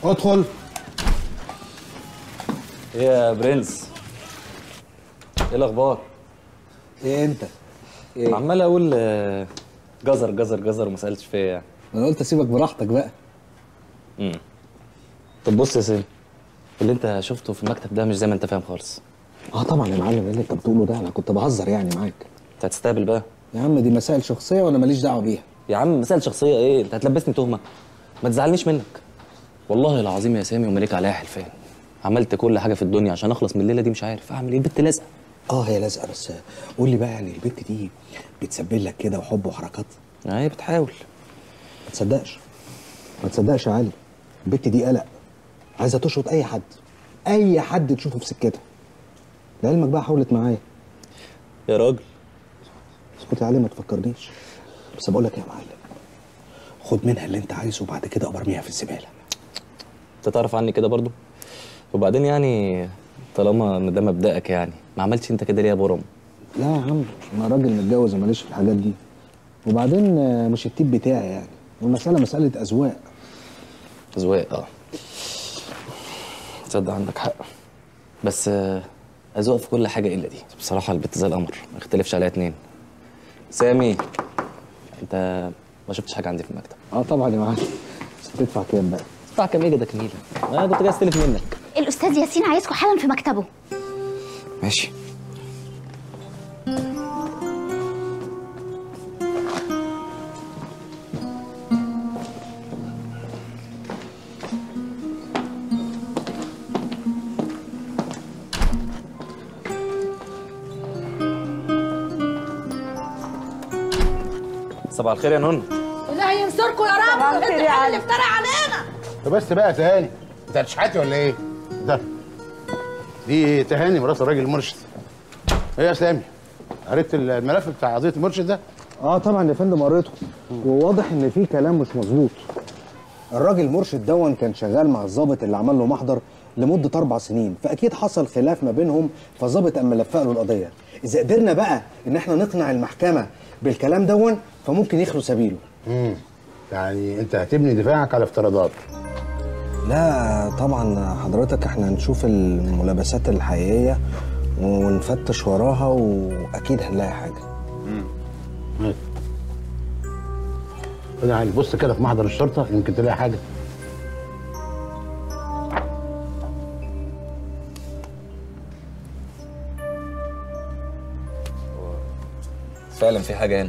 ادخل ايه يا برنس ايه الاخبار ايه انت ايه عمال اقول آه، جزر جزر جزر وما سالتش فيا يعني انا قلت اسيبك براحتك بقى امم طب بص يا سيدي اللي انت شفته في المكتب ده مش زي ما انت فاهم خالص اه طبعا يا معلم ايه اللي انت بتقوله ده انا كنت بهزر يعني معاك انت هتستقبل بقى يا عم دي مسائل شخصيه وانا ماليش دعوه بيها يا عم مسائل شخصيه ايه انت هتلبسني تهمه ما تزعلنيش منك والله العظيم يا سامي ومليك عليها حلفان عملت كل حاجه في الدنيا عشان اخلص من الليله دي مش عارف اعمل ايه البت لازقه اه هي لازقه بس قول لي بقى يعني البت دي بتسبب لك كده وحب وحركات هي بتحاول ما تصدقش ما تصدقش يا علي البت دي قلق عايزه تشرط اي حد اي حد تشوفه في سكتها لعلمك بقى حاولت معايا يا راجل اسكت يا علي ما تفكرنيش بس بقول لك يا معلم خد منها اللي انت عايزه وبعد كده ابقى ارميها في الزباله انت تعرف عني كده برضو وبعدين يعني طالما ان ده مبدأك يعني ما عملتش انت كده ليه يا برم لا يا عم انا راجل متجوز وماليش في الحاجات دي وبعدين آه، مش التيب بتاعي يعني والمساله مساله اذواق اذواق اه تصدق عندك حق بس آه، اذواق في كل حاجه الا دي بصراحه البت زي القمر ما يختلفش عليها اتنين سامي انت ما شفتش حاجه عندي في المكتب اه طبعا يا معلم بس هتدفع كام بقى تدفع كام ايه ده كنيله انا كنت جاي استلف منك الاستاذ ياسين عايزكم حالا في مكتبه ماشي صباح الخير يا نون الله ينصركم يا رب صباح انت الخير يا اللي علي. افترى علينا بس بقى تهاني انت هتشحتي ولا ايه؟ ده دي تهاني مرات الراجل المرشد ايه يا سامي؟ قريت الملف بتاع قضيه المرشد ده؟ اه طبعا يا فندم قريته وواضح ان في كلام مش مظبوط الراجل مرشد دون كان شغال مع الضابط اللي عمل له محضر لمده اربع سنين فاكيد حصل خلاف ما بينهم فالضابط قام ملفق له القضيه اذا قدرنا بقى ان احنا نقنع المحكمه بالكلام دون فممكن يخلو سبيله امم يعني انت هتبني دفاعك على افتراضات لا طبعا حضرتك احنا هنشوف الملابسات الحقيقيه ونفتش وراها واكيد هنلاقي حاجه ماشي. خد يا علي بص كده في محضر الشرطه يمكن تلاقي حاجه فعلا في حاجه هنا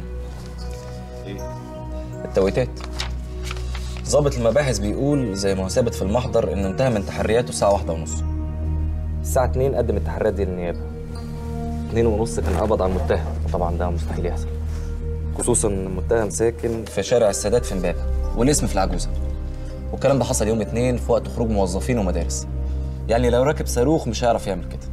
التويتات ضابط المباحث بيقول زي ما هو ثابت في المحضر انه انتهى من تحرياته الساعه واحدة ونص الساعه 2 قدم التحريات دي للنيابه 2 ونص كان قبض على المتهم وطبعا ده مستحيل يحصل خصوصا ان المتهم ساكن في شارع السادات في امبابه والاسم في العجوزه والكلام ده حصل يوم اتنين في وقت خروج موظفين ومدارس يعني لو راكب صاروخ مش هيعرف يعمل كده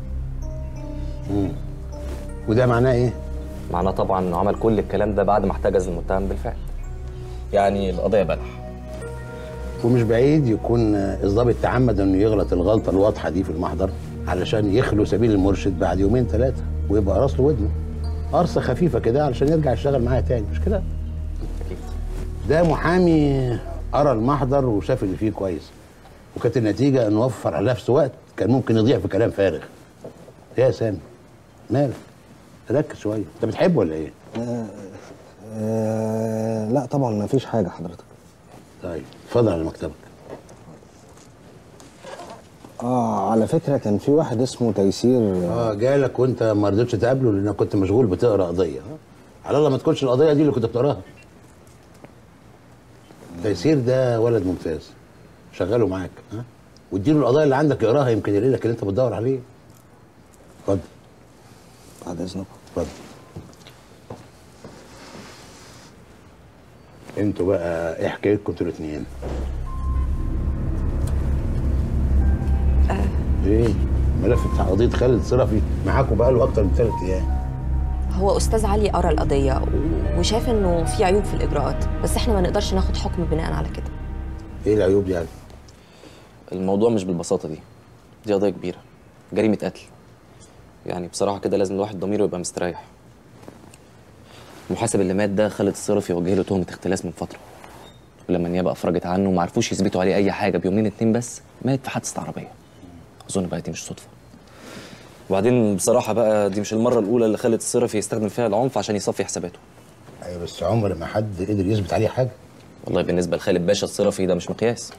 وده معناه ايه؟ معناه طبعا انه عمل كل الكلام ده بعد ما احتجز المتهم بالفعل يعني القضيه بلح ومش بعيد يكون الضابط تعمد انه يغلط الغلطه الواضحه دي في المحضر علشان يخلو سبيل المرشد بعد يومين ثلاثه ويبقى راس له ودنه قرصه خفيفه كده علشان يرجع يشتغل معايا تاني مش كده؟ اكيد ده محامي قرا المحضر وشاف اللي فيه كويس وكانت النتيجه انه وفر على نفسه وقت كان ممكن يضيع في كلام فارغ إيه يا سامي مالك ركز شويه انت بتحبه ولا ايه؟ آه لا طبعا ما فيش حاجه حضرتك طيب اتفضل على مكتبك اه على فكره كان في واحد اسمه تيسير اه جالك وانت ما رضيتش تقابله لانك كنت مشغول بتقرا قضيه ها؟ على الله ما تكونش القضيه دي اللي كنت بتقراها تيسير ده ولد ممتاز شغله معاك ها واديله القضايا اللي عندك يقراها يمكن يلاقي لك اللي انت بتدور عليه اتفضل بعد اذنكم اتفضل انتوا بقى ايه حكايتكم انتوا الاثنين؟ ايه؟ الملف بتاع قضيه خالد صرفي معاكم بقاله اكتر من ثلاث ايام هو استاذ علي قرا القضيه و- وشاف انه في عيوب في الاجراءات بس احنا ما نقدرش ناخد حكم بناء على كده ايه العيوب دي يعني؟ الموضوع مش بالبساطه دي دي قضيه كبيره جريمه قتل يعني بصراحه كده لازم الواحد ضميره يبقى مستريح المحاسب اللي مات ده خالد الصرفي وجه له تهمه اختلاس من فتره ولما النيابه افرجت عنه وما عرفوش يثبتوا عليه اي حاجه بيومين اتنين بس مات في حادثه عربيه اظن بقى دي مش صدفه وبعدين بصراحه بقى دي مش المره الاولى اللي خالد الصرفي يستخدم فيها العنف عشان يصفي حساباته ايوه بس عمر ما حد قدر يثبت عليه حاجه والله بالنسبه لخالد باشا الصرفي ده مش مقياس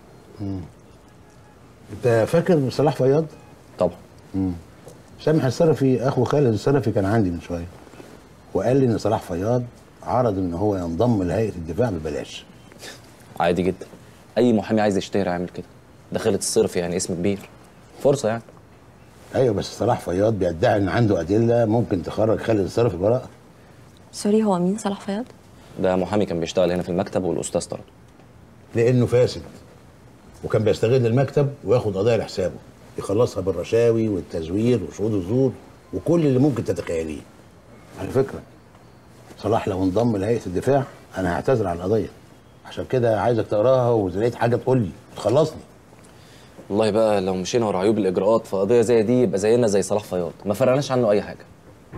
انت فاكر صلاح فياض طبعا سامح الصرفي اخو خالد الصرفي كان عندي من شويه وقال لي ان صلاح فياض عرض ان هو ينضم لهيئه الدفاع ببلاش عادي جدا اي محامي عايز يشتهر يعمل كده ده خالد الصرفي يعني اسم كبير فرصه يعني ايوه بس صلاح فياض بيدعي ان عنده ادله ممكن تخرج خالد الصرفي براءه سوري هو مين صلاح فياض؟ ده محامي كان بيشتغل هنا في المكتب والاستاذ طرده لانه فاسد وكان بيستغل المكتب وياخد قضايا لحسابه يخلصها بالرشاوي والتزوير وشهود الزور وكل اللي ممكن تتخيليه على فكره صلاح لو انضم لهيئه الدفاع انا هعتذر عن القضيه عشان كده عايزك تقراها واذا لقيت حاجه تقول لي تخلصني والله بقى لو مشينا ورا عيوب الاجراءات في قضيه زي دي يبقى زينا زي صلاح فياض ما فرقناش عنه اي حاجه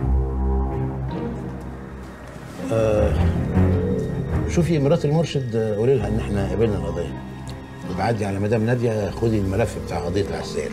شوفي مرات المرشد آه، قولي لها ان احنا قبلنا القضيه وبعدي على مدام ناديه خدي الملف بتاع قضيه العسال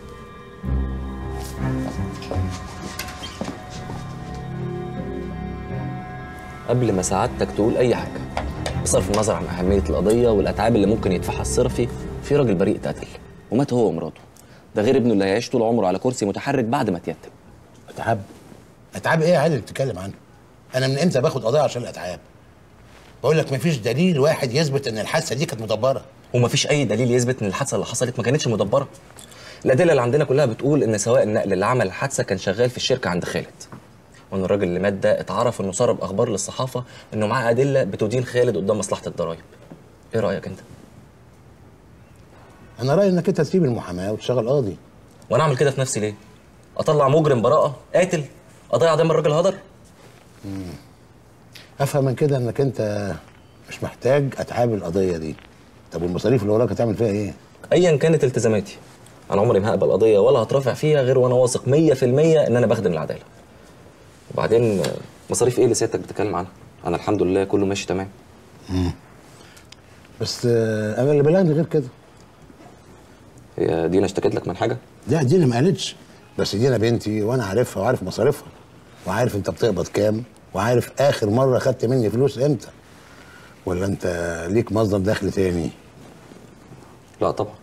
قبل ما سعادتك تقول اي حاجه بصرف النظر عن اهميه القضيه والاتعاب اللي ممكن يدفعها الصرفي في راجل بريء اتقتل ومات هو ومراته ده غير ابنه اللي هيعيش طول عمره على كرسي متحرك بعد ما اتيتم اتعاب اتعاب ايه يا علي اللي بتتكلم عنه انا من امتى باخد قضيه عشان الاتعاب بقول لك مفيش دليل واحد يثبت ان الحادثه دي كانت مدبره ومفيش اي دليل يثبت ان الحادثه اللي حصلت ما كانتش مدبره الادله اللي عندنا كلها بتقول ان سواق النقل اللي عمل الحادثه كان شغال في الشركه عند خالد وان الراجل اللي مات ده اتعرف انه سرب اخبار للصحافه انه معاه ادله بتدين خالد قدام مصلحه الضرايب ايه رايك انت انا رايي انك انت تسيب المحاماه وتشتغل قاضي وانا اعمل كده في نفسي ليه اطلع مجرم براءه قاتل اضيع دم الراجل هدر افهم من كده انك انت مش محتاج اتعاب القضيه دي طب والمصاريف اللي وراك هتعمل فيها ايه ايا كانت التزاماتي انا عمري ما هقبل قضيه ولا هترافع فيها غير وانا واثق 100% ان انا بخدم العداله وبعدين آه، مصاريف ايه اللي سيادتك بتتكلم عنها انا الحمد لله كله ماشي تمام بس آه، انا اللي بلغني غير كده هي دينا اشتكت لك من حاجه لا دينا ما قالتش بس دينا بنتي وانا عارفها وعارف مصاريفها وعارف انت بتقبض كام وعارف اخر مره خدت مني فلوس امتى ولا انت ليك مصدر دخل تاني لا طبعا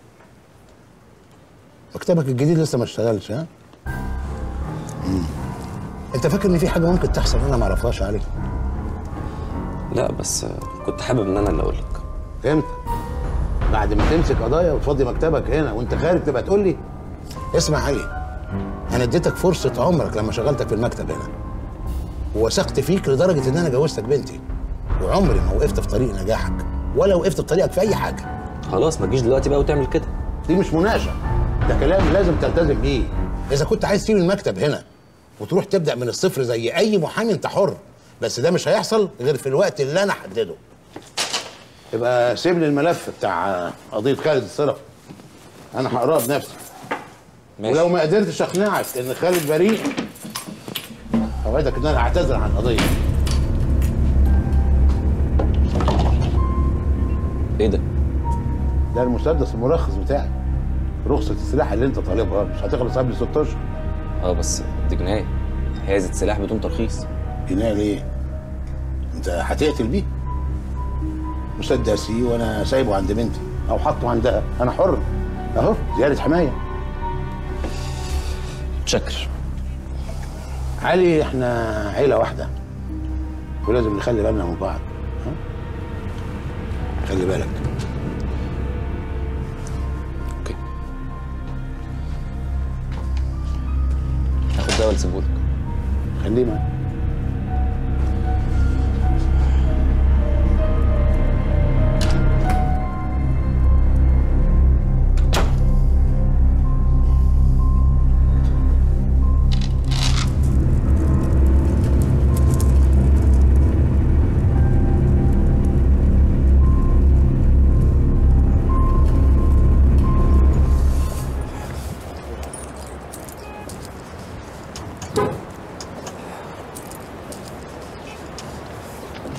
مكتبك الجديد لسه ما اشتغلش ها مم. انت فاكر ان في حاجه ممكن تحصل انا ما اعرفهاش عليك لا بس آه، كنت حابب ان انا اللي اقول لك امتى بعد ما تمسك قضايا وتفضي مكتبك هنا وانت خارج تبقى تقول لي اسمع علي انا اديتك فرصه عمرك لما شغلتك في المكتب هنا ووثقت فيك لدرجه ان انا جوزتك بنتي وعمري ما وقفت في طريق نجاحك ولا وقفت في طريقك في اي حاجه خلاص ما تجيش دلوقتي بقى وتعمل كده دي مش مناقشه ده كلام لازم تلتزم بيه اذا كنت عايز تسيب المكتب هنا وتروح تبدا من الصفر زي اي محامي انت حر بس ده مش هيحصل غير في الوقت اللي انا احدده يبقى سيب لي الملف بتاع قضيه خالد الصرف انا هقراه بنفسي ماشي ولو ما قدرتش اقنعك ان خالد بريء اوعدك ان انا اعتذر عن القضيه ايه ده ده المسدس المرخص بتاعي رخصه السلاح اللي انت طالبها مش هتخلص قبل ست اشهر اه بس دي جنايه حيازه سلاح بدون ترخيص جنايه ليه؟ انت هتقتل بيه مسدسي وانا سايبه عند بنتي او حاطه عندها انا حر اهو زياده حمايه متشكر علي احنا عيله واحده ولازم نخلي بالنا من بعض ها؟ خلي بالك اوكي هاخد ده ولا اسيبهولك خليه معاك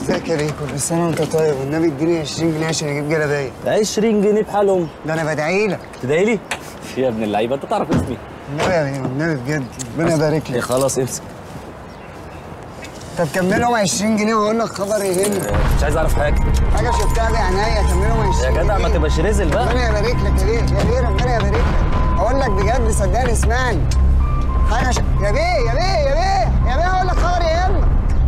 ازيك يا بيه كل سنه وانت طيب والنبي اديني 20 جنيه عشان اجيب جلابيه 20 جنيه بحالهم ده انا بدعي لك تدعي لي يا ابن اللعيبه انت تعرف اسمي النبي يا بيه والنبي بجد ربنا يبارك إيه لك خلاص امسك طب كملهم 20 جنيه واقول لك خبر يهمك مش عايز اعرف حاجه حاجه شفتها بعينيا كملهم 20 يا جدع ما جنيه. تبقاش رزل بقى ربنا يبارك لك يا بيه يا بيه ربنا يبارك لك اقول لك بجد صدقني اسمعني حاجه ش... يا بيه يا بيه يا بيه يا بيه هقول لك خبر يهمك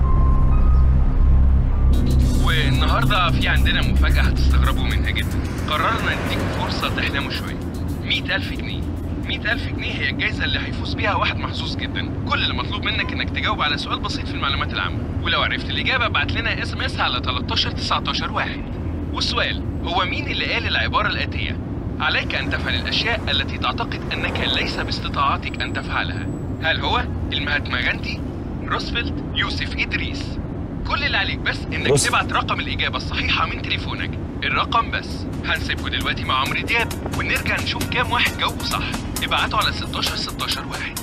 والنهارده في عندنا مفاجأة هتستغربوا منها جدا قررنا نديكم فرصة تحلموا شوية 100000 جنيه 100000 جنيه هي الجايزة اللي هيفوز بيها واحد محظوظ جدا كل اللي مطلوب منك انك تجاوب على سؤال بسيط في المعلومات العامة ولو عرفت الإجابة ابعت لنا اس ام اس على 13 19 واحد والسؤال هو مين اللي قال العبارة الآتية عليك أن تفعل الأشياء التي تعتقد أنك ليس باستطاعتك أن تفعلها هل هو المهاتما غاندي روزفلت يوسف إدريس كل اللي عليك بس انك بص. تبعت رقم الاجابه الصحيحه من تليفونك الرقم بس هنسيبكم دلوقتي مع عمرو دياب ونرجع نشوف كام واحد جاوبوا صح ابعتوا على 16 16 واحد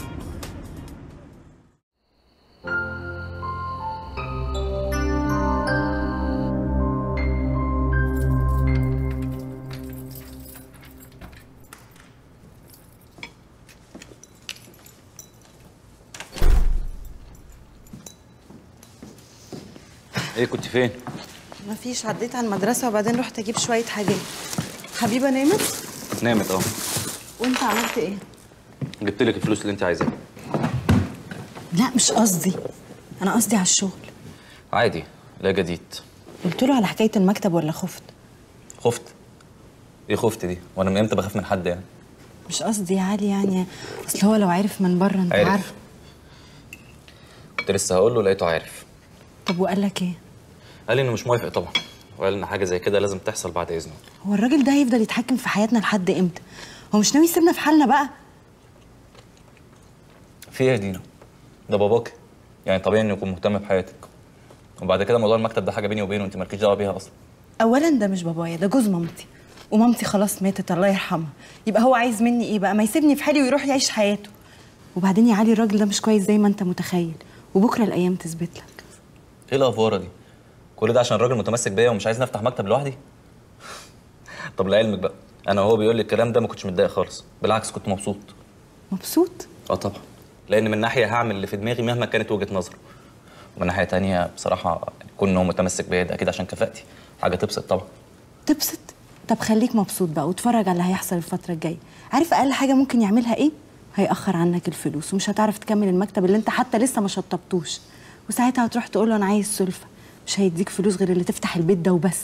ايه كنت فين مفيش عديت على المدرسة وبعدين رحت أجيب شوية حاجات حبيبة نامت نامت اه وأنت عملت إيه؟ جبت لك الفلوس اللي انت عايزاها لا مش قصدي أنا قصدي على الشغل عادي لا جديد قلت له على حكاية المكتب ولا خفت خفت ايه خفت دي وانا من امتى بخاف من حد يعني مش قصدي يا علي يعني أصل هو لو عرف من بره أنت عارف. عارف كنت لسه هقول له لقيته عارف طب وقال لك إيه؟ قال لي انه مش موافق طبعا وقال ان حاجه زي كده لازم تحصل بعد اذنه هو الراجل ده هيفضل يتحكم في حياتنا لحد إمتى؟ هو مش ناوي يسيبنا في حالنا بقى؟ في ايه يا دينا ده باباك يعني طبيعي انه يكون مهتم بحياتك وبعد كده موضوع المكتب ده حاجه بيني وبينه انت مالكيش دعوه بيها اصلا أولا ده مش بابايا ده جوز مامتي ومامتي خلاص ماتت الله يرحمها يبقى هو عايز مني إيه بقى؟ ما يسيبني في حالي ويروح يعيش حياته وبعدين يا علي الراجل ده مش كويس زي ما أنت متخيل وبكرة الأيام تثبت لك ايه الافواره دي كل ده عشان الراجل متمسك بيا ومش عايز نفتح مكتب لوحدي طب لعلمك بقى انا وهو بيقول لي الكلام ده ما كنتش متضايق خالص بالعكس كنت مبسوط مبسوط؟ اه طبعا لان من ناحيه هعمل اللي في دماغي مهما كانت وجهه نظره ومن ناحيه تانية بصراحه كون هو متمسك بيا ده اكيد عشان كفاءتي حاجه تبسط طبعا تبسط طب خليك مبسوط بقى واتفرج على اللي هيحصل الفترة الجاية عارف أقل حاجة ممكن يعملها إيه؟ هيأخر عنك الفلوس ومش هتعرف تكمل المكتب اللي أنت حتى لسه ما شطبتوش وساعتها هتروح تقول له أنا عايز سلفة مش هيديك فلوس غير اللي تفتح البيت ده وبس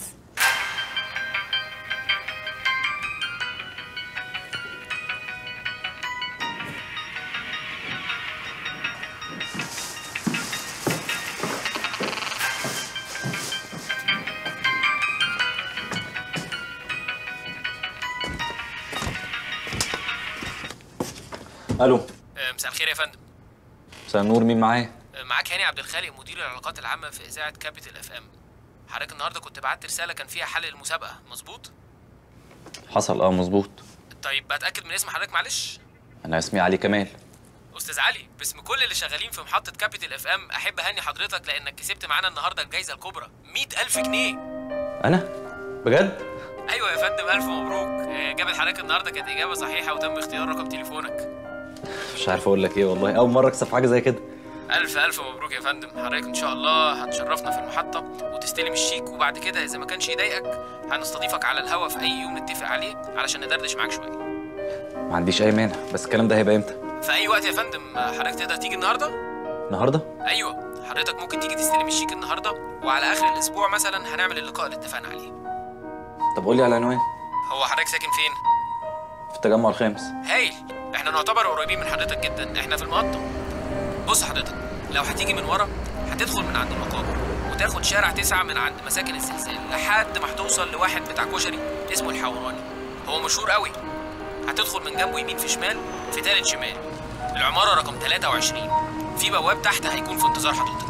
الو مساء الخير يا فندم مساء النور مين معايا معاك هاني عبد الخالق مدير العلاقات العامه في اذاعه كابيتال اف ام حضرتك النهارده كنت بعت رساله كان فيها حل المسابقه مظبوط حصل اه مظبوط طيب بتاكد من اسم حضرتك معلش انا اسمي علي كمال استاذ علي باسم كل اللي شغالين في محطه كابيتال اف ام احب اهني حضرتك لانك كسبت معانا النهارده الجائزه الكبرى 100000 جنيه انا بجد ايوه يا فندم الف مبروك آه، اجابه حضرتك النهارده كانت اجابه صحيحه وتم اختيار رقم تليفونك مش عارف اقول لك ايه والله اول مره اكسب حاجه زي كده الف الف مبروك يا فندم حضرتك ان شاء الله هتشرفنا في المحطه وتستلم الشيك وبعد كده اذا ما كانش يضايقك هنستضيفك على الهوا في اي يوم نتفق عليه علشان ندردش معاك شويه ما عنديش اي مانع بس الكلام ده هيبقى امتى في اي وقت يا فندم آه، حضرتك تقدر تيجي النهارده النهارده ايوه حضرتك ممكن تيجي تستلم الشيك النهارده وعلى اخر الاسبوع مثلا هنعمل اللقاء اللي اتفقنا عليه طب قول لي على العنوان هو حضرتك ساكن فين في التجمع الخامس هايل احنا نعتبر قريبين من حضرتك جدا احنا في المقطم بص حضرتك لو هتيجي من ورا هتدخل من عند المقابر وتاخد شارع تسعة من عند مساكن الزلزال لحد ما هتوصل لواحد بتاع كشري اسمه الحوراني هو مشهور قوي هتدخل من جنبه يمين في شمال في تالت شمال العمارة رقم 23 في بواب تحت هيكون في انتظار حضرتك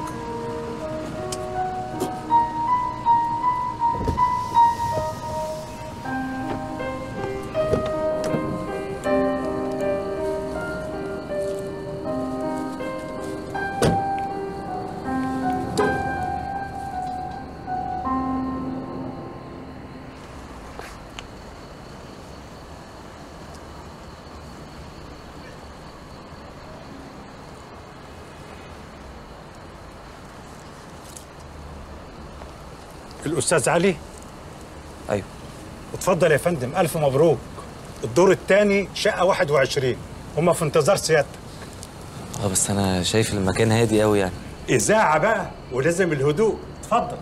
الاستاذ علي ايوه اتفضل يا فندم الف مبروك الدور الثاني شقه 21 هما في انتظار سيادتك اه بس انا شايف المكان هادي قوي يعني اذاعه بقى ولازم الهدوء اتفضل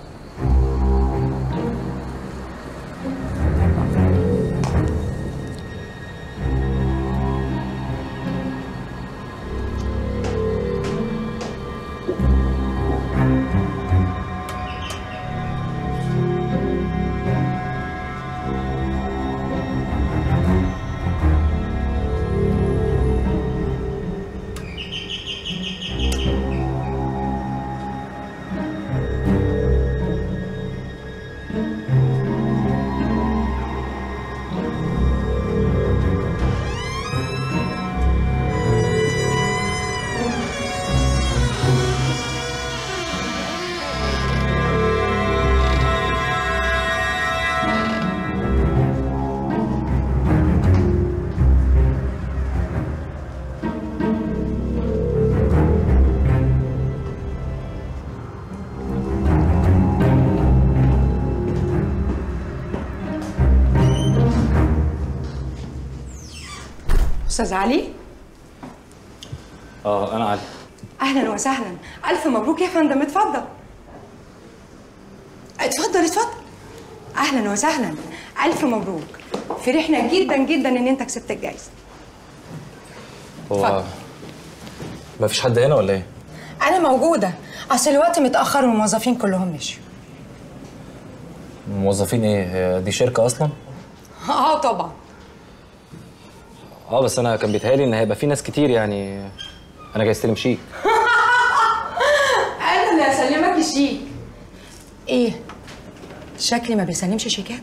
استاذ علي اه انا علي اهلا وسهلا الف مبروك يا فندم اتفضل اتفضل اتفضل اهلا وسهلا الف مبروك فرحنا جدا جدا ان انت كسبت الجايزه هو ما فيش حد هنا ولا ايه انا موجوده اصل الوقت متاخر والموظفين كلهم مشوا موظفين ايه هي دي شركه اصلا اه طبعا اه بس انا كان بيتهيألي ان هيبقى في ناس كتير يعني انا جاي استلم شيك انا اللي هسلمك الشيك ايه شكلي ما بيسلمش شيكات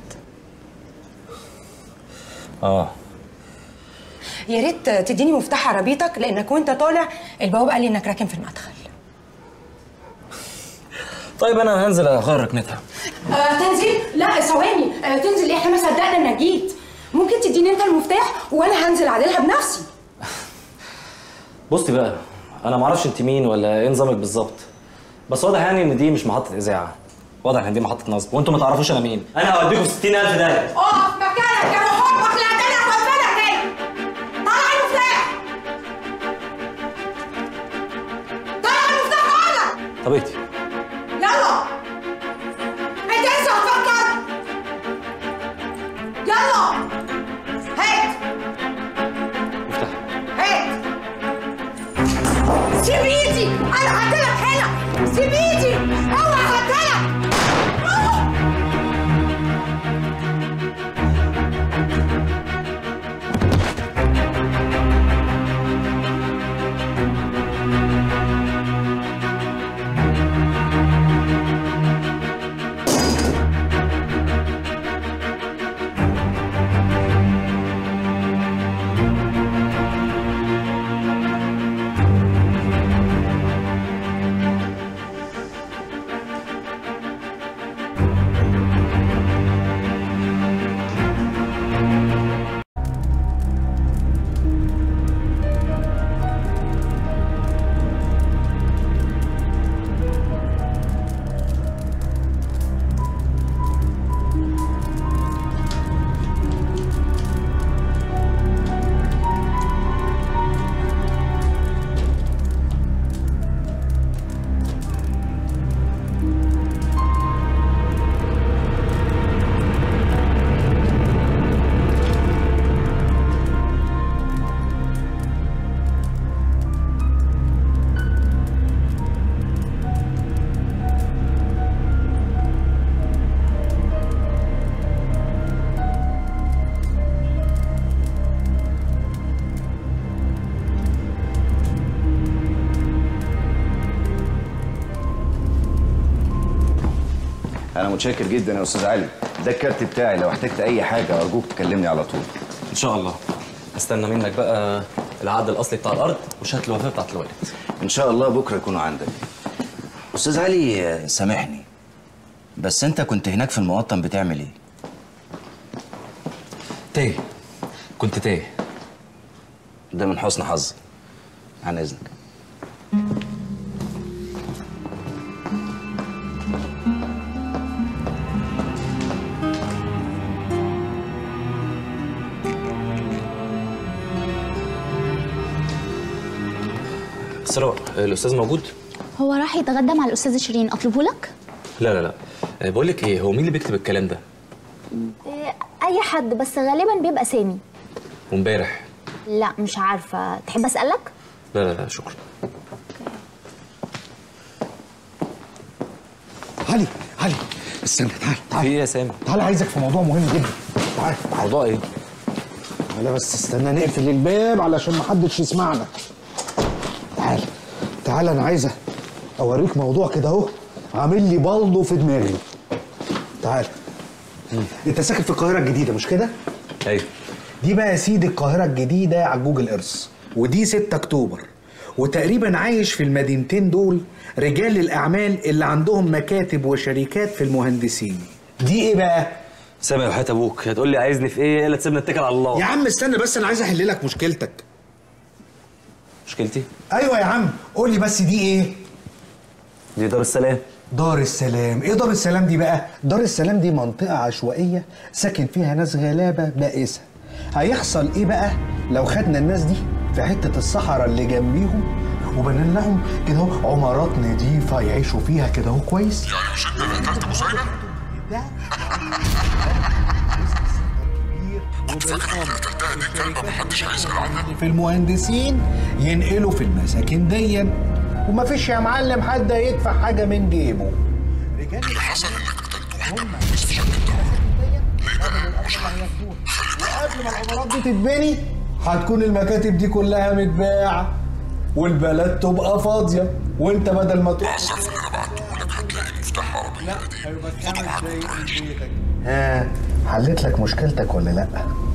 اه يا ريت تديني مفتاح عربيتك لانك وانت طالع البواب قال لي انك راكن في المدخل طيب انا هنزل اغير ركنتها آه تنزل لا ثواني آه تنزل احنا ما صدقنا انك جيت ممكن تديني انت المفتاح وانا هنزل اعدلها بنفسي بصي بقى انا ما اعرفش انت مين ولا ايه نظامك بالظبط بس واضح يعني ان دي مش محطه اذاعه واضح ان دي محطه نصب وانتوا ما تعرفوش انا مين انا هوديكم 60000 داهيه اقف مكانك يا حبك لا تاني هوفلك تاني طلع المفتاح طلع المفتاح بقولك طب اهدي يلا انت لسه هتفكر يلا هات مفتاح هات سيب ايدي انا هديلك هنا سيب ايدي اوعى هديلك انا متشكر جدا يا استاذ علي ده الكارت بتاعي لو احتجت اي حاجه ارجوك تكلمني على طول ان شاء الله استنى منك بقى العقد الاصلي بتاع الارض وشهاده الوفاه بتاعت الوالد ان شاء الله بكره يكونوا عندك استاذ علي آه، سامحني بس انت كنت هناك في المقطم بتعمل ايه تايه كنت تايه ده من حسن حظك عن اذنك اسراء الاستاذ موجود هو راح يتغدى مع الاستاذه شيرين اطلبه لك لا لا لا آه، بقول لك ايه هو مين اللي بيكتب الكلام ده اي حد بس غالبا بيبقى سامي وامبارح لا مش عارفه تحب اسالك لا لا لا شكرا علي علي استنى تعال تعال في ايه يا سامي تعال عايزك في موضوع مهم جدا تعال موضوع ايه تعالى بس استنى نقفل الباب علشان محدش يسمعنا تعال تعال انا عايزه اوريك موضوع كده اهو عامل لي بلطو في دماغي تعال انت ساكن في القاهره الجديده مش كده ايوه دي بقى يا سيدي القاهره الجديده على جوجل ايرث ودي 6 اكتوبر وتقريبا عايش في المدينتين دول رجال الاعمال اللي عندهم مكاتب وشركات في المهندسين دي ايه بقى سامي وحياة ابوك هتقول لي عايزني في ايه الا تسيبنا اتكل على الله يا عم استنى بس انا عايز احل لك مشكلتك مشكلتي ايوه يا عم قول لي بس دي ايه دي دار السلام دار السلام ايه دار السلام دي بقى دار السلام دي منطقه عشوائيه ساكن فيها ناس غلابه بائسه هيحصل ايه بقى لو خدنا الناس دي في حته الصحراء اللي جنبيهم وبنينا لهم كده اهو عمارات نظيفه يعيشوا فيها كده اهو كويس يعني مش انت اللي قتلت مسيلة؟ كنت فاكر انك قتلتها دي كلمة محدش هيسأل عنها في المهندسين ينقلوا في المساكن ديا ومفيش يا معلم حد هيدفع حاجه من جيبه اللي حصل انك قتلت واحدة بس في شكل وقبل ما العمارات دي تتبني هتكون المكاتب دي كلها متباعه والبلد تبقى فاضيه وانت بدل ما تروح الظرف اللي انا بعته لك هتلاقي مفتاح عربية قديم خده معاك وانت رايح ها حليت لك مشكلتك ولا لا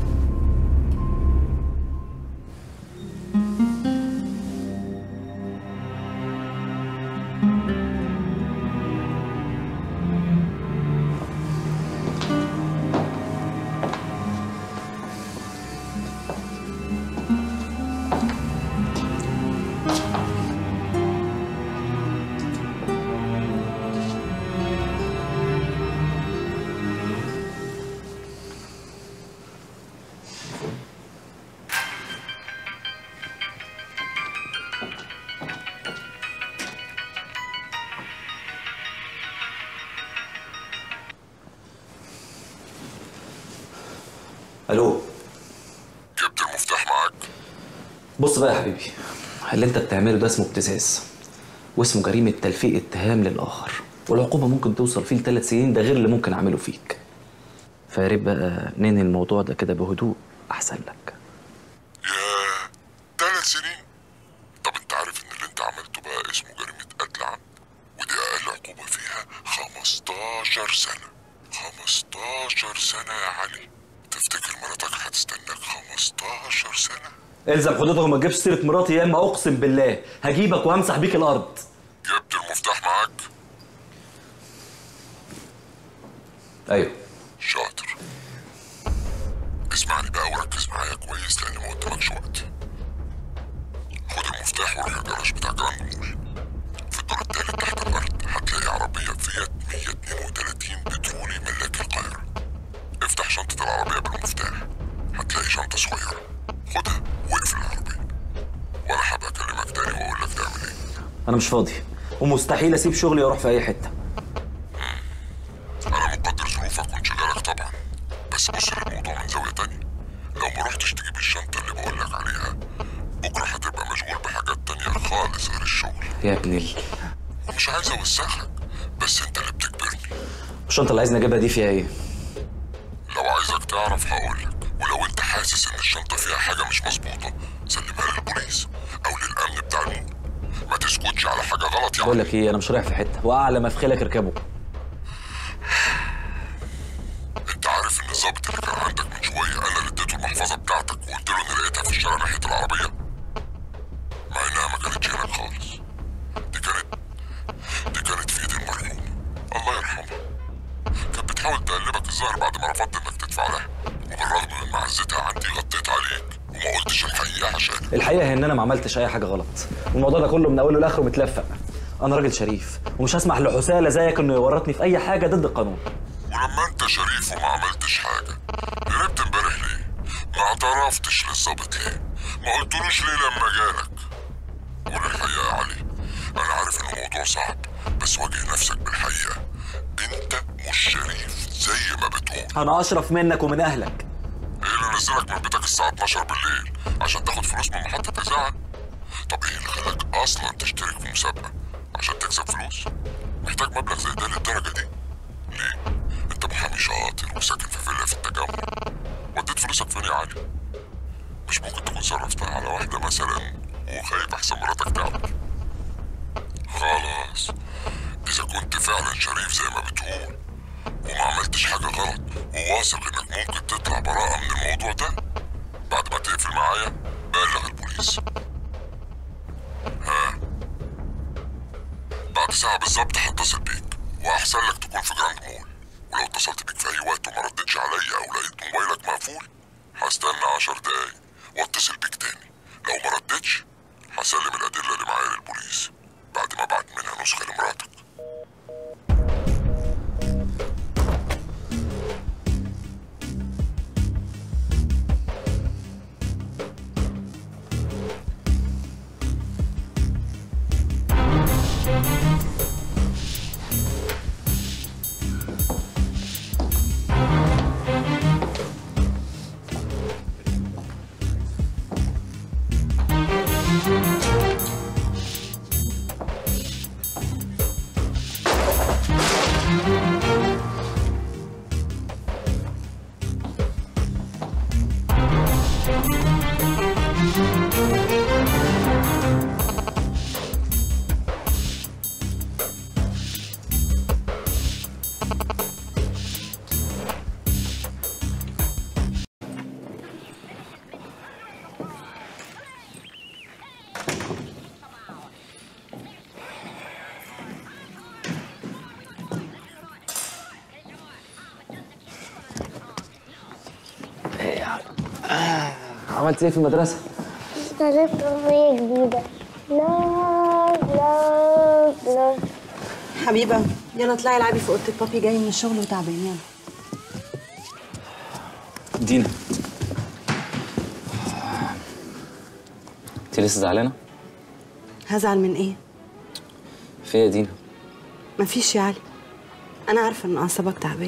الو جبت المفتاح معاك بص بقى يا حبيبي اللي انت بتعمله ده اسمه ابتزاز واسمه جريمه تلفيق اتهام للاخر والعقوبه ممكن توصل فيه لثلاث سنين ده غير اللي ممكن اعمله فيك فيا ريت بقى ننهي الموضوع ده كده بهدوء احسن لك يا ثلاث سنين طب انت عارف ان اللي انت عملته بقى اسمه جريمة قتل عمد ودي اقل عقوبة فيها 15 سنة 15 سنة يا علي تفتكر مراتك هتستناك 15 سنة الزم حدودك وما تجيبش سيره مراتي يا اما اقسم بالله هجيبك وهمسح بيك الارض جبت المفتاح معاك ايوه شاطر اسمعني بقى وركز معايا كويس لان ما قدامكش وقت خد المفتاح وروح الجراج بتاع جراند مول في الدور التالت تحت الارض هتلاقي عربية فيات 132 بترولي ملاك القاهرة افتح شنطة العربية بالمفتاح هتلاقي شنطة صغيرة خدها واقفل العربية وانا هبقى اكلمك تاني واقول لك تعمل ايه انا مش فاضي ومستحيل اسيب شغلي واروح في اي حته انا مقدر ظروفك وانشغالك طبعا بس بص للموضوع من زاوية تانية لو ما رحتش تجيب الشنطة اللي بقول لك عليها بكرة هتبقى مشغول بحاجات تانية خالص غير الشغل يا ابن ال ومش عايز اوسخك بس انت اللي بتجبرني الشنطه اللي عايزني اجيبها دي فيها ايه لو عايزك تعرف هقولك ولو انت حاسس ان الشنطة فيها حاجة مش مظبوطة سلمها للبوليس او للامن بتاع المول ما تسكتش على حاجة غلط بقول يعني لك ايه انا مش رايح في حته واعلى ما في خيلك اركبه انت عارف ان الظابط اللي كان عندك من شوية انا اللي اديته المحفظة بتاعتك وقلت له اني لقيتها في الشارع ناحية العربية مع انها ما كانتش هناك خالص دي كانت دي كانت في ايد المرحوم الله يرحمها كانت بتحاول تقلبك الظهر بعد ما رفضت انك تدفع لها وبالرغم من معزتها عندي غطيت عليك وما قلتش الحقيقة عشان الحقيقه هي ان انا ما عملتش اي حاجه غلط والموضوع ده كله من اوله لاخره متلفق انا راجل شريف ومش هسمح لحسالة زيك انه يورطني في اي حاجه ضد القانون ولما انت شريف وما عملتش حاجة هربت امبارح ليه؟ ما اعترفتش للظابط ليه؟ ما قلتلوش ليه لما جالك؟ اقول الحقيقه يا علي انا عارف ان الموضوع صعب بس واجه نفسك بالحقيقه انت مش شريف زي ما بتقول انا اشرف منك ومن اهلك ايه اللي نزلك من بيتك الساعه 12 بالليل عشان تاخد فلوس من محطه اذاعه طب ايه اللي خلاك اصلا تشترك في مسابقه عشان تكسب فلوس محتاج مبلغ زي ده للدرجه دي ليه انت محامي شاطر وساكن في فيلا في التجمع وديت فلوسك فين يا علي مش ممكن تكون صرفتها على واحده مثلا وخايف احسن مراتك تعمل خلاص اذا كنت فعلا شريف زي ما بتقول وما عملتش حاجه غلط وواثق انك ممكن تطلع براءه من الموضوع ده بعد ما تقفل معايا بلغ البوليس ها بعد ساعة بالظبط هتصل بيك وأحسن لك تكون في جراند مول ولو اتصلت بيك في أي وقت وما ردتش عليا أو لقيت موبايلك مقفول هستنى عشر دقايق واتصل بيك تاني لو ما ردتش هسلم الأدلة اللي معايا للبوليس بعد ما أبعت منها نسخة لمراتك عملت ايه في المدرسه اشتريت أغنية جديدة لاف لاف لاف حبيبه يلا اطلعي العبي في اوضه بابي جاي من الشغل وتعبان يلا دينا انت لسه زعلانه هزعل من ايه في إيه يا دينا مفيش يا علي انا عارفه ان اعصابك تعبانه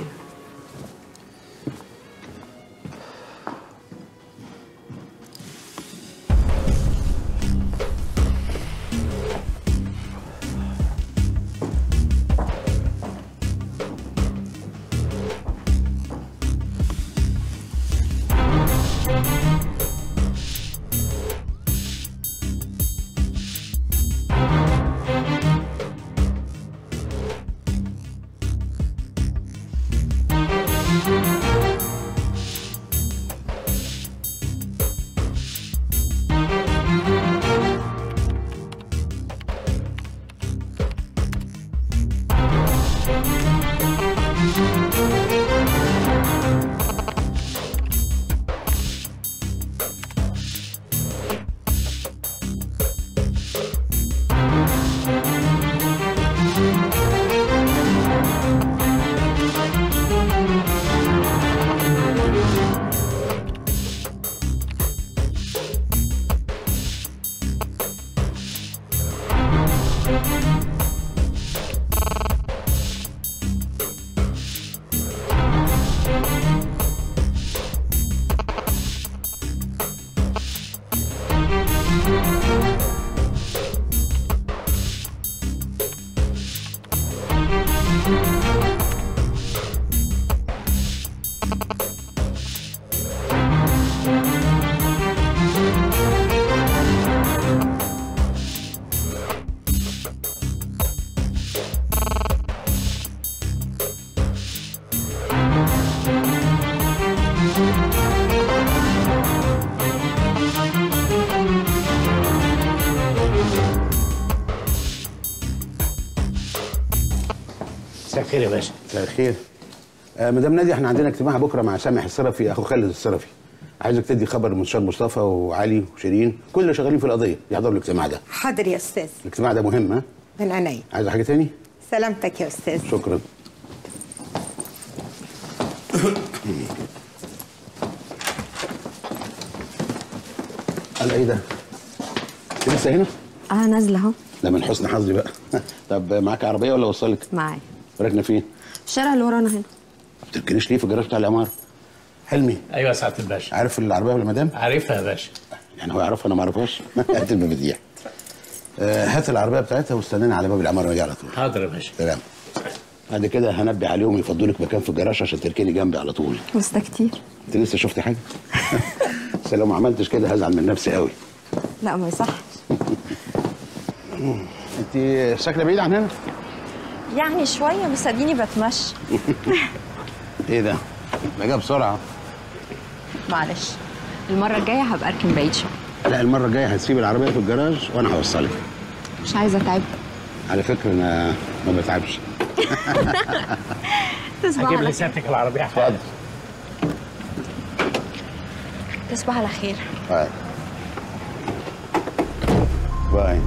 مساء الخير يا باشا مساء الخير آه مدام نادي احنا عندنا اجتماع بكره مع سامح الصرفي اخو خالد الصرفي عايزك تدي خبر المستشار مصطفى وعلي وشيرين كل اللي شغالين في القضيه يحضروا الاجتماع ده حاضر يا استاذ الاجتماع ده مهم ها من عينيا عايز حاجه تاني سلامتك يا استاذ شكرا قال ايه ده انت لسه هنا اه نازله اهو ده من حسن حظي بقى طب معاك عربيه ولا اوصلك معايا راكنه فين الشارع اللي ورانا هنا ما بتركنيش ليه في الجراج بتاع العماره حلمي ايوه يا سعاده الباشا عارف العربيه ولا مدام عارفها يا باشا يعني هو يعرفها انا ما اعرفهاش هات المفاتيح آه، هات العربيه بتاعتها واستناني على باب العماره واجي على طول حاضر يا باشا سلام بعد كده هنبه عليهم يفضلوا لك مكان في الجراج عشان تركني جنبي على طول بس ده كتير انت لسه شفتي حاجه بس لو ما عملتش كده هزعل من نفسي قوي لا ما يصح انت ساكنه بعيد عن هنا يعني شويه بس اديني بتمشى ايه ده ده جه بسرعه معلش المره الجايه هبقى اركن بعيد شويه لا المره الجايه هتسيب العربيه في الجراج وانا هوصلك مش عايزه اتعب على فكره انا ما بتعبش تصبح هجيب على لي سيادتك العربيه اتفضل تصبح على خير باي باي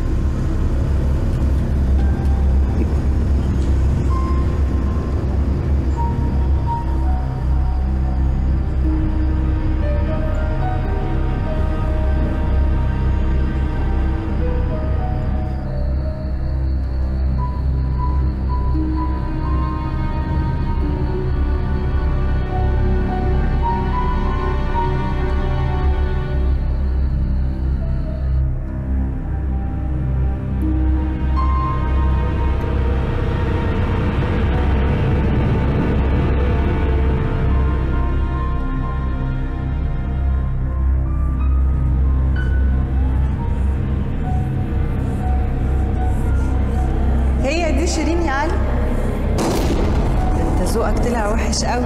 هي دي شيرين يا علي انت ذوقك طلع وحش قوي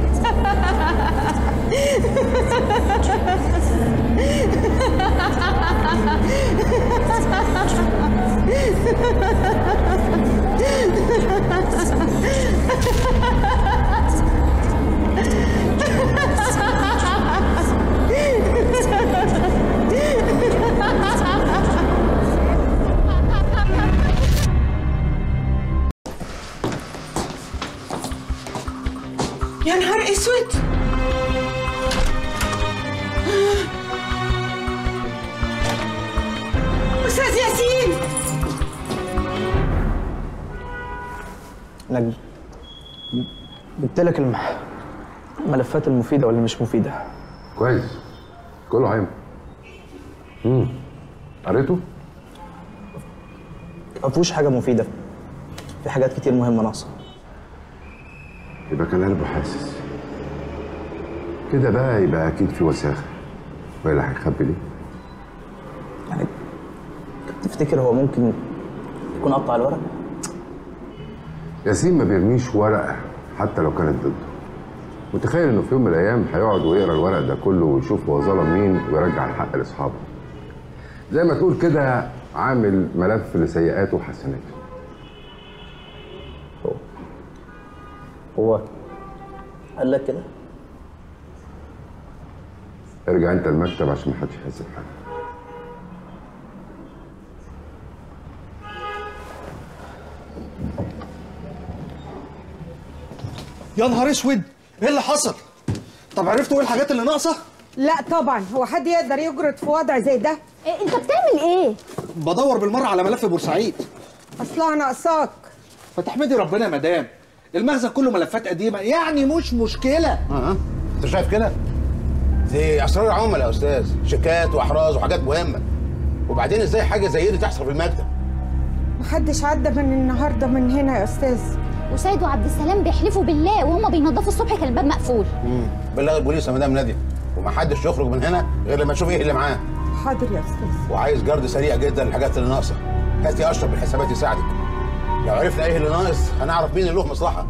يا نهار اسود استاذ ياسين نجم جبت لك الم- الملفات المفيدة واللي مش مفيدة كويس كله عام امم قريته؟ ما فيهوش حاجة مفيدة في حاجات كتير مهمة ناقصة يبقى كان قلبه حاسس كده بقى يبقى اكيد في وساخه ولا هيخبي ليه؟ يعني تفتكر هو ممكن يكون قطع الورق؟ ياسين ما بيرميش ورقه حتى لو كانت ضده متخيل انه في يوم من الايام هيقعد ويقرا الورق ده كله ويشوف هو ظلم مين ويرجع الحق لاصحابه زي ما تقول كده عامل ملف لسيئاته وحسناته هو قال لك كده؟ ارجع انت المكتب عشان ما حدش يحس بحاجه يا نهار اسود ايه اللي حصل طب عرفتوا ايه الحاجات اللي ناقصه لا طبعا هو حد يقدر يجرد في وضع زي ده انت بتعمل ايه بدور بالمره على ملف بورسعيد اصلها ناقصاك فتحمدي ربنا يا مدام المخزن كله ملفات قديمه يعني مش مشكله اه انت شايف كده دي اسرار عملاء يا استاذ شيكات واحراز وحاجات مهمه وبعدين ازاي حاجه زي دي تحصل في المكتب محدش عدى من النهارده من هنا يا استاذ وسيد وعبد السلام بيحلفوا بالله وهما بينضفوا الصبح كان الباب مقفول امم بلغ البوليس يا مدام ناديه ومحدش يخرج من هنا غير لما يشوف ايه اللي معاه حاضر يا استاذ وعايز جرد سريع جدا للحاجات اللي ناقصه هات يا اشرف بالحسابات يساعدك لو عرفنا ايه اللي ناقص هنعرف مين اللي له مصلحه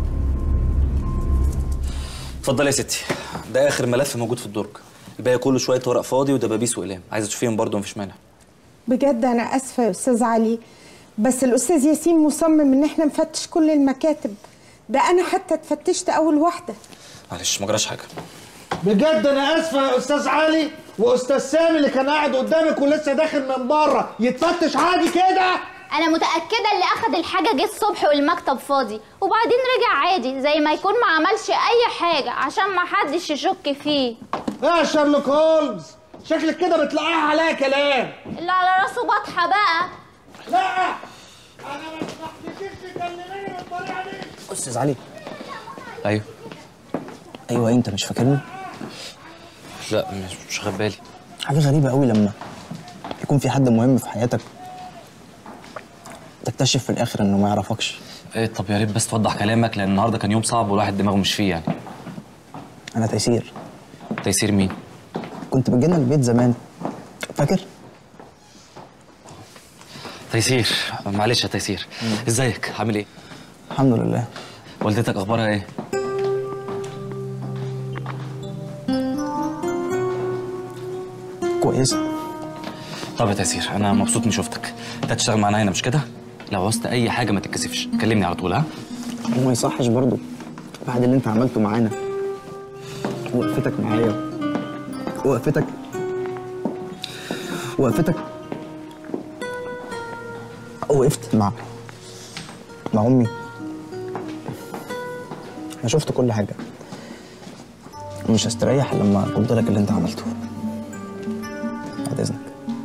اتفضل يا ستي ده اخر ملف موجود في الدرج الباقي كله شويه ورق فاضي ودبابيس واقلام عايزه تشوفيهم برضه مفيش مانع بجد انا اسفه يا استاذ علي بس الاستاذ ياسين مصمم ان احنا نفتش كل المكاتب ده انا حتى اتفتشت اول واحده معلش ما جراش حاجه بجد انا اسفه يا استاذ علي واستاذ سامي اللي كان قاعد قدامك ولسه داخل من بره يتفتش عادي كده انا متاكده اللي اخد الحاجه جه الصبح والمكتب فاضي وبعدين رجع عادي زي ما يكون ما عملش اي حاجه عشان ما حدش يشك فيه يا شارلوك هولمز شكلك كده بتلاقيها عليا كلام اللي على راسه بطحه بقى لا انا ما اسمحلكيش تكلميني بالطريقه دي استاذ علي ايوه ايوه انت مش فاكرني لا مش مش واخد بالي حاجه غريبه قوي لما يكون في حد مهم في حياتك تكتشف في الاخر انه ما يعرفكش ايه طب يا ريت بس توضح كلامك لان النهارده كان يوم صعب والواحد دماغه مش فيه يعني انا تيسير تيسير مين كنت بتجينا البيت زمان فاكر تيسير معلش يا تيسير ازيك عامل ايه الحمد لله والدتك اخبارها ايه كويسه طب يا تيسير انا مبسوط اني شفتك انت هتشتغل معانا هنا مش كده لو عوزت اي حاجه ما تتكسفش كلمني على طول ها وما يصحش برضو بعد اللي انت عملته معانا وقفتك معايا وقفتك وقفتك وقفت مع مع امي انا شفت كل حاجه مش هستريح إلا لما قلت لك اللي انت عملته بعد اذنك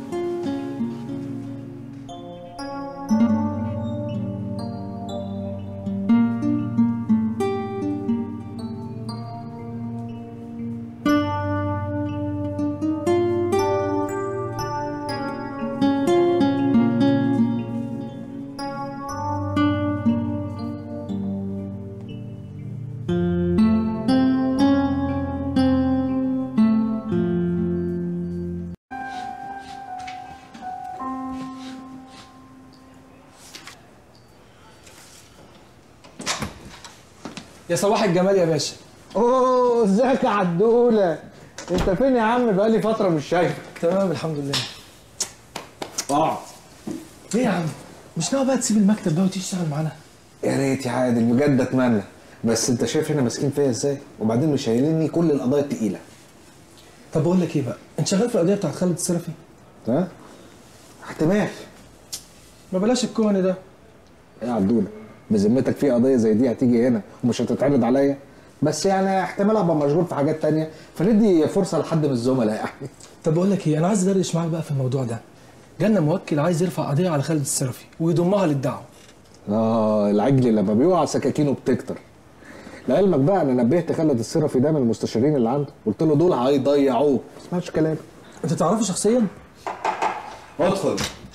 يا صباح الجمال يا باشا اوه ازيك يا عدوله انت فين يا عم بقالي فتره مش شايفك تمام الحمد لله اقعد ايه يا عم مش ناوي بقى تسيب المكتب ده وتيجي تشتغل معانا يا ريت يا عادل بجد اتمنى بس انت شايف هنا ماسكين فيا ازاي وبعدين مش شايليني كل القضايا التقيله طب بقول لك ايه بقى انت شغال في القضيه بتاعت خالد السلفي ها احتمال ما بلاش الكون ده يا عدوله بذمتك في قضيه زي دي هتيجي هنا ومش هتتعرض عليا بس يعني احتمال ابقى مشغول في حاجات تانية فندي فرصه لحد من الزملاء يعني طب بقول لك ايه انا عايز ادردش معاك بقى في الموضوع ده جالنا موكل عايز يرفع قضيه على خالد السلفي ويضمها للدعوه اه العجل لما بيقع سكاكينه بتكتر لعلمك بقى انا نبهت خالد الصرفي ده من المستشارين اللي عنده قلت له دول هيضيعوه ما سمعتش كلامي انت تعرفه شخصيا ادخل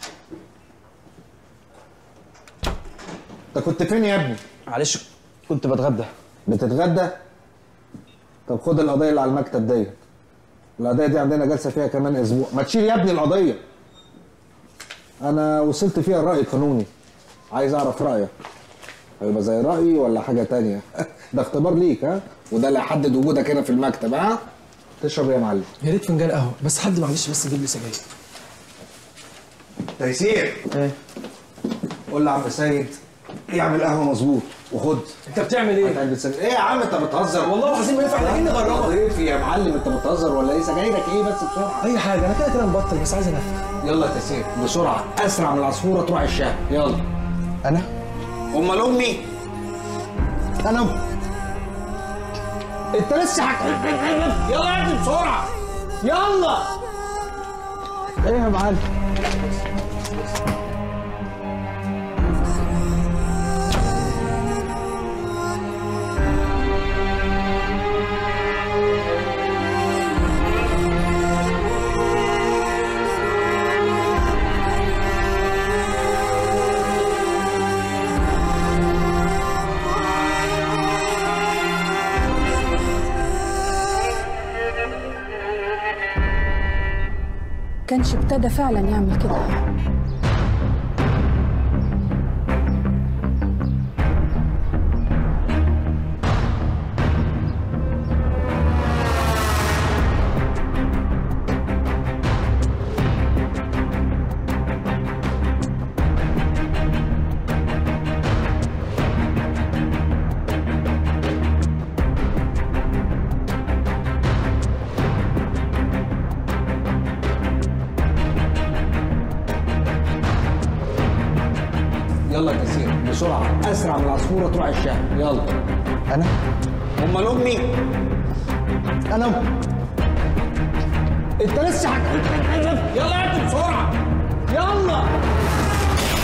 انت كنت فين يا ابني معلش كنت بتغدى بتتغدى طب خد القضيه اللي على المكتب ديت القضيه دي عندنا جلسه فيها كمان اسبوع ما تشيل يا ابني القضيه انا وصلت فيها الراي القانوني عايز اعرف رايك هيبقى زي رايي ولا حاجه تانية ده اختبار ليك ها وده اللي هيحدد وجودك هنا في المكتب ها تشرب ايه يا معلم يا ريت فنجان قهوه بس حد معلش بس يجيب لي سجاير تيسير ايه قول لعم سيد يعمل قهوه مظبوط وخد انت بتعمل ايه؟ ايه يا عم انت بتهزر والله العظيم ما ينفع احنا جايين نغربك ضيف يا معلم انت بتهزر ولا ايه سجايرك ايه بس بسرعه اي حاجه انا كده كده مبطل بس عايز انفذ يلا يا تيسير بسرعه اسرع من العصفوره تروح الشهر يلا انا امال امي انا انت لسه حك... يلا يا ابني بسرعه يلا ايه يا معلم كانش ابتدى فعلا يعمل كده يلا يا تيسير بسرعه اسرع من العصفوره تروح الشهر يلا انا امال امي انا انت لسه حك... يلا يا ابني بسرعه يلا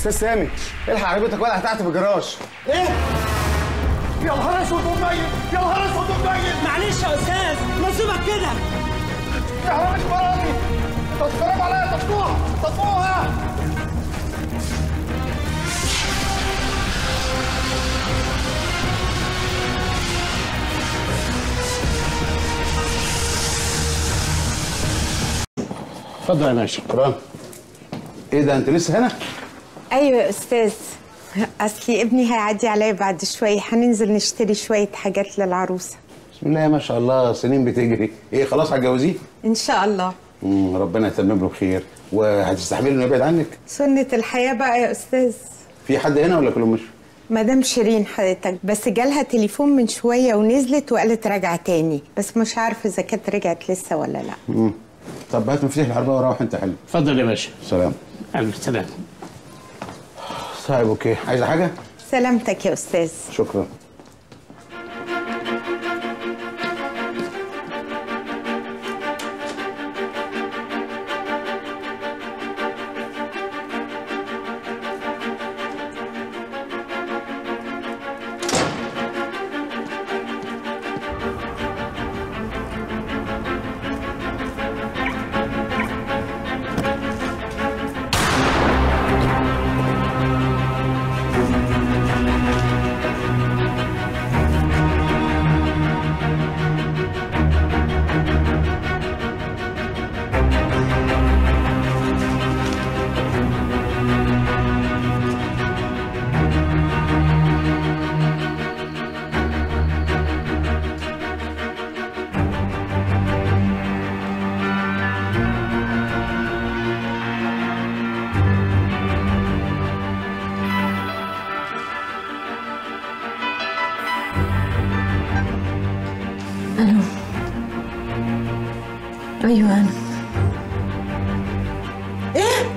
استاذ سامي الحق عربيتك ولع تحت في الجراج ايه يا نهار اسود وميت يا نهار اسود وميت معلش يا استاذ نصيبك كده يا حرام مش مراتي انت بتتفرج عليا طفوها طفوها اتفضل يا باشا شكرا ايه ده انت لسه هنا؟ ايوه يا استاذ اصلي ابني هيعدي عليا بعد شويه هننزل نشتري شويه حاجات للعروسه بسم الله ما شاء الله سنين بتجري ايه خلاص هتجوزيه؟ ان شاء الله مم، ربنا يتمم له بخير وهتستحملي انه يبعد عنك؟ سنه الحياه بقى يا استاذ في حد هنا ولا كلهم مش؟ مدام شيرين حضرتك بس جالها تليفون من شويه ونزلت وقالت راجعه تاني بس مش عارفه اذا كانت رجعت لسه ولا لا مم. طب هات مفاتيح العربيه وروح انت حلو اتفضل يا باشا سلام الف سلام طيب اوكي عايزه حاجه؟ سلامتك يا استاذ شكرا الو ايوه انا ايه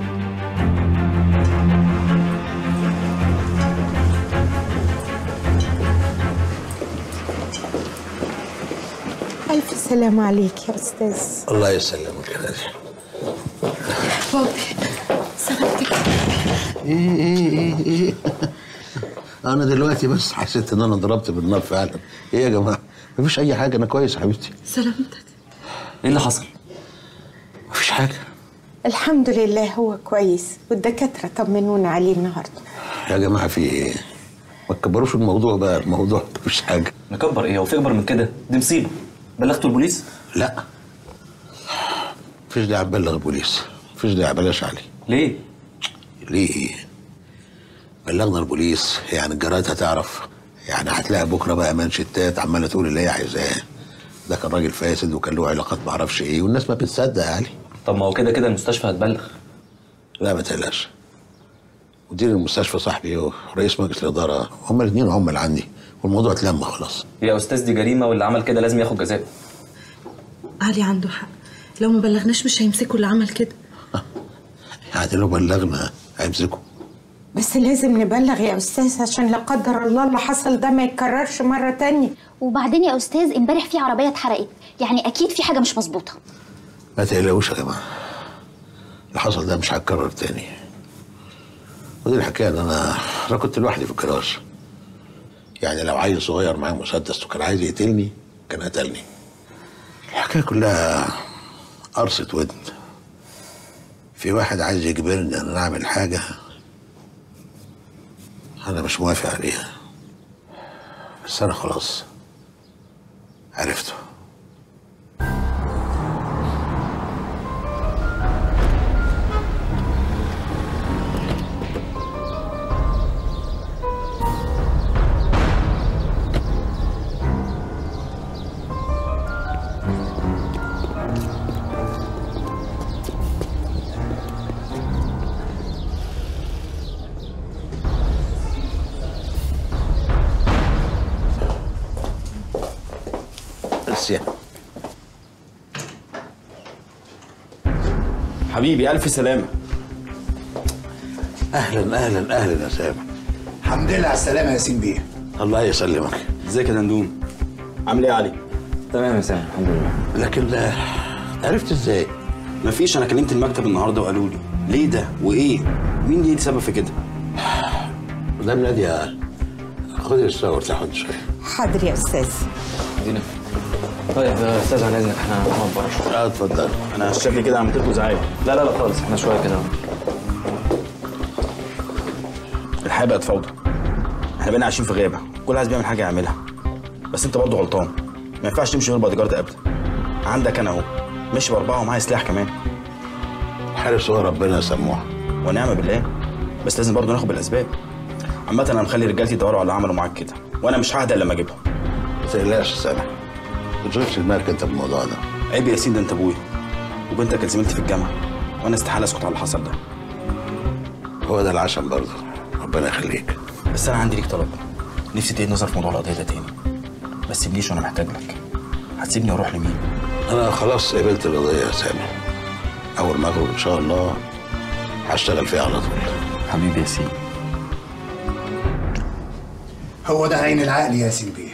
الف سلام عليك يا استاذ الله يسلمك يا غالي بابي سلامتك ايه ايه ايه ايه انا دلوقتي بس حسيت ان انا ضربت بالنار فعلا ايه يا جماعه مفيش اي حاجه انا كويس يا حبيبتي سلامتك ايه اللي حصل؟ مفيش حاجه الحمد لله هو كويس والدكاتره طمنونا عليه النهارده يا جماعه في ايه ما تكبروش الموضوع بقى الموضوع مفيش حاجه نكبر ايه هو في اكبر من كده دي مصيبه بلغتوا البوليس لا مفيش داعي تبلغ البوليس مفيش داعي بلاش علي ليه ليه ايه بلغنا البوليس يعني الجرايد هتعرف يعني هتلاقي بكره بقى منشتات عماله تقول اللي هي عايزاه ده كان راجل فاسد وكان له علاقات معرفش ايه والناس ما بتصدق يا علي طب ما هو كده كده المستشفى هتبلغ لا ما تقلقش مدير المستشفى صاحبي ورئيس مجلس الاداره هما الاثنين هم اللي عندي والموضوع اتلم خلاص يا استاذ دي جريمه واللي عمل كده لازم ياخد جزاء علي عنده حق لو ما بلغناش مش هيمسكوا اللي عمل كده يعني لو بلغنا هيمسكوا بس لازم نبلغ يا استاذ عشان لا قدر الله اللي حصل ده ما يتكررش مره تانية وبعدين يا استاذ امبارح في عربيه اتحرقت يعني اكيد في حاجه مش مظبوطه ما تقلقوش يا جماعه اللي حصل ده مش هيتكرر تاني ودي الحكايه ان انا انا كنت لوحدي في الجراج يعني لو عيل صغير معاه مسدس وكان عايز يقتلني كان قتلني الحكايه كلها قرصة ودن في واحد عايز يجبرني ان انا اعمل حاجه انا مش موافق عليها بس انا خلاص عرفته بس يعني حبيبي الف سلامه اهلا اهلا اهلا يا سامح الحمد لله على السلامه يا ياسين بيه الله يسلمك ازيك يا دندون عامل ايه يا علي تمام يا سامح الحمد لله لكن آه، عرفت ازاي مفيش انا كلمت المكتب النهارده وقالوا لي ليه ده وايه مين ليه سبب في كده مدام ناديه خدي الصور تاخد شويه حاضر يا استاذ دينا طيب يا استاذ عن اذنك احنا هنقعد بره اه اتفضل انا شكلي كده عملت لكم ازعاج لا لا لا خالص احنا شويه كده الحياه بقت فوضى احنا بقينا عايشين في غابه كل عايز بيعمل حاجه يعملها بس انت برضه غلطان ما ينفعش تمشي غير بادي جارد ابدا عندك انا اهو ماشي باربعه ومعايا سلاح كمان حارس هو ربنا سموها ونعم بالله بس لازم برضه ناخد بالاسباب عامة انا مخلي رجالتي يدوروا على اللي عملوا معاك كده وانا مش ههدى إلا لما اجيبهم ما تقلقش يا سامح ما تشغلش دماغك انت بالموضوع ده عيب يا ياسين ده انت ابويا وبنتك كانت زميلتي في الجامعه وانا استحاله اسكت على اللي حصل ده هو ده العشم برضه ربنا يخليك بس انا عندي ليك طلب نفسي تعيد نظر في موضوع القضيه ده تاني بس تسيبنيش وانا محتاج لك هتسيبني واروح لمين انا خلاص قبلت القضيه يا سامح اول ما اخرج ان شاء الله هشتغل فيها على طول حبيبي ياسين هو ده عين العقل يا ياسين بيه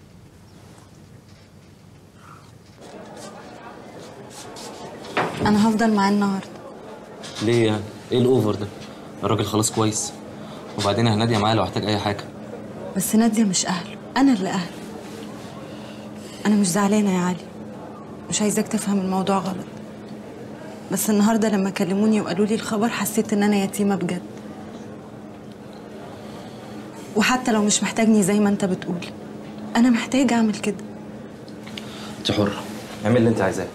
انا هفضل معاه النهارده ليه يعني ايه الاوفر ده الراجل خلاص كويس وبعدين يا ناديه معايا لو احتاج اي حاجه بس ناديه مش اهله انا اللي اهله انا مش زعلانه يا علي مش عايزاك تفهم الموضوع غلط بس النهارده لما كلموني وقالوا لي الخبر حسيت ان انا يتيمه بجد وحتى لو مش محتاجني زي ما انت بتقول انا محتاجه اعمل كده انت حره اعمل اللي انت عايزاه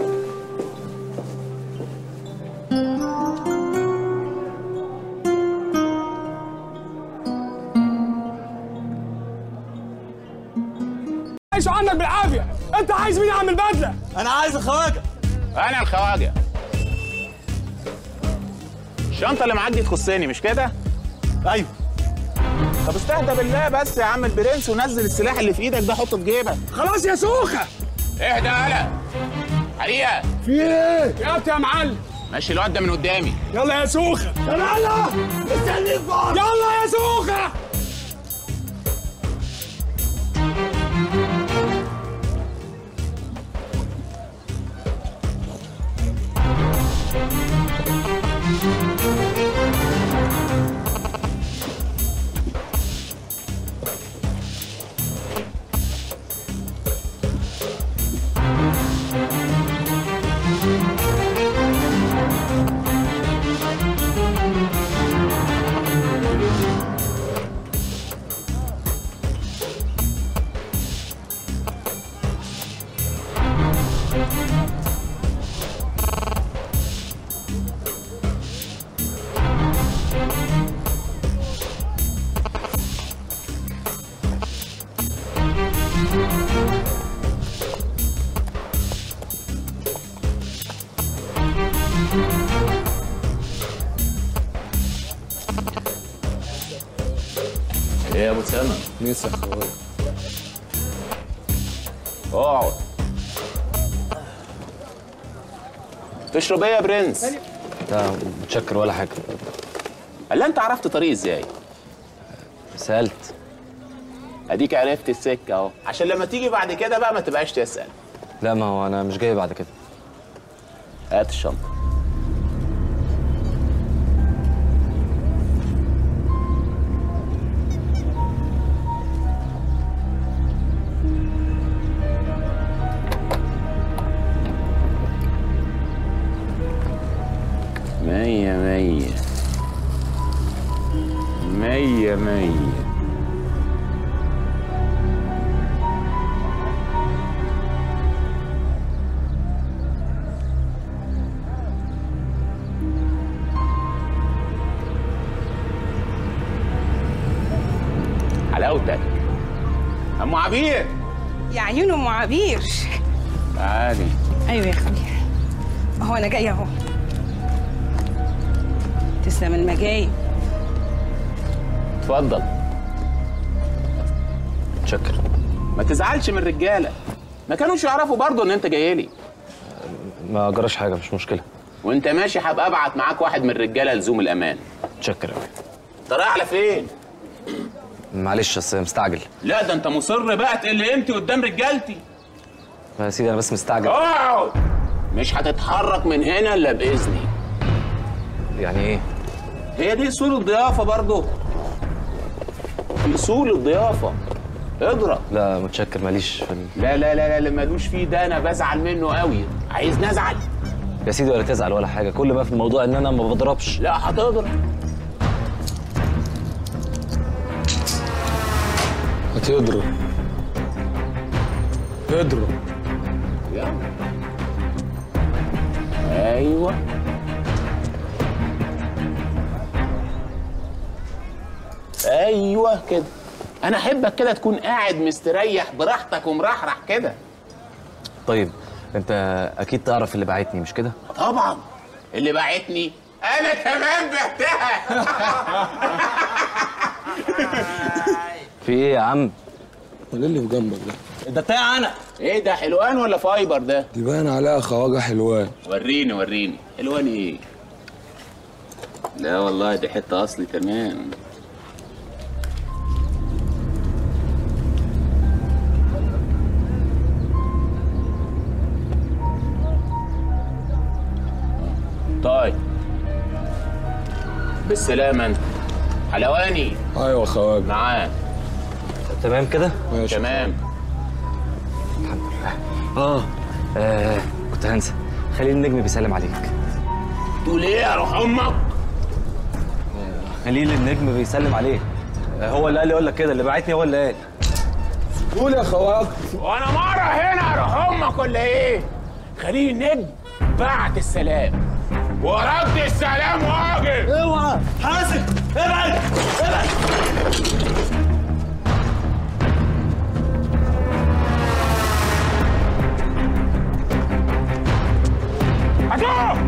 عايش عنك بالعافيه انت عايز مين يعمل بدله انا عايز الخواجه انا الخواجه الشنطه اللي معاك دي تخصني مش كده ايوه طب استهدى بالله بس يا عم البرنس ونزل السلاح اللي في ايدك ده حطه في جيبك خلاص يا سوخه اهدى يالا حريقه في ايه يا يا معلم ماشي الواد ده من قدامي يلا يا سوخه يلا مستنيك يلا يا سوخه ايه يا ابو سلمى لسه اخويا اقعد تشرب ايه يا برنس لا متشكر ولا حاجه الا انت عرفت طريق ازاي سالت اديك عرفت السكه اهو عشان لما تيجي بعد كده بقى ما تبقاش تسال لا ما هو انا مش جاي بعد كده هات الشنطه مية مية مية مية حلاوتك ام عبير يا عيون ام عبير تعالي ايوه يا اخويا اهو انا جايه اهو تسلم المجاي اتفضل متشكر ما تزعلش من الرجاله ما كانوش يعرفوا برضه ان انت جاي لي ما جراش حاجه مش مشكله وانت ماشي هبقى ابعت معاك واحد من الرجاله لزوم الامان متشكر قوي انت رايح على فين معلش بس مستعجل لا ده انت مصر بقى تقل قيمتي قدام رجالتي يا سيدي انا بس مستعجل اقعد مش هتتحرك من هنا الا باذني يعني ايه هي دي اصول الضيافه برضه اصول الضيافه اضرب لا متشكر ماليش في ال... لا لا لا لا اللي مالوش فيه ده انا بزعل منه قوي عايز نزعل يا سيدي ولا تزعل ولا حاجه كل ما في الموضوع ان انا ما بضربش لا هتضرب هتضرب اضرب يلا ايوه ايوه كده انا احبك كده تكون قاعد مستريح براحتك ومرحرح كده طيب انت اكيد تعرف اللي بعتني مش كده طبعا اللي باعتني انا كمان بعتها في ايه يا عم ولا اللي في جنبك ده ده بتاع انا ايه ده حلوان ولا فايبر ده دي باين عليها خواجه حلوان وريني وريني حلوان ايه لا والله دي حته اصلي تمام طيب بالسلامة انت حلواني ايوه خواجه معاك تمام كده ماشي تمام اه, آه. كنت هنسى خليل النجم بيسلم عليك تقول ايه يا روح امك خليل النجم بيسلم عليك آه، هو اللي قال لي اقول لك كده اللي بعتني هو اللي قال قول يا خواجه وانا مرة هنا يا روح امك ولا ايه خليل النجم بعت السلام ورد السلام واجب اوعى حاسب ابعد ابعد هتقف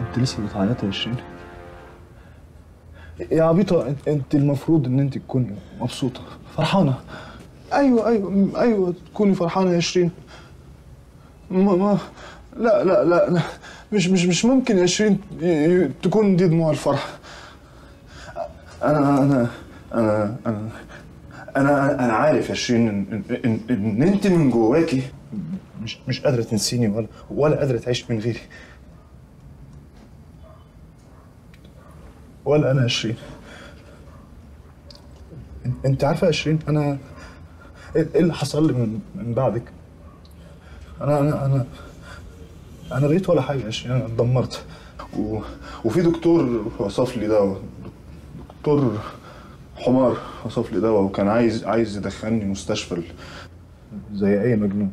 انت لسه بتعيطي يا شيرين يا عبيطه انت- انت المفروض ان انت تكوني مبسوطه فرحانه ايوه ايوه ايوه تكوني فرحانه يا شيرين ما ما لا لا لا لا. مش مش مش ممكن يا شيرين ي- ي- تكون دي دموع الفرح انا انا انا انا انا انا عارف يا شيرين ان, إن, إن, ان انت من جواكي مش مش قادره تنسيني ولا ولا قادره تعيش من غيري ولا انا يا شيرين إن- انت عارفه يا شيرين انا ايه إيه اللي حصل لي من, من بعدك انا انا انا انا بقيت ولا حاجه يا شيرين انا اتدمرت و... وفي دكتور وصف لي دواء دكتور حمار وصف لي دواء وكان عايز عايز يدخلني مستشفى ال- زي اي مجنون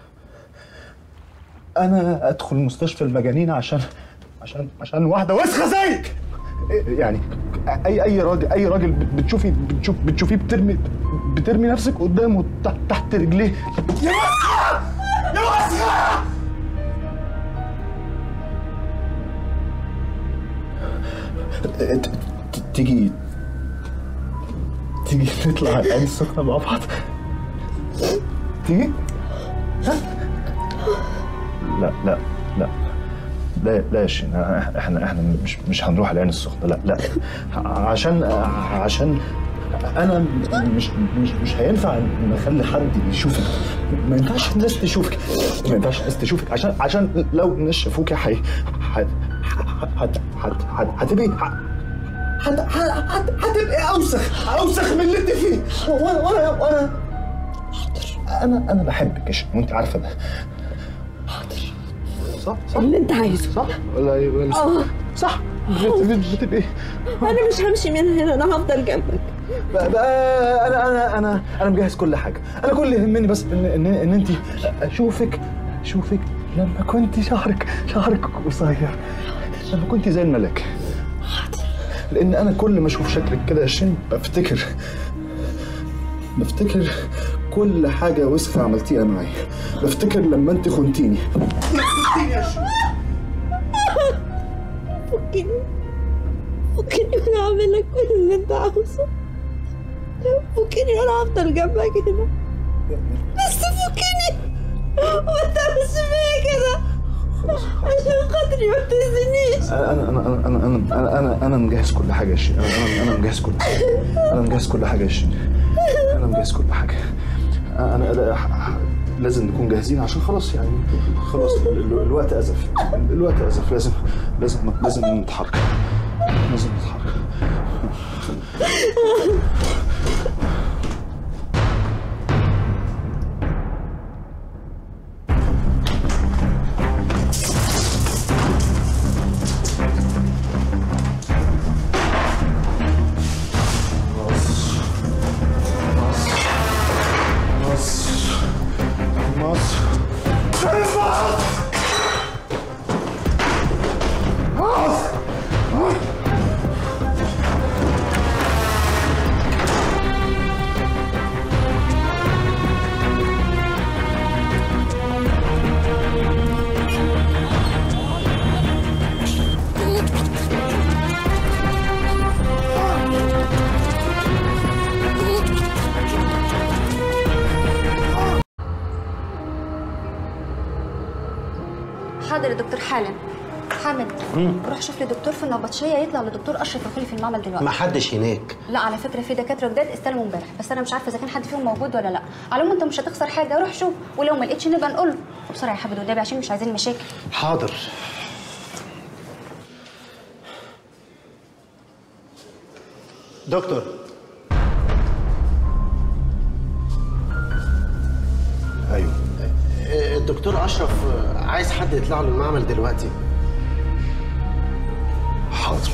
انا ادخل مستشفى المجانين عشان عشان عشان واحده وسخه زيك يعني اي اي راجل اي راجل بتشوفي بتشوف بتشوفيه بترمي بترمي نفسك قدامه تحت, تحت رجليه يا وسخة يا وسخة ت- ت- تيجي تيجي نطلع على العين السخنة مع بعض تيجي؟ ها؟ لا لا لا لا لا يا شين احنا احنا مش مش هنروح العين السخنة لا لا عشان عشان انا مش مش مش هينفع ان اخلي حد يشوفك ما ينفعش الناس تشوفك ما ينفعش الناس تشوفك عشان عشان لو الناس شافوكي حي هت هت هت هت هتبقي هت- هت- هت- هتبقي اوسخ اوسخ من اللي انت فيه وانا وانا وانا انا انا بحبك يا شيخ وانت عارفه ده حاضر صح صح اللي انت عايزه صح ولا ولا اه صح بت- بت- بتبقي انا مش همشي من هنا انا هفضل جنبك بقى بقى انا انا انا انا مجهز كل حاجه انا كل اللي يهمني بس ان ان, إن انت اشوفك اشوفك لما كنت شعرك شعرك قصير لما كنت زي الملاك لان انا كل ما اشوف شكلك كده يا شين بفتكر بفتكر كل حاجه وسخه عملتيها معايا بفتكر لما انت خنتيني فكني فكني وانا اعمل لك كل اللي انت عاوزه فكني وانا هفضل جنبك هنا بس فكني وانت مش فيا كده عشان خاطري ما تأذينيش انا انا انا انا انا انا انا انا مجهز كل حاجه يا شين انا انا انا مجهز كل حاجه انا مجهز كل حاجه يا شين انا مجهز كل حاجه انا أنا- ح- لازم نكون جاهزين عشان خلاص يعني خلاص ال- ال- الوقت ازف الوقت ازف لازم لازم لازم نتحرك لازم نتحرك مصر مصر حاضر يا دكتور حالا حامد مم. روح شوف لي دكتور في النبطشيه يطلع لدكتور اشرف الخلي في المعمل دلوقتي ما حدش هناك لا على فكره في دكاتره جداد استلموا امبارح بس انا مش عارفه اذا كان حد فيهم موجود ولا لا على العموم انت مش هتخسر حاجه روح شوف ولو ما لقيتش نبقى نقول له بسرعه يا حبيبي والنبي عشان مش عايزين مشاكل حاضر دكتور ايوه الدكتور اشرف عايز حد يطلع له المعمل دلوقتي حاضر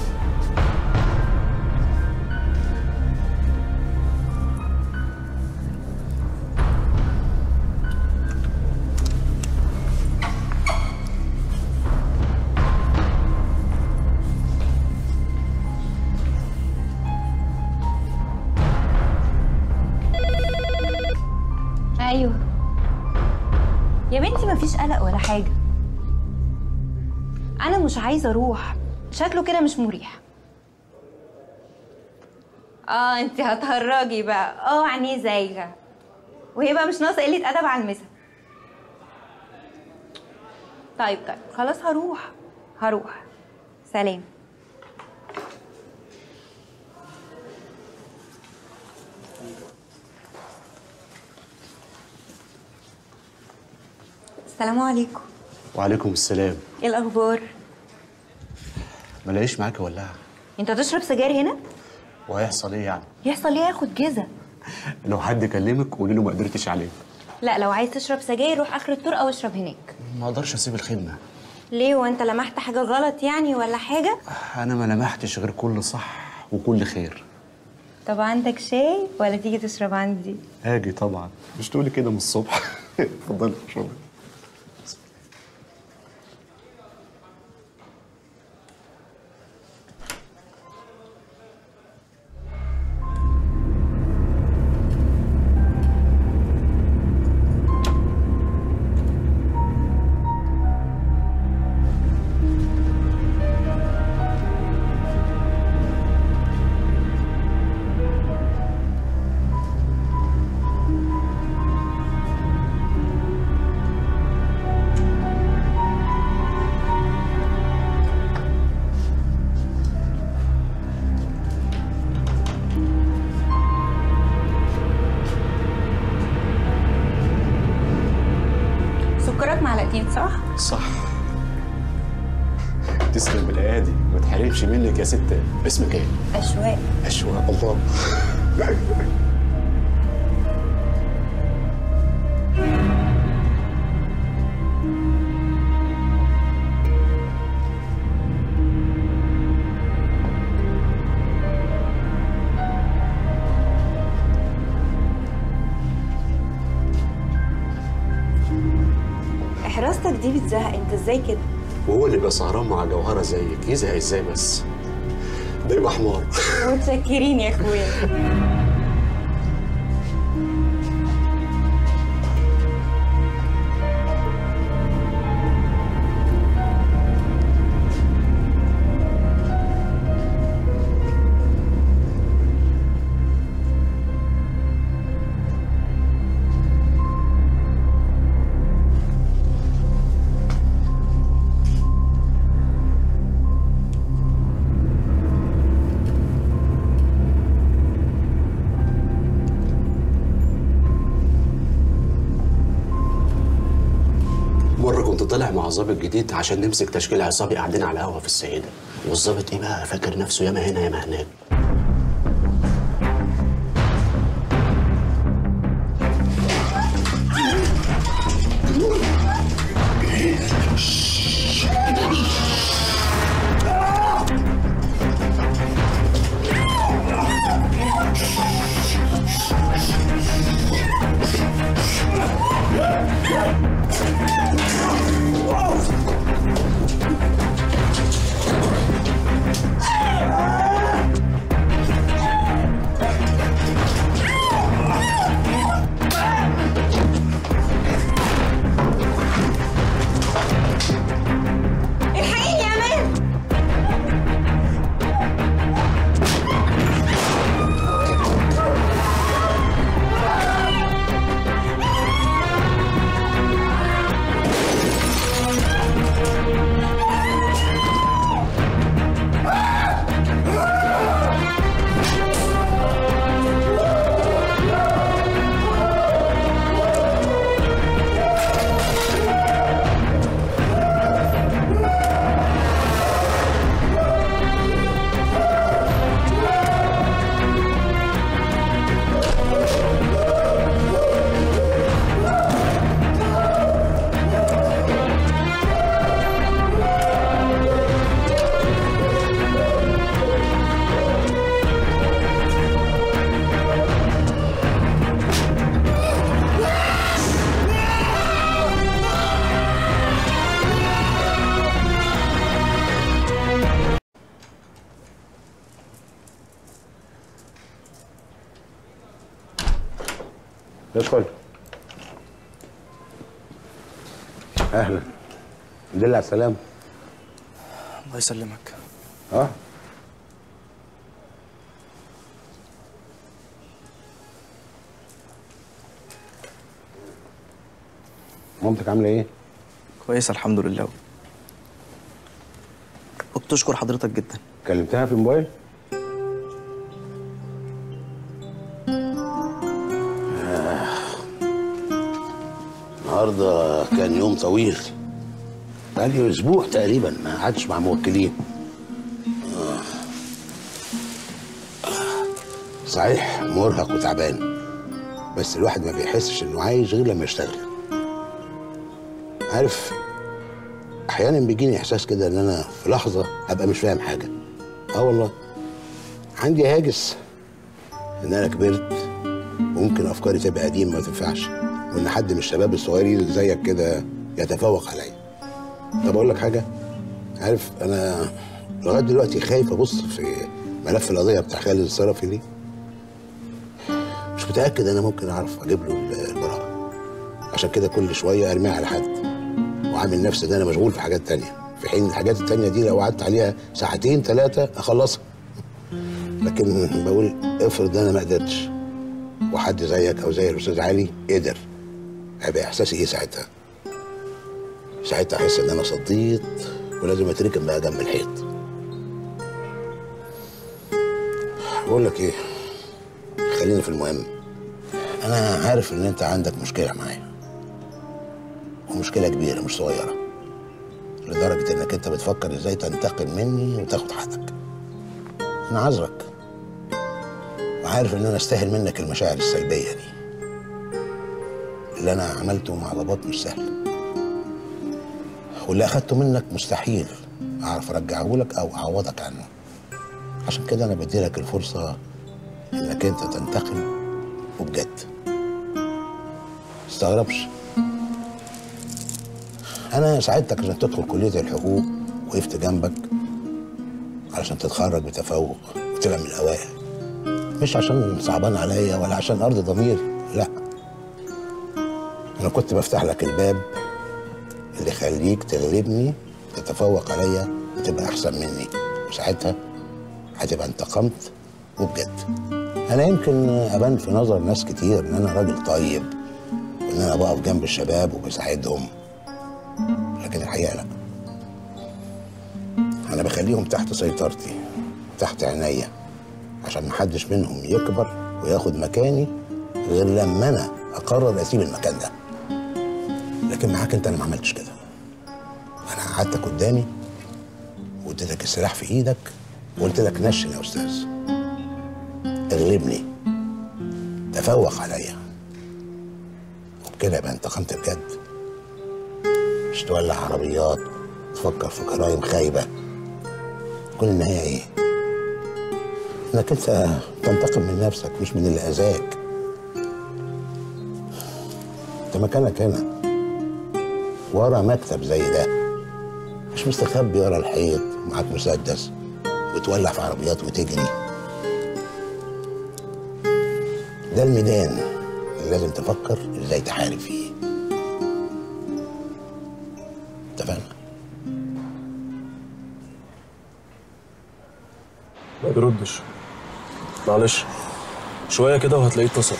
ايوه يا بنتي مفيش قلق ولا حاجه انا مش عايزه اروح شكله كده مش مريح اه انت هتهرجي بقى اه عينيه زايغه وهي بقى مش ناقصه قله ادب على المسا طيب طيب خلاص هروح هروح سلام السلام عليكم وعليكم السلام ايه الاخبار ما لاقيش معاك ولا انت تشرب سجاير هنا وهيحصل ايه يعني يحصل ايه ياخد جزا لو حد كلمك قولي له ما قدرتش عليه لا لو عايز تشرب سجاير روح اخر الطرقه واشرب هناك ما اقدرش اسيب الخدمه ليه وانت لمحت حاجه غلط يعني ولا حاجه انا ما لمحتش غير كل صح وكل خير طب عندك شاي ولا تيجي تشرب عندي هاجي طبعا مش تقولي كده من الصبح اتفضلي اشربي سكرك معلقتين صح صح تسلم بالايادي ما تحرمش منك يا ست اسمك ايه؟ اشواق اشواق الله حراستك دي بتزهق انت ازاي كده وهو اللي بقى سهران مع جوهره زيك يزهق ازاي بس ده يبقى حمار متشكرين يا اخويا مرة كنت طالع مع ظابط جديد عشان نمسك تشكيل عصابي قاعدين على قهوة في السيدة والظابط ايه بقى فاكر نفسه ياما هنا ياما هناك الحقيني يا امان ادخل اهلا الحمد لله على السلامه الله يسلمك اه مامتك عامله ايه؟ كويس الحمد لله وبتشكر حضرتك جدا كلمتها في الموبايل؟ آه. النهارده كان يوم طويل بقالي اسبوع تقريبا ما قعدتش مع موكلين آه. آه. صحيح مرهق وتعبان بس الواحد ما بيحسش انه عايش غير لما يشتغل عارف احيانا بيجيني احساس كده ان انا في لحظه ابقى مش فاهم حاجه اه والله عندي هاجس ان انا كبرت وممكن افكاري تبقى قديمه ما تنفعش وان حد من الشباب الصغيرين زيك كده يتفوق عليا طب اقول لك حاجه عارف انا لغايه دلوقتي خايف ابص في ملف القضيه بتاع خالد الصرفي دي مش متاكد انا ممكن اعرف اجيب له البراءه عشان كده كل شويه ارميها على حد وعامل نفسي ان انا مشغول في حاجات تانية في حين الحاجات التانية دي لو قعدت عليها ساعتين ثلاثة أخلصها لكن بقول افرض أنا ما قدرتش وحد زيك أو زي الأستاذ علي قدر هيبقى إحساسي إيه ساعتها؟ ساعتها أحس إن أنا صديت ولازم أتركن بقى جنب الحيط بقول لك إيه خلينا في المهم أنا عارف إن أنت عندك مشكلة معايا ومشكلة كبيرة مش صغيرة لدرجة انك انت بتفكر ازاي تنتقم مني وتاخد حقك انا عذرك وعارف ان انا استاهل منك المشاعر السلبية دي اللي انا عملته مع باباك مش سهل واللي اخدته منك مستحيل اعرف ارجعه لك او اعوضك عنه عشان كده انا بديلك الفرصة انك انت تنتقم وبجد استغربش انا ساعدتك عشان تدخل كليه الحقوق وقفت جنبك علشان تتخرج بتفوق وتبقى من الاوائل مش عشان صعبان عليا ولا عشان ارضي ضميري لا انا كنت بفتح لك الباب اللي يخليك تغلبني تتفوق عليا وتبقى احسن مني وساعتها هتبقى انتقمت وبجد انا يمكن ابان في نظر ناس كتير ان انا راجل طيب وان انا بقف جنب الشباب وبساعدهم لكن الحقيقه لا انا بخليهم تحت سيطرتي تحت عينيا عشان محدش منهم يكبر وياخد مكاني غير لما انا اقرر اسيب المكان ده لكن معاك انت انا ما عملتش كده انا قعدتك قدامي واديتك السلاح في ايدك وقلت لك نشن يا استاذ اغلبني تفوق عليا وبكده يبقى انتقمت بجد مش تولع عربيات تفكر في جرائم خايبه كل النهايه ايه؟ انك انت تنتقم من نفسك مش من اللي اذاك انت مكانك هنا ورا مكتب زي ده مش مستخبي ورا الحيط معاك مسدس وتولع في عربيات وتجري ده الميدان اللي لازم تفكر ازاي تحارب فيه اتفقنا ما بيردش معلش شوية كده وهتلاقيه اتصل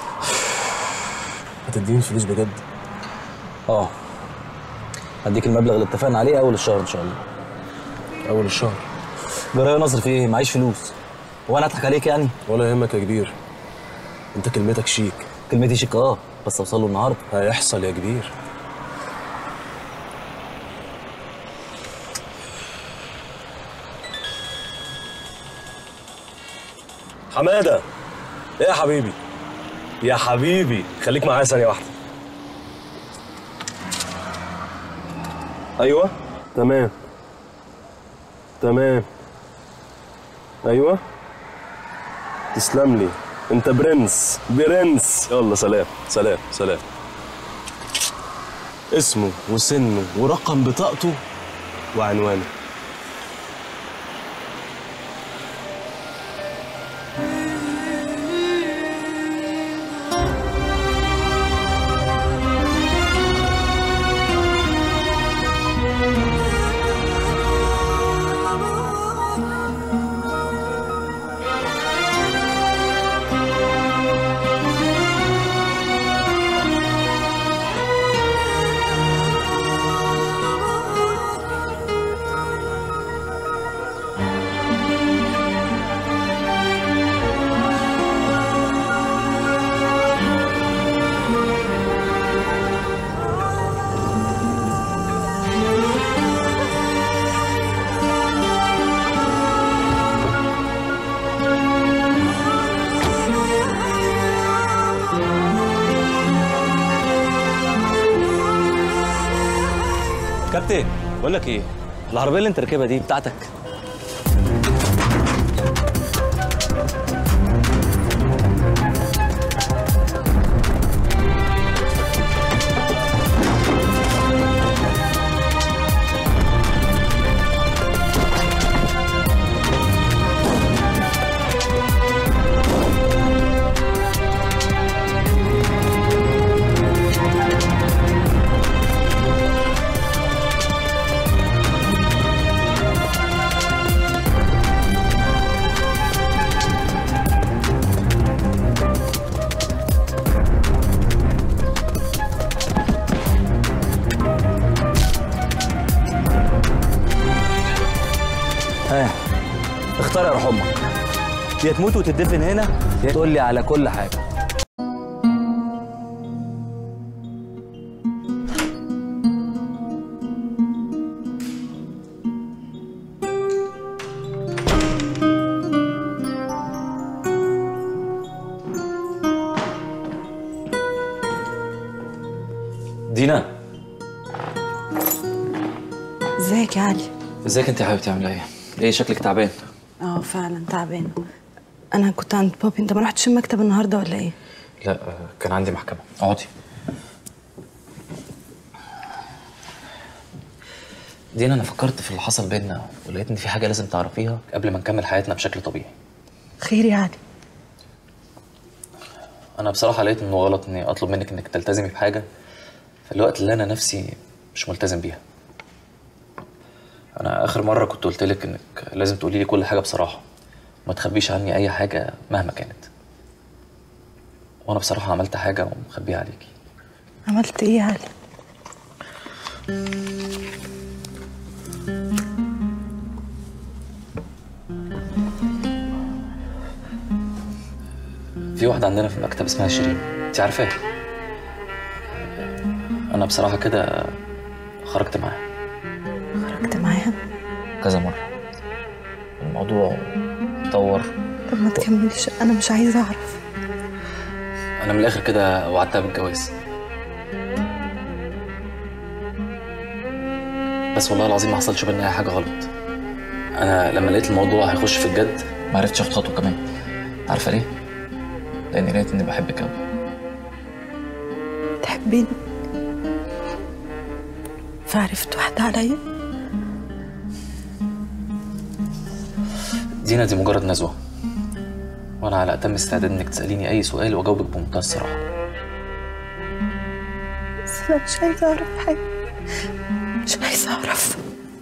هتديني الفلوس بجد اه هديك المبلغ اللي اتفقنا عليه اول الشهر ان شاء الله اول الشهر جرايه نصر في ايه معيش فلوس هو انا اضحك عليك يعني ولا يهمك يا كبير انت كلمتك شيك كلمتي شيك اه بس اوصل له النهارده هيحصل يا كبير حماده ايه يا حبيبي يا حبيبي خليك معايا ثانيه واحده ايوه تمام تمام ايوه تسلم لي انت برنس برنس يلا سلام سلام سلام اسمه وسنه ورقم بطاقته وعنوانه كابتن بقول لك ايه العربيه اللي انت راكبها دي بتاعتك ها اختار يا روح امك يا تموت وتدفن هنا يا تقول لي على كل حاجه دينا ازيك يا علي ازيك انت يا حبيبتي عامله ايه؟ ايه شكلك تعبان اه فعلا تعبانه انا كنت عند بابي انت ما رحتش المكتب النهارده ولا ايه لا آه، كان عندي محكمه اقعدي دينا انا فكرت في اللي حصل بينا ولقيت ان في حاجه لازم تعرفيها قبل ما نكمل حياتنا بشكل طبيعي خير يا علي انا بصراحه لقيت انه غلط اني اطلب منك انك تلتزمي بحاجه في الوقت اللي انا نفسي مش ملتزم بيها انا اخر مره كنت قلت لك انك لازم تقولي لي كل حاجه بصراحه وما تخبيش عني اي حاجه مهما كانت وانا بصراحه عملت حاجه ومخبيها عليكي عملت ايه يا علي في واحده عندنا في المكتب اسمها شيرين انت عارفاها انا بصراحه كده خرجت معاها خرجت معاها كذا مره الموضوع اتطور طب ما تكملش انا مش عايزه اعرف انا من الاخر كده وعدتها بالجواز بس والله العظيم ما حصلش بينا اي حاجه غلط انا لما لقيت الموضوع هيخش في الجد ما عرفتش اخد خطوه كمان عارفه ليه لاني لقيت اني بحبك قوي تحبيني فعرفت واحده عليا دينا دي مجرد نزوه وانا على اتم استعداد انك تساليني اي سؤال واجاوبك بمنتهى الصراحه بس انا مش عايزه اعرف حاجه مش عايزه اعرف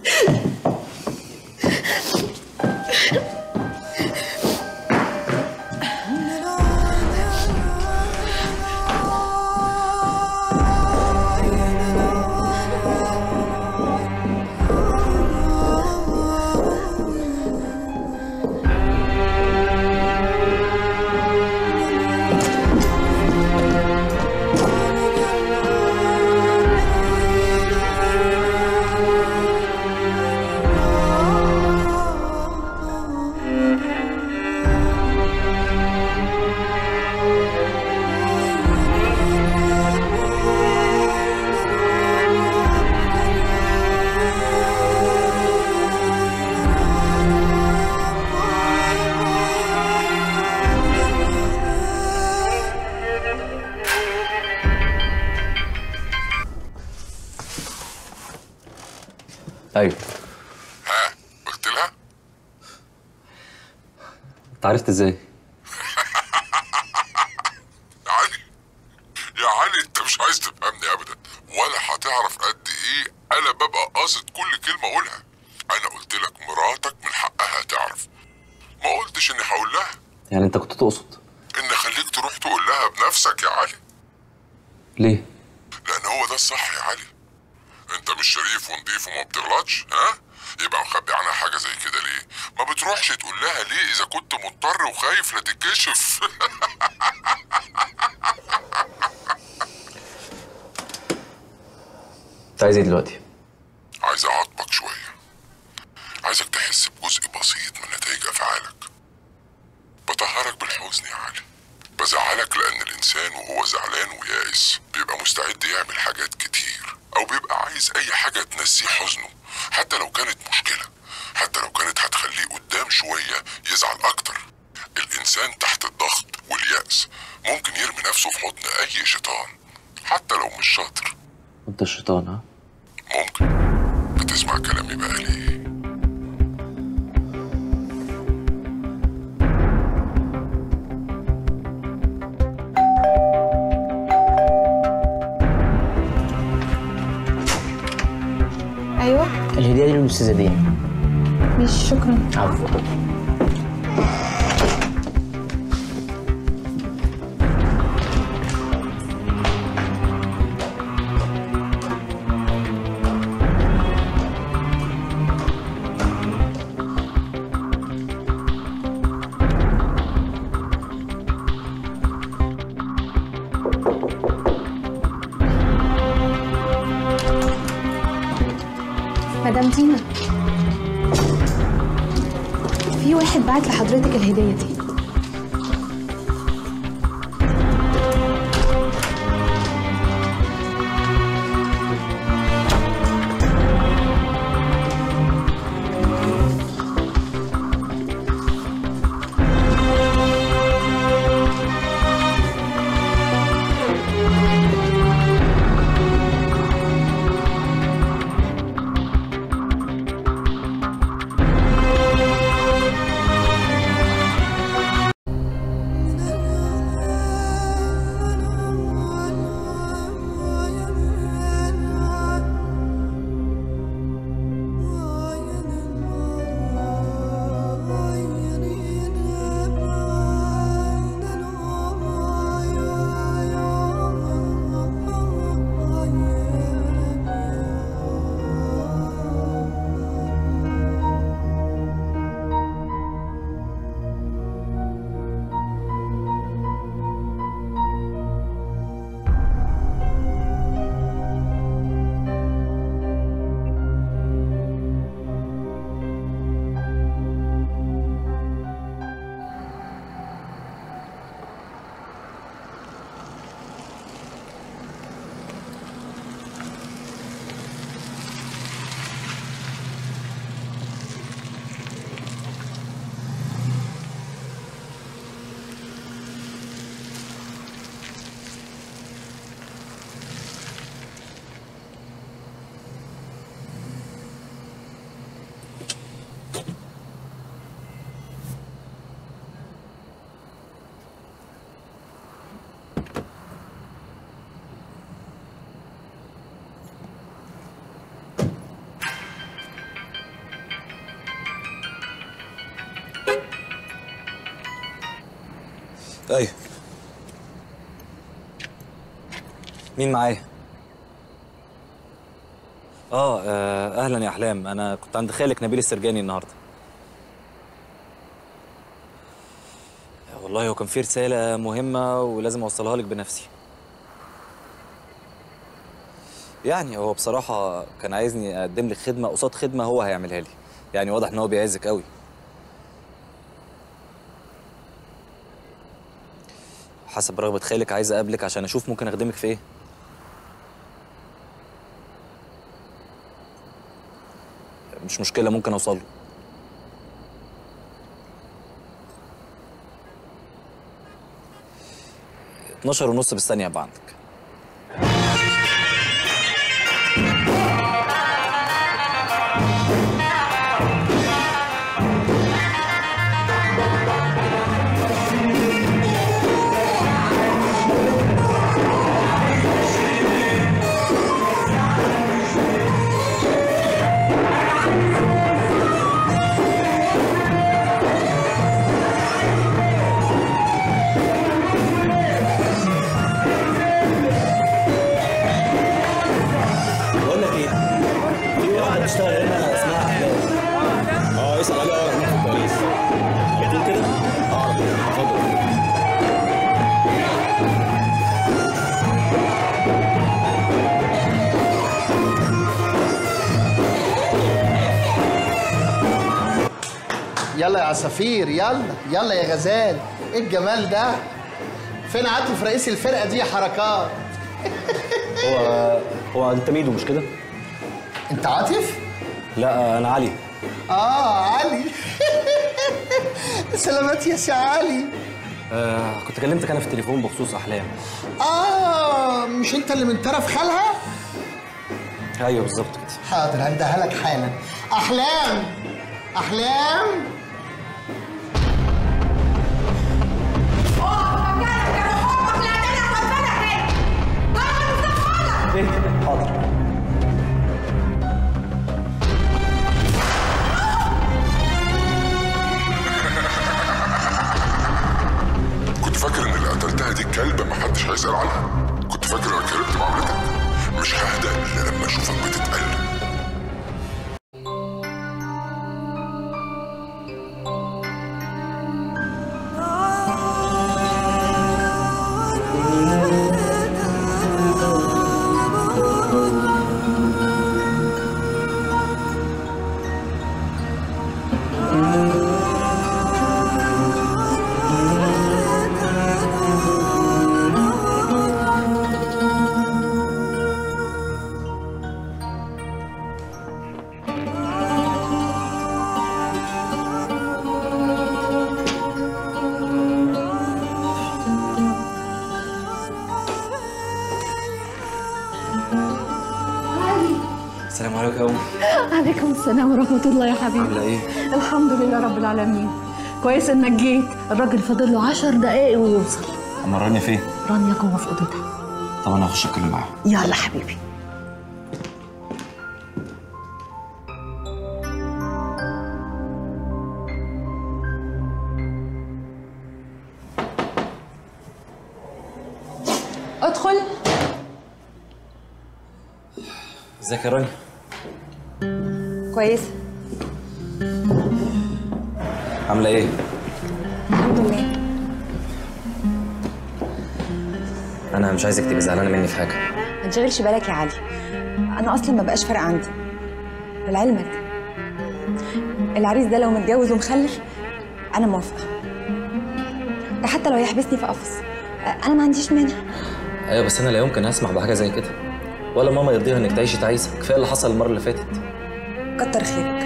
ايوه ها قلت لها انت عرفت ازاي يا علي يا علي انت مش عايز تفهمني ابدا ولا هتعرف قد ايه انا ببقى قاصد كل كلمه اقولها انا قلت لك مراتك من حقها تعرف ما قلتش اني هقول لها يعني انت كنت تقصد ان خليك تروح تقول لها بنفسك يا علي ليه لان هو ده الصح يا علي انت مش شريف ونضيف وما بتغلطش ها يبقى مخبي عنها حاجه زي كده ليه ما بتروحش تقول لها ليه اذا كنت مضطر وخايف لا تتكشف انت عايز ايه دلوقتي عايز اعاقبك شويه عايزك تحس بجزء بسيط من نتائج افعالك بطهرك بالحزن يا علي بزعلك لان الانسان وهو زعلان ويائس بيبقى مستعد يعمل حاجات كتير او بيبقى عايز اي حاجة تنسيه حزنه حتى لو كانت مشكلة حتى لو كانت هتخليه قدام شوية يزعل اكتر الانسان تحت الضغط واليأس ممكن يرمي نفسه في حضن اي شيطان حتى لو مش شاطر انت الشيطان ها بتسمع كلامي بقى ليه ايوه الهديه دي للاستاذه دينا ماشي شكرا عفوا مدام دينا في واحد بعت لحضرتك الهدية دي ايوه مين معايا؟ آه, اه اهلا يا احلام انا كنت عند خالك نبيل السرجاني النهارده والله هو كان في رسالة مهمة ولازم اوصلها لك بنفسي يعني هو بصراحة كان عايزني اقدم لك خدمة قصاد خدمة هو هيعملها لي يعني واضح ان هو بيعزك قوي حسب رغبة خالك عايز اقابلك عشان اشوف ممكن اخدمك في ايه مش مشكلة ممكن اوصل له اتناشر ونص بالثانية هبقى عندك بقول لك ايه في واحده بتشتغل هنا اسمها احلام اه اسال عليها ورا هناك في الكواليس جايين كده اه اتفضل يلا يا عصافير يلا يلا يا غزال ايه الجمال ده فين عاطف رئيس الفرقه دي يا حركات هو هو انت ميدو مش كده؟ انت عاطف؟ لا انا علي اه علي سلامات يا سي علي آه كنت كلمتك انا في التليفون بخصوص احلام اه مش انت اللي من طرف خالها؟ ايوه بالظبط كده حاضر هنديها لك حالا احلام احلام ايه حاضر كنت فاكر ان اللي قتلتها دي كلبه محدش هيسال عنها كنت فاكر انك هربت معاملتك مش ههدى الا لما اشوفك بتتقلب السلام عليكم يا أم. عليكم السلام ورحمة الله يا حبيبي عاملة إيه؟ الحمد لله رب العالمين كويس انك جيت الراجل فاضل له 10 دقايق ويوصل اما رانيا فين؟ رانيا جوه في اوضتها طب انا هخش اتكلم معاها يلا حبيبي ادخل ازيك يا رانيا؟ كويسة عاملة ايه؟ الحمد لله انا مش عايزك تبقي زعلانة مني في حاجة ما تشغلش بالك يا علي انا اصلا ما بقاش فارق عندي ولعلمك العريس ده لو متجوز ومخلف انا موافقه ده حتى لو يحبسني في قفص انا ما عنديش مانع ايوه بس انا لا يمكن اسمح بحاجة زي كده ولا ماما يرضيها انك تعيشي تعيسة كفاية اللي حصل المرة اللي فاتت كتر خيرك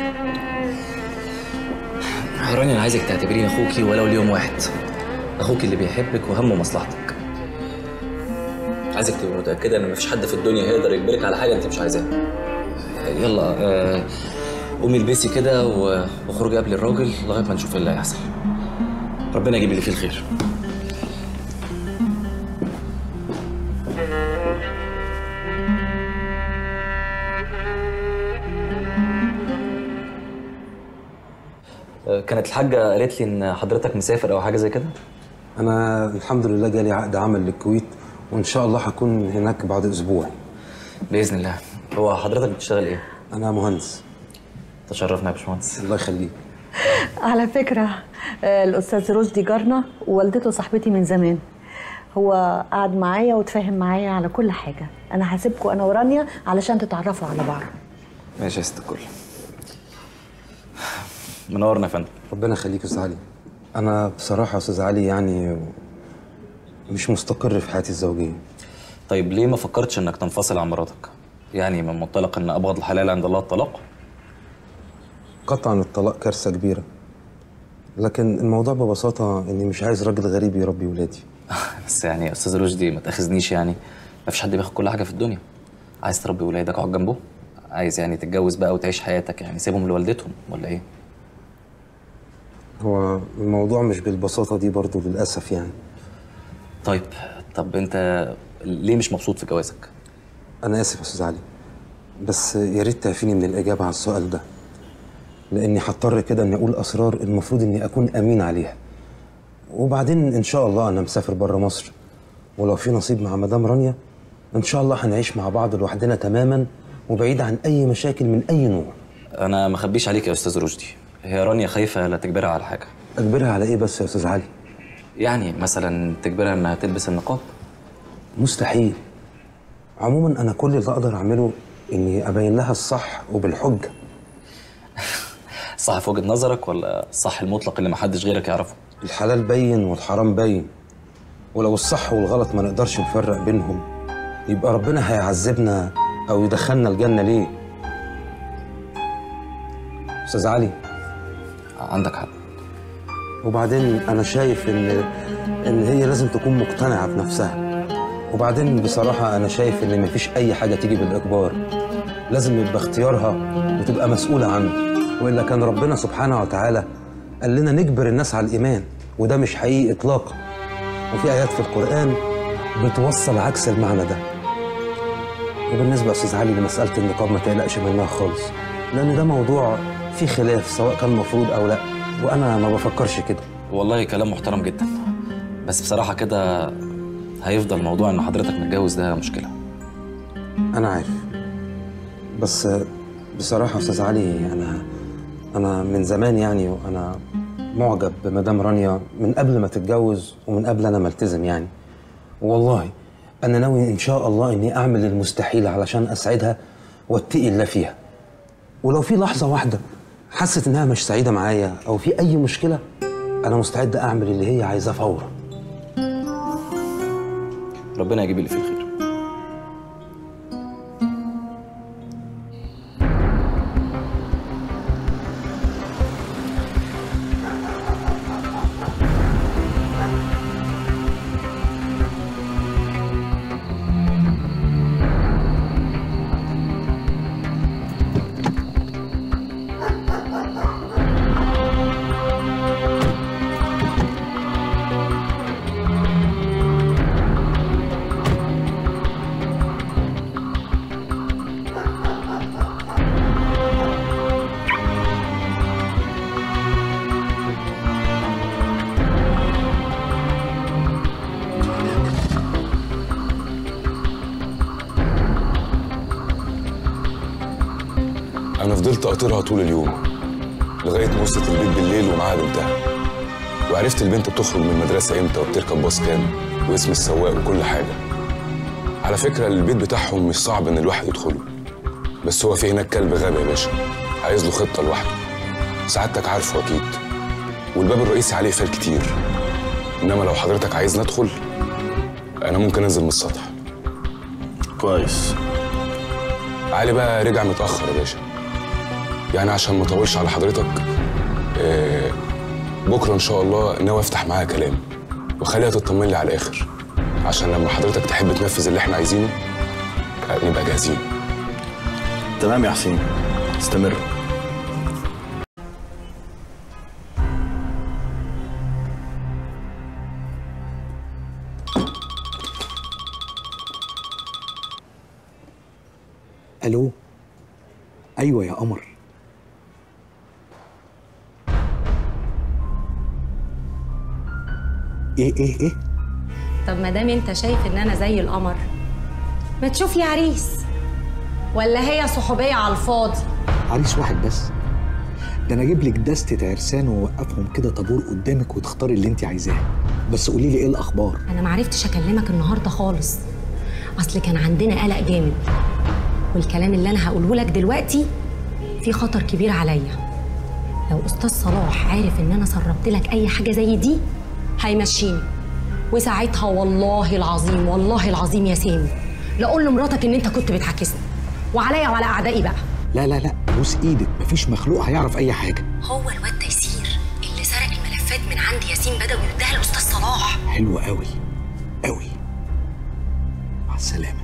يا رانيا انا عايزك تعتبريني اخوكي ولو ليوم واحد اخوكي اللي بيحبك وهمه مصلحتك عايزك تبقي متأكدة ان مفيش حد في الدنيا هيقدر يجبرك على حاجة انت مش عايزاها يلا آه، قومي البسي كده و- واخرجي قبل الراجل لغاية ما نشوف ايه اللي هيحصل ربنا يجيب اللي فيه الخير آه، كانت الحاجة قالت لي ان حضرتك مسافر او حاجة زي كده انا الحمد لله جالي عقد عمل للكويت وان شاء الله هكون هناك بعد اسبوع باذن الله هو حضرتك بتشتغل ايه انا مهندس تشرفنا يا باشمهندس الله يخليك على فكرة آه، الأستاذ رشدي جارنا ووالدته صاحبتي من زمان هو قعد معايا وتفاهم معايا على كل حاجة أنا هسيبكم أنا ورانيا علشان تتعرفوا على بعض ماشي يا ست الكل منورنا يا فندم ربنا يخليك يا استاذ علي انا بصراحه يا استاذ علي يعني مش مستقر في حياتي الزوجيه طيب ليه ما فكرتش انك تنفصل عن مراتك يعني من منطلق ان ابغض الحلال عند الله الطلاق قطعا الطلاق كارثه كبيره لكن الموضوع ببساطه اني مش عايز راجل غريب يربي ولادي بس يعني يا استاذ رشدي ما تاخذنيش يعني ما فيش حد بياخد كل حاجه في الدنيا عايز تربي ولادك اقعد جنبهم عايز يعني تتجوز بقى وتعيش حياتك يعني سيبهم لوالدتهم ولا ايه هو الموضوع مش بالبساطه دي برضو للاسف يعني طيب طب انت ليه مش مبسوط في جوازك انا اسف يا استاذ علي بس يا ريت تعفيني من الاجابه على السؤال ده لاني هضطر كده اني اقول اسرار المفروض اني اكون امين عليها وبعدين ان شاء الله انا مسافر بره مصر ولو في نصيب مع مدام رانيا ان شاء الله هنعيش مع بعض لوحدنا تماما وبعيد عن اي مشاكل من اي نوع انا ما اخبيش عليك يا استاذ رشدي هي رانيا خايفه لا تجبرها على حاجه اجبرها على ايه بس يا استاذ علي يعني مثلا تجبرها انها تلبس النقاب مستحيل عموما انا كل اللي اقدر اعمله اني ابين لها الصح وبالحجه صح في وجهه نظرك ولا الصح المطلق اللي محدش غيرك يعرفه الحلال باين والحرام باين ولو الصح والغلط ما نقدرش نفرق بينهم يبقى ربنا هيعذبنا او يدخلنا الجنه ليه استاذ علي عندك حق وبعدين انا شايف ان ان هي لازم تكون مقتنعه بنفسها وبعدين بصراحه انا شايف ان مفيش اي حاجه تيجي بالاجبار لازم يبقى اختيارها وتبقى مسؤوله عنه والا كان ربنا سبحانه وتعالى قال لنا نجبر الناس على الايمان وده مش حقيقي اطلاقا وفي ايات في القران بتوصل عكس المعنى ده وبالنسبه يا استاذ علي لمساله النقاب ما تقلقش منها خالص لان ده موضوع فيه خلاف سواء كان مفروض او لا وانا ما بفكرش كده والله كلام محترم جدا بس بصراحه كده هيفضل موضوع ان حضرتك متجوز ده مشكله انا عارف بس بصراحه يا استاذ علي انا انا من زمان يعني وانا معجب بمدام رانيا من قبل ما تتجوز ومن قبل انا ما التزم يعني والله انا ناوي ان شاء الله اني اعمل المستحيل علشان اسعدها واتقي الله فيها ولو في لحظه واحده حست انها مش سعيده معايا او في اي مشكله انا مستعد اعمل اللي هي عايزاه فورا ربنا يجيب اللي فيه الخير انا فضلت اطيرها طول اليوم لغايه ما وصلت البيت بالليل ومعاها بنتها وعرفت البنت بتخرج من المدرسه امتى وبتركب باص كام واسم السواق وكل حاجه على فكره البيت بتاعهم مش صعب ان الواحد يدخله بس هو في هناك كلب غابه يا باشا عايز له خطه لوحده سعادتك عارفه اكيد والباب الرئيسي عليه فال كتير انما لو حضرتك عايز ندخل انا ممكن انزل من السطح كويس علي بقى رجع متاخر يا باشا يعني عشان ما اطولش على حضرتك آه بكره ان شاء الله ناوي افتح معاها كلام وخليها تطمن لي على الاخر عشان لما حضرتك تحب تنفذ اللي احنا عايزينه آه، نبقى جاهزين تمام يا حسين استمر الو ايوه يا قمر ايه ايه ايه طب ما دام انت شايف ان انا زي القمر ما تشوف لي عريس ولا هي صحوبيه على الفاضي عريس واحد بس ده انا اجيب لك دستة عرسان واوقفهم كده طابور قدامك وتختاري اللي انت عايزاه بس قولي لي ايه الاخبار انا معرفتش اكلمك النهارده خالص اصل كان عندنا قلق جامد والكلام اللي انا هقوله لك دلوقتي في خطر كبير عليا لو استاذ صلاح عارف ان انا سربت لك اي حاجه زي دي هيمشيني وساعتها والله العظيم والله العظيم يا سامي لاقول لمراتك ان انت كنت بتعاكسني وعليا وعلى اعدائي بقى لا لا لا بوس ايدك مفيش مخلوق هيعرف اي حاجه هو الواد تيسير اللي سرق الملفات من عند ياسين بدوي واداها لاستاذ صلاح حلو قوي قوي مع السلامه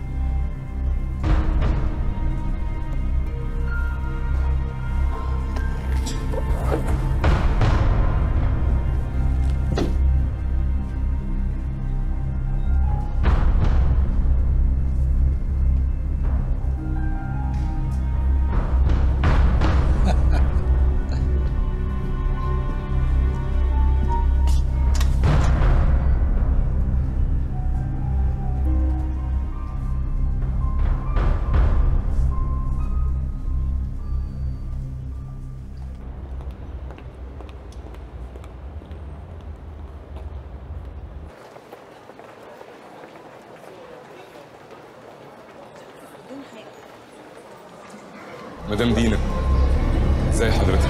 مدام دينا ازي حضرتك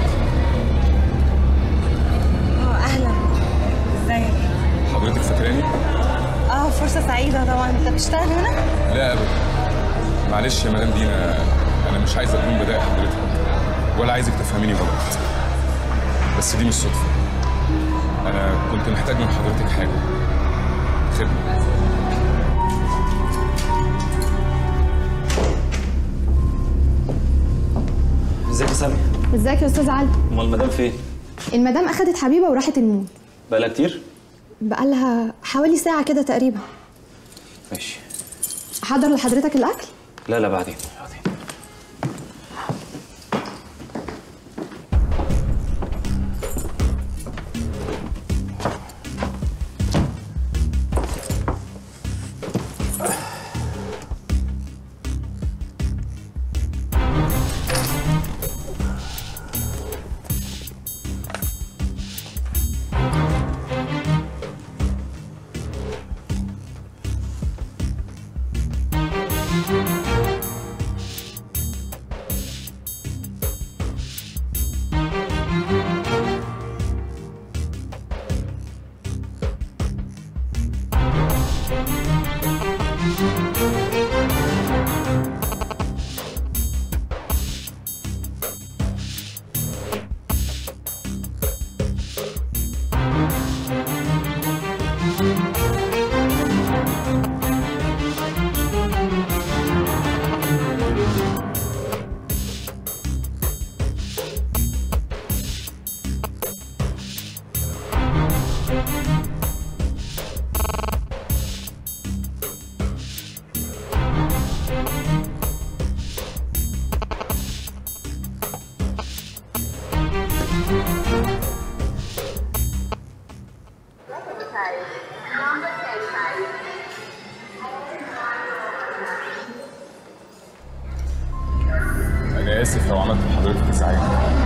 اه اهلا ازيك حضرتك فاكراني اه فرصه سعيده طبعا انت بتشتغل هنا لا ابدا معلش يا مدام دينا انا مش عايز اكون بضايق حضرتك ولا عايزك تفهميني غلط بس دي مش صدفه انا كنت محتاج من حضرتك حاجه خدمه ازيك يا سامي ازيك يا استاذ علي امال المدام فين المدام اخدت حبيبه وراحت المول بقالها كتير بقالها حوالي ساعه كده تقريبا ماشي احضر لحضرتك الاكل لا لا بعدين انا اسف لو عملت لحضرتك ازعاج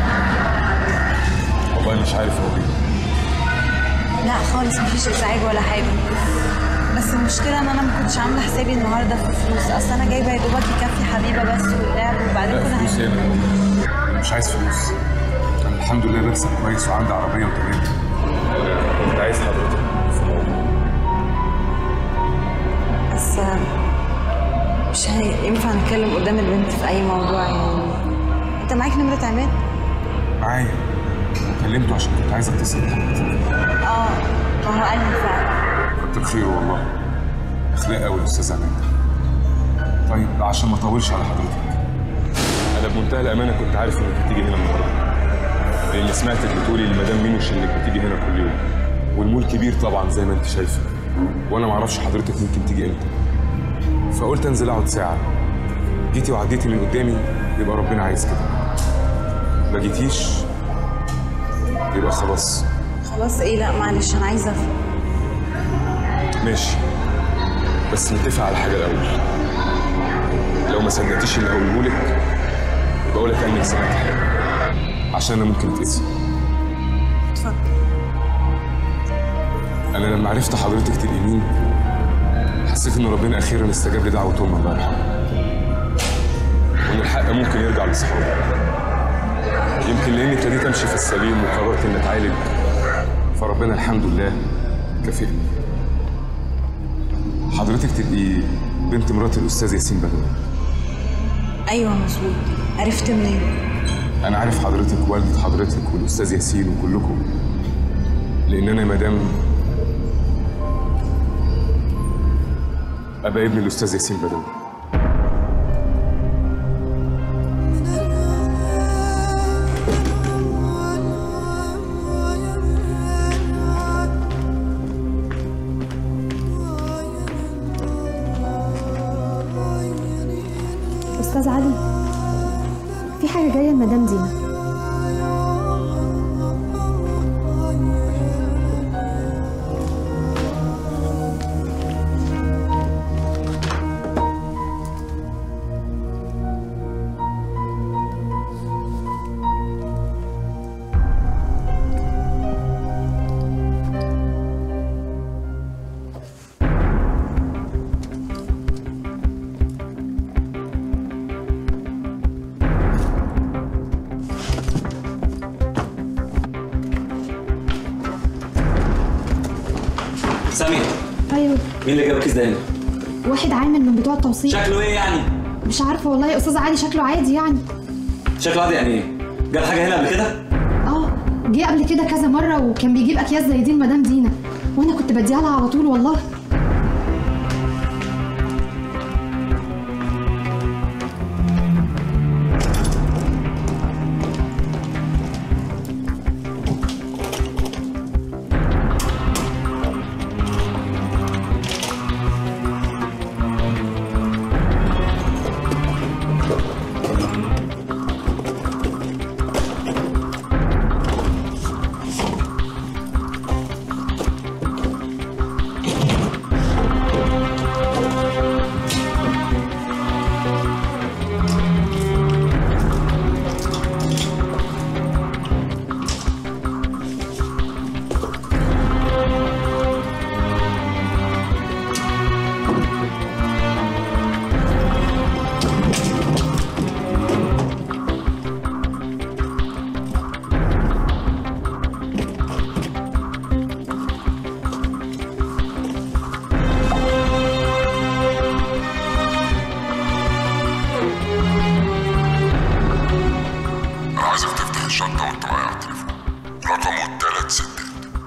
والله مش عارف اقول ايه لا خالص مفيش ازعاج ولا حاجه بس المشكله ان انا ما كنتش عامله حسابي النهارده في فلوس اصل انا جايبه يا دوبك يكفي حبيبه بس واللعب وبعدين لا كنا فلوس هن- هنا انا مش عايز فلوس انا الحمد لله برسم كويس وعندي عربيه وتمام كنت عايز حضرتك في موضوع بس مش هينفع نتكلم قدام البنت في اي موضوع يعني انت معاك نمره عماد معايا كلمته عشان كنت عايز اتصل بحضرتك اه ما هو قال لي فعلا كتر خيره والله اخلاق قوي يا استاذ عماد طيب عشان ما اطولش على حضرتك انا بمنتهى الامانه كنت عارف انك هتيجي هنا النهارده لان سمعتك بتقولي لمدام مينوش انك بتيجي هنا كل يوم والمول كبير طبعا زي ما انت شايفه وانا ما اعرفش حضرتك ممكن تيجي امتى فقلت انزل اقعد ساعه جيتي وعديتي من قدامي يبقى ربنا عايز كده ما جيتيش يبقى خلاص خلاص ايه لا معلش انا عايزه افهم ماشي بس نتفق على حاجه الاول لو ما صدقتيش اللي هقوله لك يبقى اقول لك انك سمعت حاجه عشان انا ممكن اتاذي اتفضل انا لما عرفت حضرتك تبقي مين حسيت ان ربنا اخيرا استجاب لدعوه امي الله يرحمها وان الحق ممكن يرجع لاصحابه يمكن لاني ابتديت امشي في السليم وقررت اني اتعالج فربنا الحمد لله كافئني حضرتك تبقي بنت مرات الاستاذ ياسين بدوي ايوه مظبوط عرفت منين انا عارف حضرتك ووالدة حضرتك والاستاذ ياسين وكلكم لان انا مدام ابقى ابن الاستاذ ياسين بدوي استاذ علي في حاجه جايه لمدام دينا سامي ايوه مين اللي جاب الكيس ده هنا؟ واحد عامل من بتوع التوصيل شكله ايه يعني؟ مش عارفه والله يا استاذ علي شكله عادي يعني شكله عادي يعني ايه؟ جاب حاجه هنا قبل كده؟ اه جه قبل كده كذا مره وكان بيجيب اكياس زي دي لمدام دينا وانا كنت بديها لها على طول والله انا عايزك تفتح الشنطه وانت معايا على التليفون رقمه تلات ستات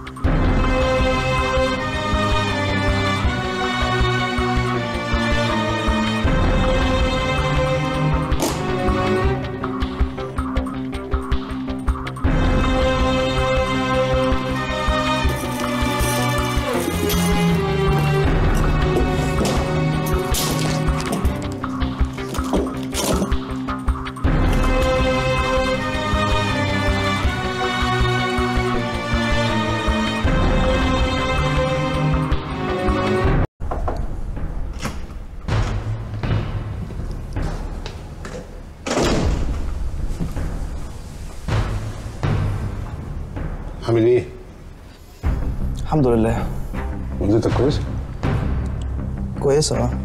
عامل ايه؟ الحمد لله والدتك كويسه؟ كويسة اه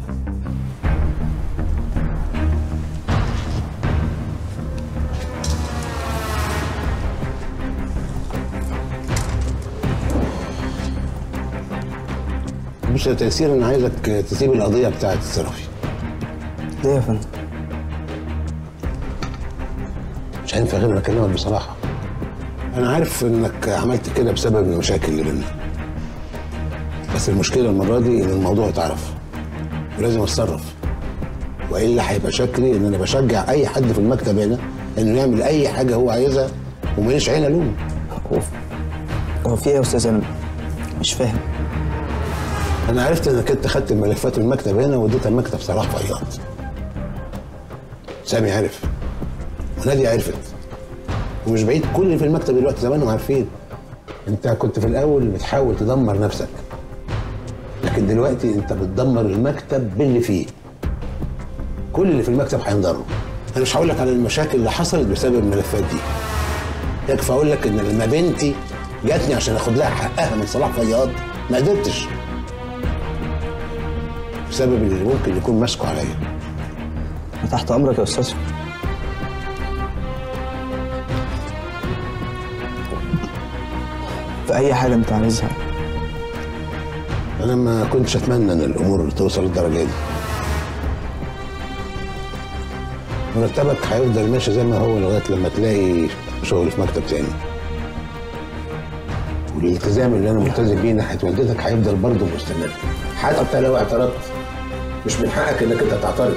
بص يا تيسير انا عايزك تسيب القضيه بتاعت الصرافي ليه يا فندم؟ مش هينفع غير ما اكلمك بصراحه انا عارف انك عملت كده بسبب المشاكل اللي بينا بس المشكله المره دي ان الموضوع اتعرف ولازم اتصرف والا هيبقى شكلي ان انا بشجع اي حد في المكتب هنا انه يعمل اي حاجه هو عايزها وماليش عين الومه هو في ايه يا استاذ انا مش فاهم انا عرفت انك انت خدت الملفات من المكتب هنا واديتها المكتب صلاح فياض سامي عرف ونادي عرفت ومش بعيد كل اللي في المكتب دلوقتي زمانهم عارفين انت كنت في الاول بتحاول تدمر نفسك لكن دلوقتي انت بتدمر المكتب باللي فيه كل اللي في المكتب هينضروا انا مش هقول لك على المشاكل اللي حصلت بسبب الملفات دي يكفي اقول لك ان لما بنتي جاتني عشان اخد لها حقها من صلاح فياض ما قدرتش بسبب اللي ممكن يكون ماسكه عليا تحت امرك يا استاذ في اي حاجه انت عايزها انا ما كنتش اتمنى ان الامور توصل للدرجه دي مرتبك هيفضل ماشي زي ما هو لغايه لما تلاقي شغل في مكتب تاني والالتزام اللي انا ملتزم بيه ناحيه والدتك هيفضل برضه مستمر حتى لو اعترضت مش من حقك انك انت تعترض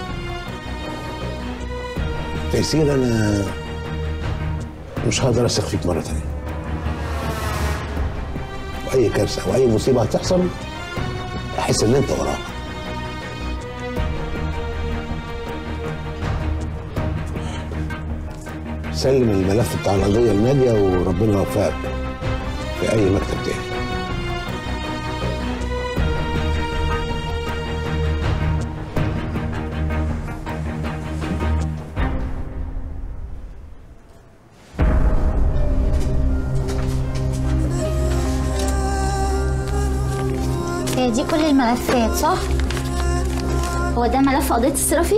تيسير انا مش هقدر اثق فيك مره تانيه واي كارثه واي مصيبه هتحصل احس ان انت وراك سلم الملف بتاع القضيه لناديه وربنا يوفقك في اي مكتب تاني هي دي كل الملفات صح؟ هو ده ملف قضية الصرافي؟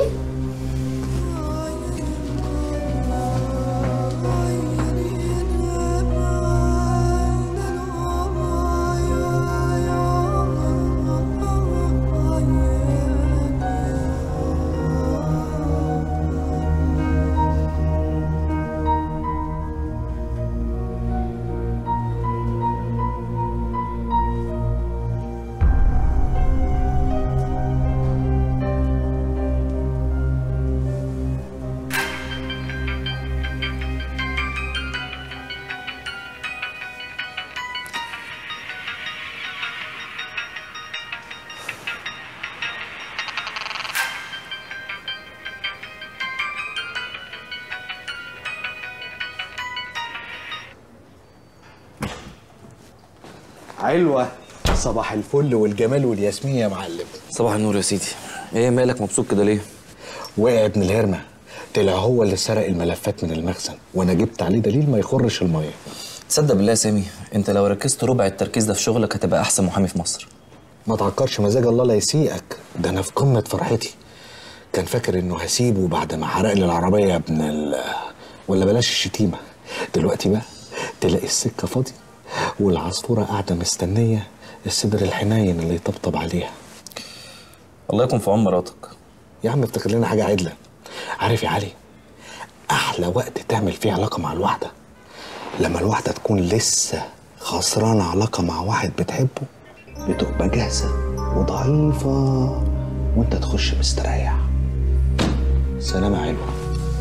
علوة صباح الفل والجمال والياسمين يا معلم صباح النور يا سيدي ايه مالك مبسوط كده ليه وقع ابن الهرمة طلع هو اللي سرق الملفات من المخزن وانا جبت عليه دليل ما يخرش الميه تصدق بالله يا سامي انت لو ركزت ربع التركيز ده في شغلك هتبقى احسن محامي في مصر ما تعكرش مزاج الله لا يسيئك ده انا في قمه فرحتي كان فاكر انه هسيبه بعد ما حرق لي العربيه يا ابن ال ولا بلاش الشتيمه دلوقتي بقى تلاقي السكه فاضيه والعصفوره قاعده مستنيه الصدر الحنين اللي يطبطب عليها الله يكون في عون مراتك يا عم افتكر لنا حاجه عدله عارف يا علي احلى وقت تعمل فيه علاقه مع الواحده لما الواحده تكون لسه خسرانه علاقه مع واحد بتحبه بتبقى جاهزه وضعيفه وانت تخش مستريح سلام يا علوه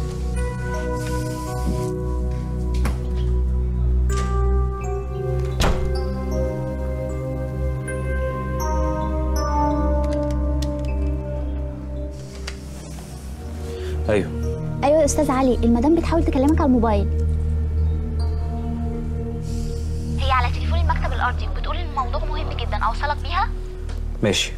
ايوه ايوه يا استاذ علي المدام بتحاول تكلمك على الموبايل هي على تليفون المكتب الارضي وبتقول ان الموضوع مهم جدا اوصلك بيها ماشي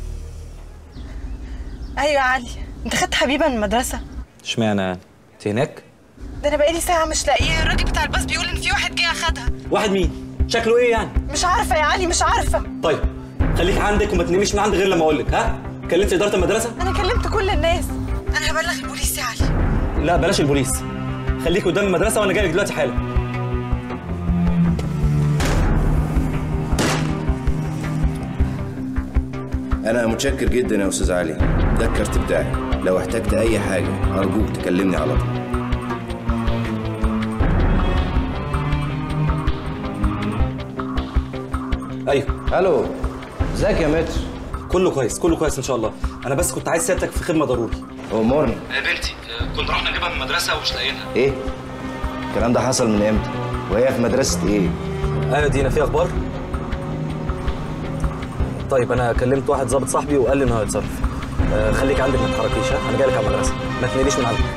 ايوه يا علي انت خدت حبيبه من المدرسه اشمعنى يعني انت هناك ده انا بقالي ساعه مش لاقيه الراجل بتاع الباص بيقول ان في واحد جه اخدها واحد مين شكله ايه يعني مش عارفه يا علي مش عارفه طيب خليك عندك وما تناميش من عندي غير لما اقول لك ها كلمت اداره المدرسه انا كلمت كل الناس انا هبلغ البوليس يا علي لا بلاش البوليس خليك قدام المدرسه وانا جاي لك دلوقتي حالا أنا متشكر جدا يا أستاذ علي ده الكارت بتاعي لو احتجت أي حاجة أرجوك تكلمني على طول ايوه الو ازيك يا متر كله كويس كله كويس ان شاء الله انا بس كنت عايز سيادتك في خدمه ضروري أمورني بنتي كنت رحنا نجيبها من المدرسه ومش لاقيينها إيه؟ الكلام ده حصل من إمتى؟ وهي في مدرسة إيه؟ ايوه دينا في اخبار طيب انا كلمت واحد ظابط صاحبي وقال لي انه هيتصرف آه خليك عندك ما تتحركيش ها انا جاي لك على المدرسه ما تنقليش من عندك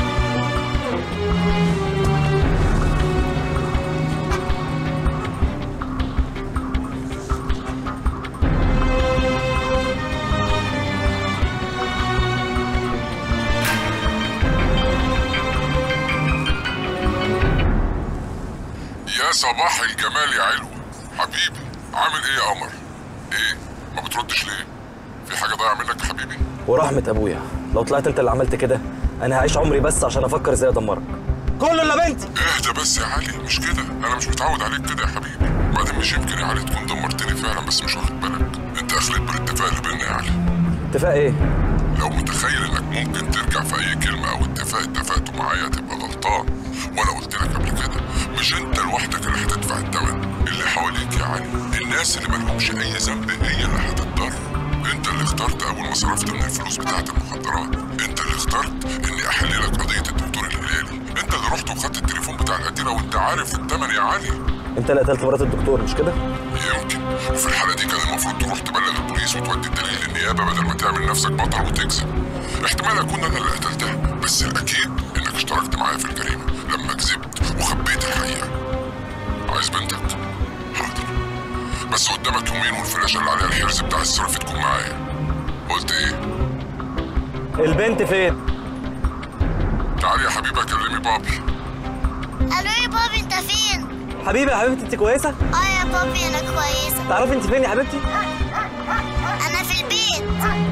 يا صباح الجمال يا علو حبيبي عامل ايه يا قمر ايه ما بتردش ليه في حاجه ضايعه منك يا حبيبي ورحمه ابويا لو طلعت انت اللي عملت كده انا هعيش عمري بس عشان افكر ازاي ادمرك كله الا بنتي اهدى بس يا علي مش كده انا مش متعود عليك كده يا حبيبي بعدين مش يمكن يا علي تكون دمرتني فعلا بس مش واخد بالك انت اخليت بالاتفاق اللي بيننا يا علي اتفاق ايه لو متخيل انك ممكن ترجع في اي كلمه او اتفاق اتفقته معايا تبقى غلطان وانا قلت لك قبل كده مش انت لوحدك اللي هتدفع الثمن اللي حواليك يا علي الناس اللي مالهمش اي ذنب هي اللي هتتضر انت اللي اخترت اول ما صرفت من الفلوس بتاعه المخدرات انت اللي اخترت اني احل لك قضيه الدكتور الهلالي انت اللي رحت وخدت التليفون بتاع القتيله وانت عارف الثمن يا علي انت اللي قتلت مرات الدكتور مش كده يمكن وفي الحالة دي كان المفروض تروح تبلغ البوليس وتودي الدليل للنيابة بدل ما تعمل نفسك بطل وتكذب احتمال أكون أنا اللي قتلتها بس الأكيد إنك اشتركت معايا في الجريمة لما كذبت وخبيت الحقيقة عايز بنتك؟ حاضر بس قدامك يومين والفلاشة اللي عليها الحرز بتاع الصرف تكون معايا قلت إيه؟ البنت فين تعالي يا حبيبي أكلمي بابي الو يا بابي انت فين حبيبي يا حبيبتي انت كويسه اه يا بابي انا كويسه تعرفي انت فين يا حبيبتي انا في البيت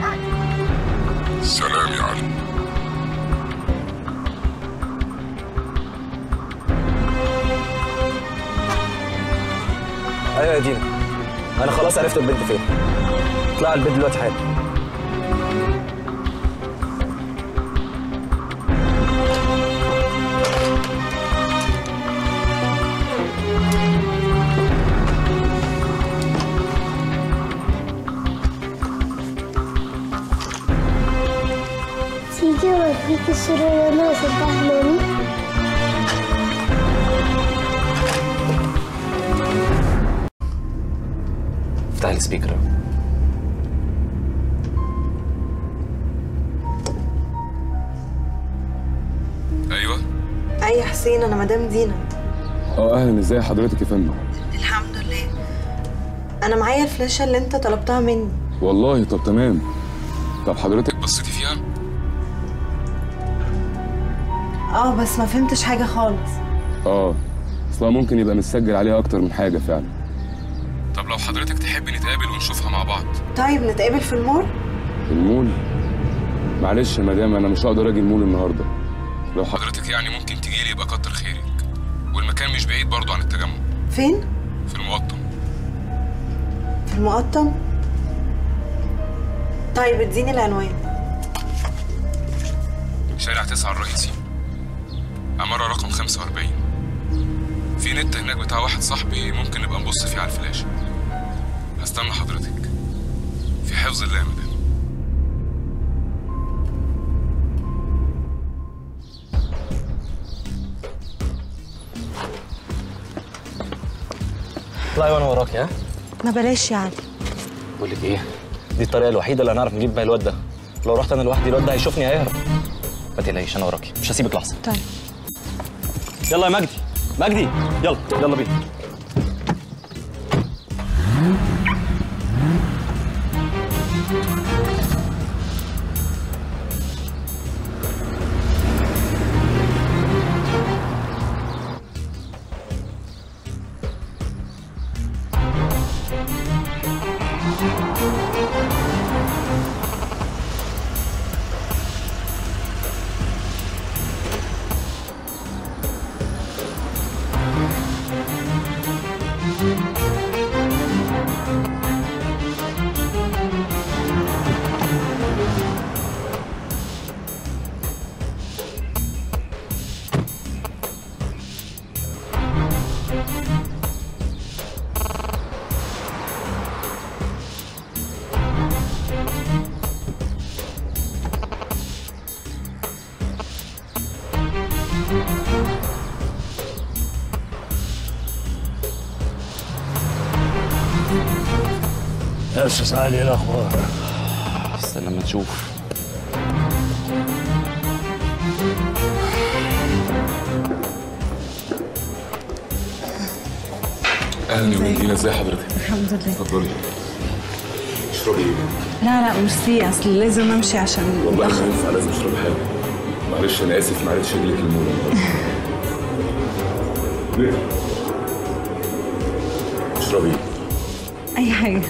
سلام يا علي ايوه يا دينا انا خلاص عرفت البنت فين اطلع البيت دلوقتي حالا تيجي اوريك الصورة اللي انا رسمتها لوني افتح لي سبيكر ايوه اي يا حسين انا مدام دينا اه اهلا ازاي حضرتك يا فندم الحمد لله انا معايا الفلاشه اللي انت طلبتها مني والله طب تمام طب حضرتك بصيتي فيها اه بس ما فهمتش حاجه خالص اه اصلا ممكن يبقى متسجل عليها اكتر من حاجه فعلا طب لو حضرتك تحبي نتقابل ونشوفها مع بعض طيب نتقابل في المول في المول معلش يا مدام انا مش هقدر اجي المول النهارده لو حضرتك يعني ممكن تجي لي يبقى كتر خيرك والمكان مش بعيد برضو عن التجمع فين في المقطم في المقطم طيب اديني العنوان شارع تسعة الرئيسي عمارة رقم 45 في نت هناك بتاع واحد صاحبي ممكن نبقى نبص فيه على الفلاشة هستنى حضرتك في حفظ الله يا مدام اطلعي وانا وراكي ها ما بلاش يا علي بقول لك ايه دي الطريقه الوحيده اللي هنعرف نجيب بيها الواد ده لو رحت انا لوحدي الواد ده هيشوفني هيهرب ما تقلقيش انا وراكي مش هسيبك لحظه طيب يلا يا مجدي مجدي يلا يلا بينا يا استاذ علي ايه الاخبار؟ استنى لما نشوف اهلا يا مدينة ازي حضرتك الحمد لله اتفضلي اشربي ايه لا لا ميرسي اصل لازم امشي عشان والله مش هينفع لازم اشرب حاجه معلش انا اسف ما عرفتش اجيلك المول النهارده ليه؟ اشربي اي حاجه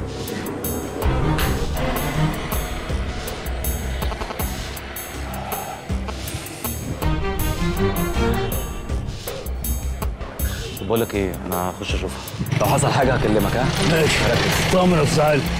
طب بقول لك ايه انا هخش اشوفها لو حصل حاجه هكلمك ها ماشي طمن يا استاذ علي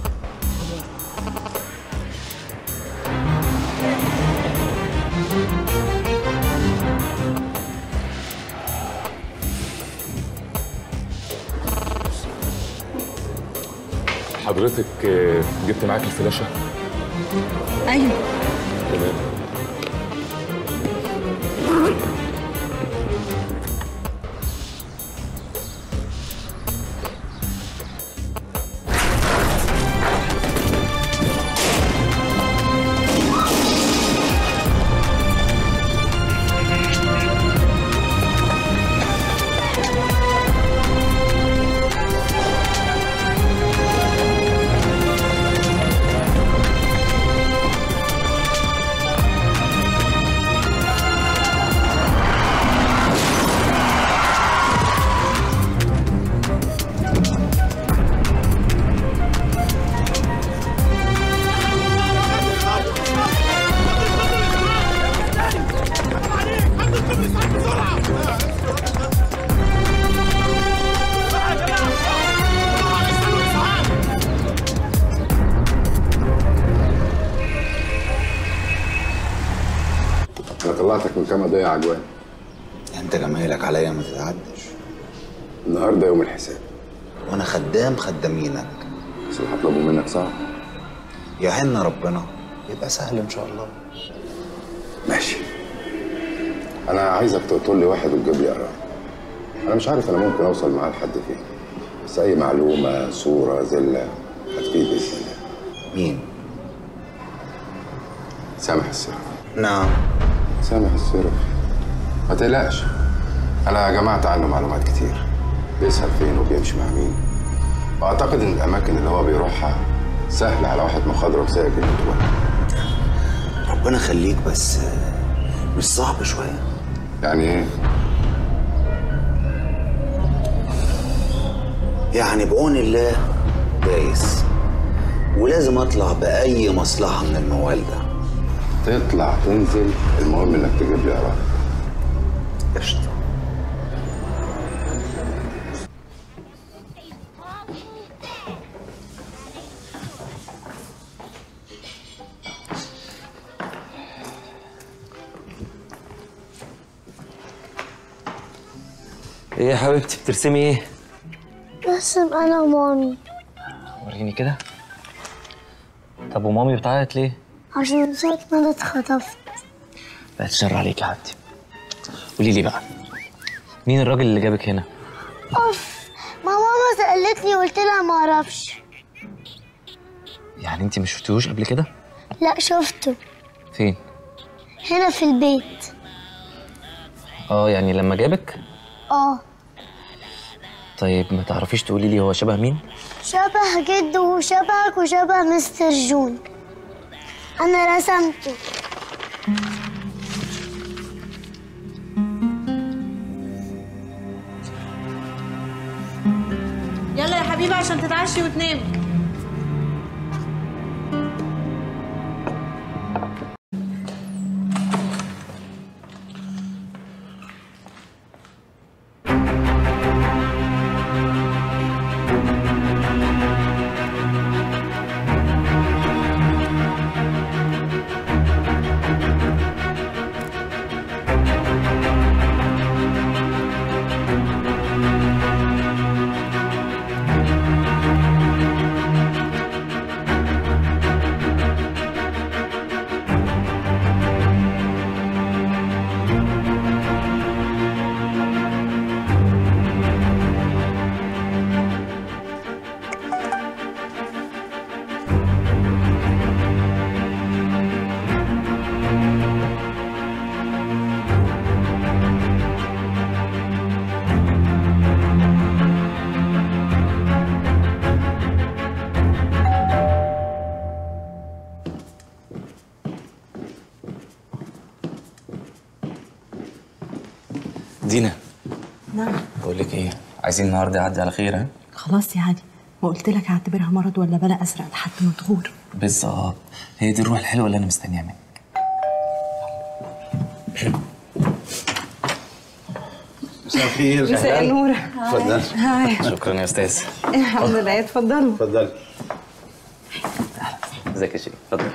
حضرتك آه، جبت معاك الفلاشه ايوه تمام انا طلعتك من كام قضيه عجوان انت جمايلك عليا ما تتعدش النهارده يوم الحساب وانا خدام خدامينك بس اللي هطلبه منك صعب يعين ربنا يبقى سهل ان شاء الله ماشي انا عايزك تقتل لي واحد وتجيب لي قرار انا مش عارف انا ممكن اوصل معاه لحد فين بس اي معلومه صوره زله هتفيد باذن الله مين سامح السرف نعم سامح السرف ما تقلقش انا جمعت عنه معلومات كتير بيسهر فين وبيمشي مع مين واعتقد ان الاماكن اللي هو بيروحها سهل على واحد مخضرم زيك انه تقول ربنا يخليك بس آه، مش صعب شويه يعني ايه يعني بعون الله دايس ولازم اطلع باي مصلحه من الموال ده تطلع تنزل المهم انك تجيب لي قرار قشطه ايه يا حبيبتي بترسمي ايه؟ برسم انا ومامي وريني كده طب ومامي بتعيط ليه؟ عشان من ساعة ما انا اتخطفت بقت شر عليك يا حبيبتي قولي لي بقى مين الراجل اللي جابك هنا؟ اوف ما ماما سألتني وقلت لها ما اعرفش يعني انت ما شفتوش قبل كده؟ لا شفته فين؟ هنا في البيت اه يعني لما جابك اه طيب ما تعرفيش تقولي لي هو شبه مين؟ شبه جده وشبهك وشبه مستر جون انا رسمته يلا يا حبيبي عشان تتعشي وتنام دينا نعم بقول لك ايه عايزين النهارده يعدي على خير ها؟ خلاص يا علي ما قلت لك هعتبرها مرض ولا بلا ازرق لحد ما تغور بالظبط هي دي الروح الحلوه اللي انا مستنيها منك مساء الخير مساء النور اتفضل هاي شكرا يا استاذ الحمد لله اتفضلوا اتفضل ازيك يا شيخ اتفضل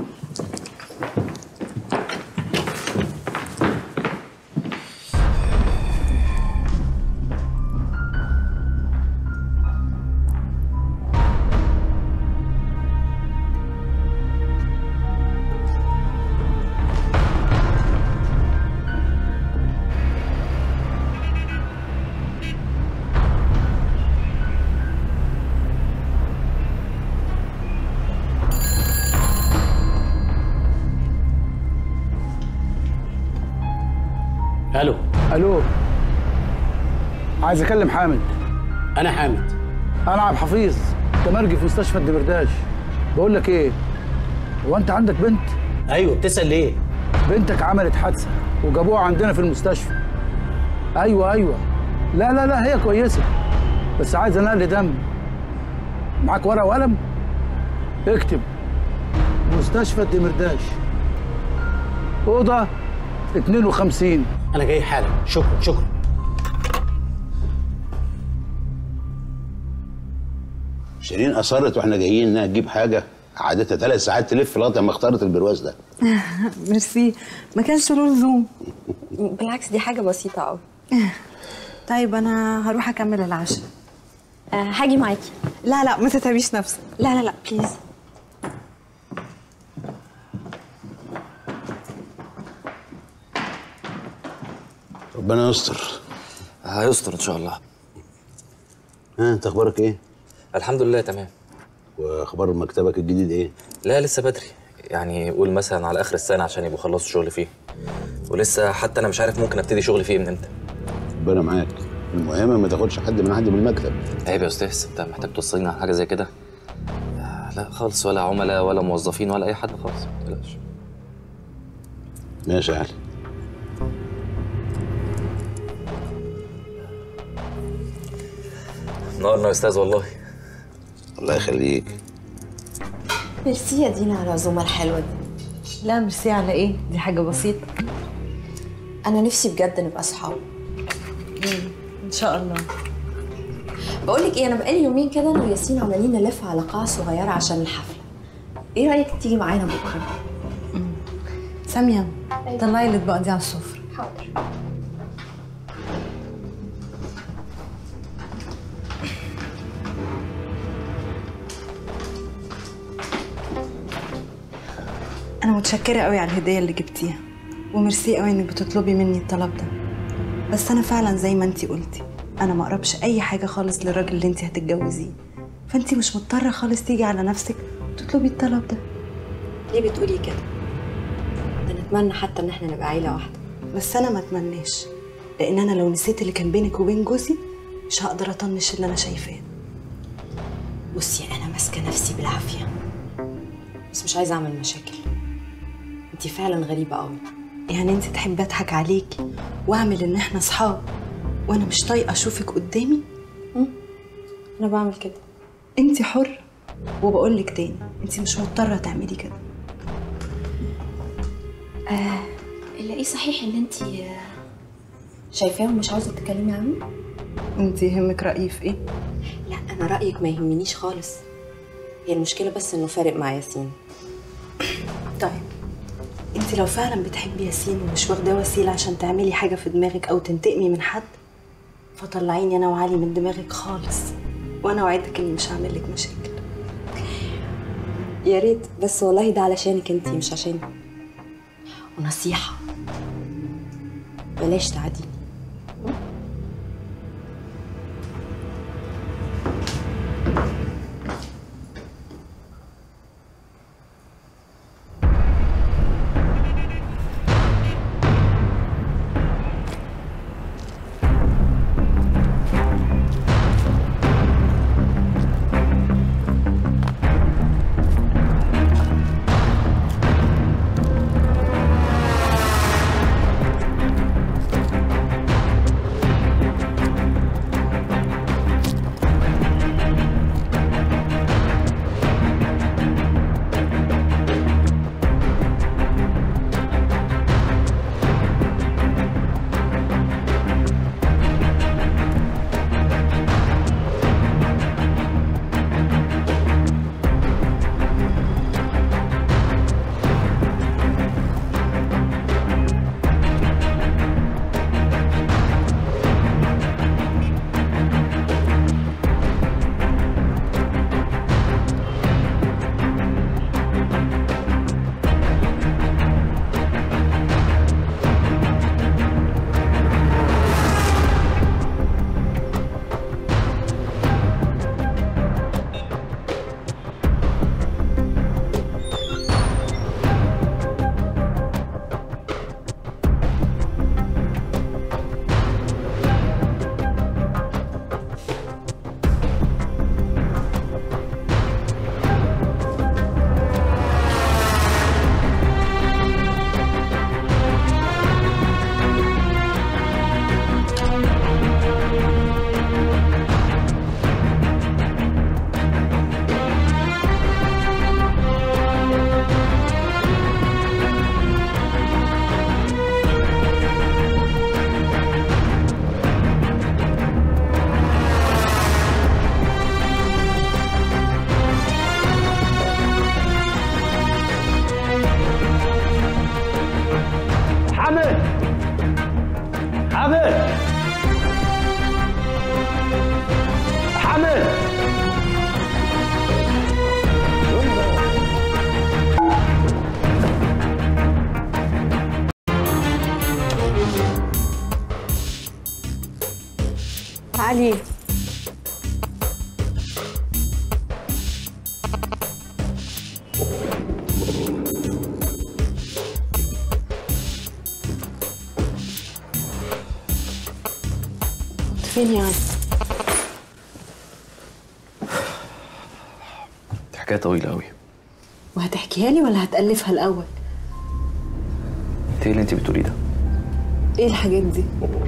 الو الو عايز اكلم حامد انا حامد انا عبد الحفيظ تمرجي في مستشفى الدمرداش بقول لك ايه هو انت عندك بنت ايوه بتسال ليه بنتك عملت حادثه وجابوها عندنا في المستشفى ايوه ايوه لا لا لا هي كويسه بس عايزه نقل دم معاك ورقه وقلم اكتب مستشفى الدمرداش اوضه 52 انا جاي حالا شكرا شكرا شيرين اصرت واحنا جايين انها تجيب حاجه قعدتها ثلاث ساعات تلف لغايه ما اختارت البرواز ده ميرسي ما كانش له لزوم بالعكس دي حاجه بسيطه قوي طيب انا هروح اكمل العشاء أه هاجي معاكي لا لا ما تتعبيش نفسك لا لا لا بليز ربنا يستر هيستر ان شاء الله ها انت اخبارك ايه الحمد لله تمام واخبار مكتبك الجديد ايه لا لسه بدري يعني قول مثلا على اخر السنه عشان يبقوا خلصوا شغل فيه ولسه حتى انا مش عارف ممكن ابتدي شغل فيه من امتى ربنا معاك المهم ما تاخدش حد من عندي من المكتب عيب يا استاذ انت محتاج توصلني على حاجه زي كده آه، لا خالص ولا عملاء ولا موظفين ولا اي حد خالص ما تقلقش ماشي يا علي نورنا يا استاذ والله الله يخليك ميرسي يا دينا على العزومه الحلوه دي لا ميرسي على ايه دي حاجه بسيطه انا نفسي بجد نبقى اصحاب ان شاء الله بقول لك ايه انا بقالي يومين كده انا وياسين عمالين نلف على قاعه صغيره عشان الحفله ايه رايك تيجي معانا بكره ساميه طلعي الاطباق دي على السفره حاضر انا متشكره قوي على الهديه اللي جبتيها وميرسي قوي انك بتطلبي مني الطلب ده بس انا فعلا زي ما انتي قلتي انا ما اقربش اي حاجه خالص للراجل اللي انتي هتتجوزيه فانتي مش مضطره خالص تيجي على نفسك وتطلبي الطلب ده ليه بتقولي كده ده نتمنى حتى ان احنا نبقى عيله واحده بس انا ما اتمناش لان انا لو نسيت اللي كان بينك وبين جوزي مش هقدر اطنش اللي انا شايفاه بصي انا ماسكه نفسي بالعافيه بس مش عايزه اعمل مشاكل انتي فعلا غريبه قوي يعني انت تحبي اضحك عليكي واعمل ان احنا اصحاب وانا مش طايقه اشوفك قدامي انا بعمل كده انت حره وبقول لك تاني انت مش مضطره تعملي كده آه الا ايه صحيح اللي انتي آه، شايفاه ومش عاوزه تتكلمي عنه انت يهمك رايي في ايه لا انا رايك ما يهمنيش خالص هي المشكله بس انه فارق مع ياسين طيب انت لو فعلا بتحبي ياسين ومش واخداه وسيله عشان تعملي حاجه في دماغك او تنتقمي من حد فطلعيني انا وعلي من دماغك خالص وانا اوعدك اني مش هعمل لك مشاكل يا ريت بس والله ده علشانك انتي مش عشاني ونصيحه بلاش تعديني حامد حامد حامد علي فين يا علي دي حكايه طويله قوي وهتحكيها لي ولا هتألفها الأول انت ايه اللي انت بتقوليه ده ايه الحاجات دي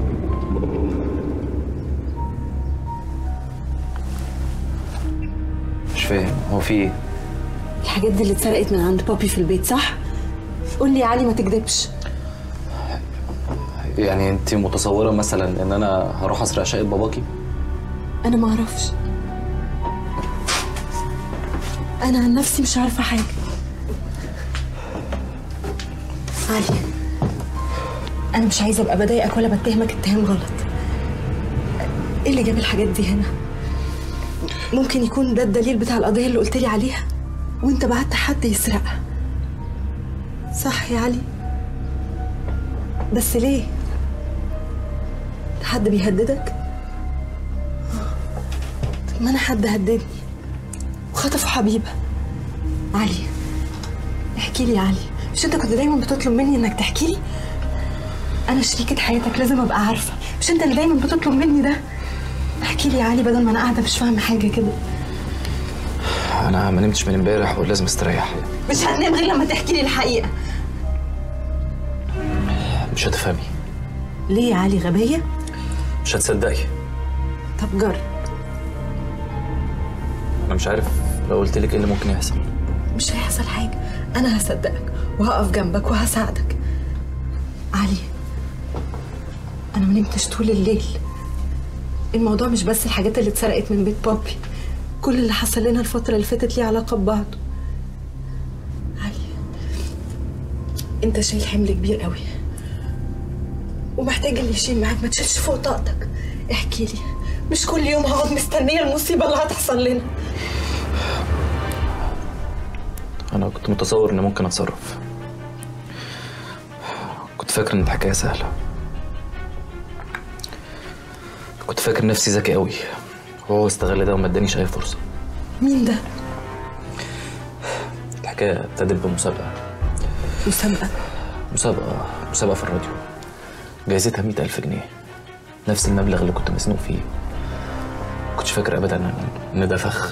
مش فاهم هو في ايه الحاجات دي اللي اتسرقت من عند بابي في البيت صح قول لي يا علي ما تكذبش يعني انت متصوره مثلا ان انا هروح اسرق شقه باباكي انا ما اعرفش انا عن نفسي مش عارفه حاجه علي انا مش عايزه ابقى بضايقك ولا بتهمك اتهام غلط ايه اللي جاب الحاجات دي هنا ممكن يكون ده الدليل بتاع القضيه اللي قلت لي عليها وانت بعت حد يسرقها صح يا علي بس ليه ده حد بيهددك طب ما انا حد هددني وخطفوا حبيبه علي احكي لي يا علي مش انت كنت دايما بتطلب مني انك تحكي لي انا شريكة حياتك لازم ابقى عارفه مش انت اللي دايما بتطلب مني ده احكي لي يا علي بدل ما انا قاعده مش فاهمه حاجه كده انا ما نمتش من امبارح ولازم استريح مش هننام غير لما تحكي لي الحقيقه مش هتفهمي ليه يا علي غبيه مش هتصدقي طب جرب انا مش عارف لو قلت لك ايه اللي ممكن يحصل مش هيحصل حاجه انا هصدقك وهقف جنبك وهساعدك علي انا ما نمتش طول الليل الموضوع مش بس الحاجات اللي اتسرقت من بيت بابي كل اللي حصل لنا الفترة اللي فاتت ليه علاقة ببعض علي انت شايل حمل كبير قوي ومحتاج اللي يشيل معاك ما تشيلش فوق طاقتك احكي لي مش كل يوم هقعد مستنية المصيبة اللي هتحصل لنا انا كنت متصور اني ممكن اتصرف كنت فاكر ان الحكايه سهله كنت فاكر نفسي ذكي قوي وهو استغل ده وما ادانيش اي فرصه مين ده؟ الحكايه ابتدت بمسابقه مسابقة مسابقه مسابقه في الراديو جايزتها مئة ألف جنيه نفس المبلغ اللي كنت مسنوق فيه كنتش فاكر ابدا ان إن ده فخ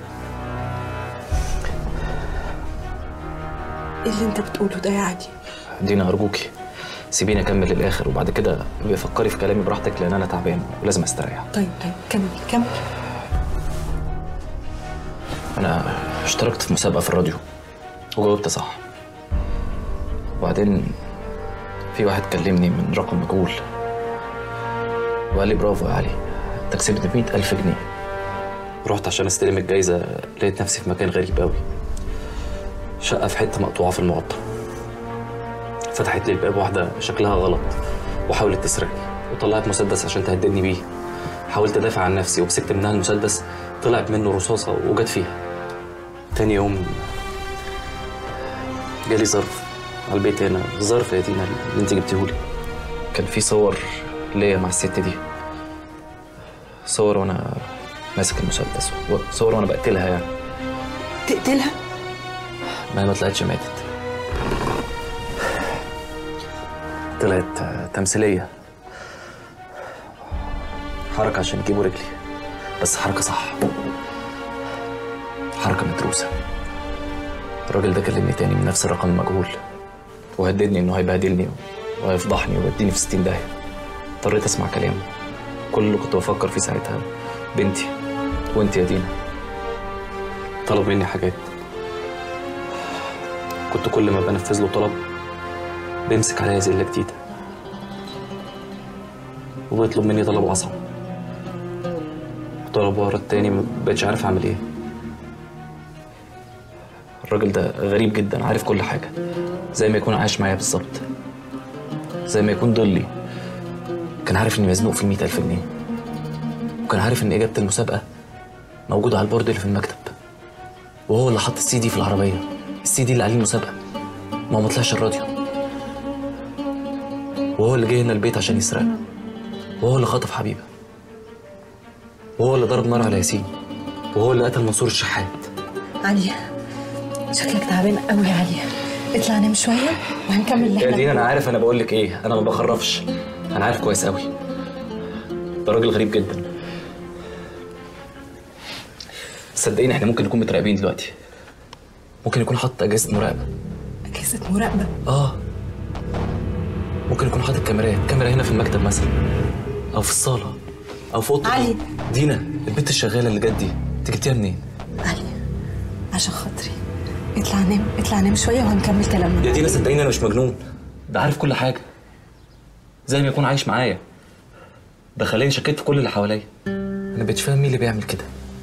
ايه اللي انت بتقوله ده يا علي دينا ارجوكي سيبيني اكمل للاخر وبعد كده بفكري في كلامي براحتك لان انا تعبان ولازم استريح طيب طيب كمل كمل انا اشتركت في مسابقه في الراديو وجاوبت صح وبعدين في واحد كلمني من رقم مجهول وقال لي برافو يا علي انت كسبت مئة ألف جنيه رحت عشان استلم الجايزة لقيت نفسي في مكان غريب قوي شقة في حتة مقطوعة في المقطم فتحت لي الباب واحدة شكلها غلط وحاولت تسرقني وطلعت مسدس عشان تهددني بيه حاولت ادافع عن نفسي ومسكت منها المسدس طلعت منه رصاصة وجت فيها تاني يوم جالي ظرف على البيت هنا ظرف يا دينا اللي انت جبتيهولي كان في صور ليا مع الست دي صور وانا ماسك المسدس وصور وانا بقتلها يعني تقتلها ما هي ما طلعتش ماتت طلعت آه، تمثيلية حركة عشان يجيبوا رجلي بس حركة صح حركة مدروسة الراجل ده كلمني تاني من نفس الرقم المجهول وهددني انه هيبهدلني وهيفضحني ويوديني في 60 داهية اضطريت اسمع كلامه كل اللي كنت بفكر فيه ساعتها بنتي وانت يا دينا طلب مني حاجات كنت كل ما بنفذ له طلب بيمسك عليا زلة جديدة وبيطلب مني طلب أصعب طلب ورا التاني مبقتش عارف أعمل إيه الراجل ده غريب جدا عارف كل حاجة زي ما يكون عايش معايا بالظبط زي ما يكون ضلي كان عارف إني مزنوق في مئة ألف جنيه وكان عارف إن إجابة المسابقة موجودة على البورد اللي في المكتب وهو اللي حط السي دي في العربية السي دي اللي عليه المسابقة ما هو ما طلعش الراديو وهو اللي جه هنا البيت عشان يسرقنا وهو اللي خطف حبيبة وهو اللي ضرب نار على ياسين وهو اللي قتل منصور الشحات علي شكلك تعبان قوي يا علي اطلع نام شويه وهنكمل اللي يا احنا دينا انا عارف انا بقول لك ايه انا ما بخرفش انا عارف كويس قوي ده راجل غريب جدا صدقيني احنا ممكن نكون متراقبين دلوقتي ممكن يكون حاطط اجهزه مراقبه أجهزة مراقبة اه ممكن يكون حاطط كاميرات كاميرا هنا في المكتب مثلا او في الصاله او في اوضه علي. دينا البنت الشغاله اللي جت دي انت جبتيها منين علي عشان خاطري اطلع نام اطلع نام شوية وهنكمل كلامنا يا دينا صدقيني انا مش مجنون ده عارف كل حاجه زي ما يكون عايش معايا ده خلاني شكيت في كل اللي حواليا انا مبقتش فاهم مين اللي بيعمل كده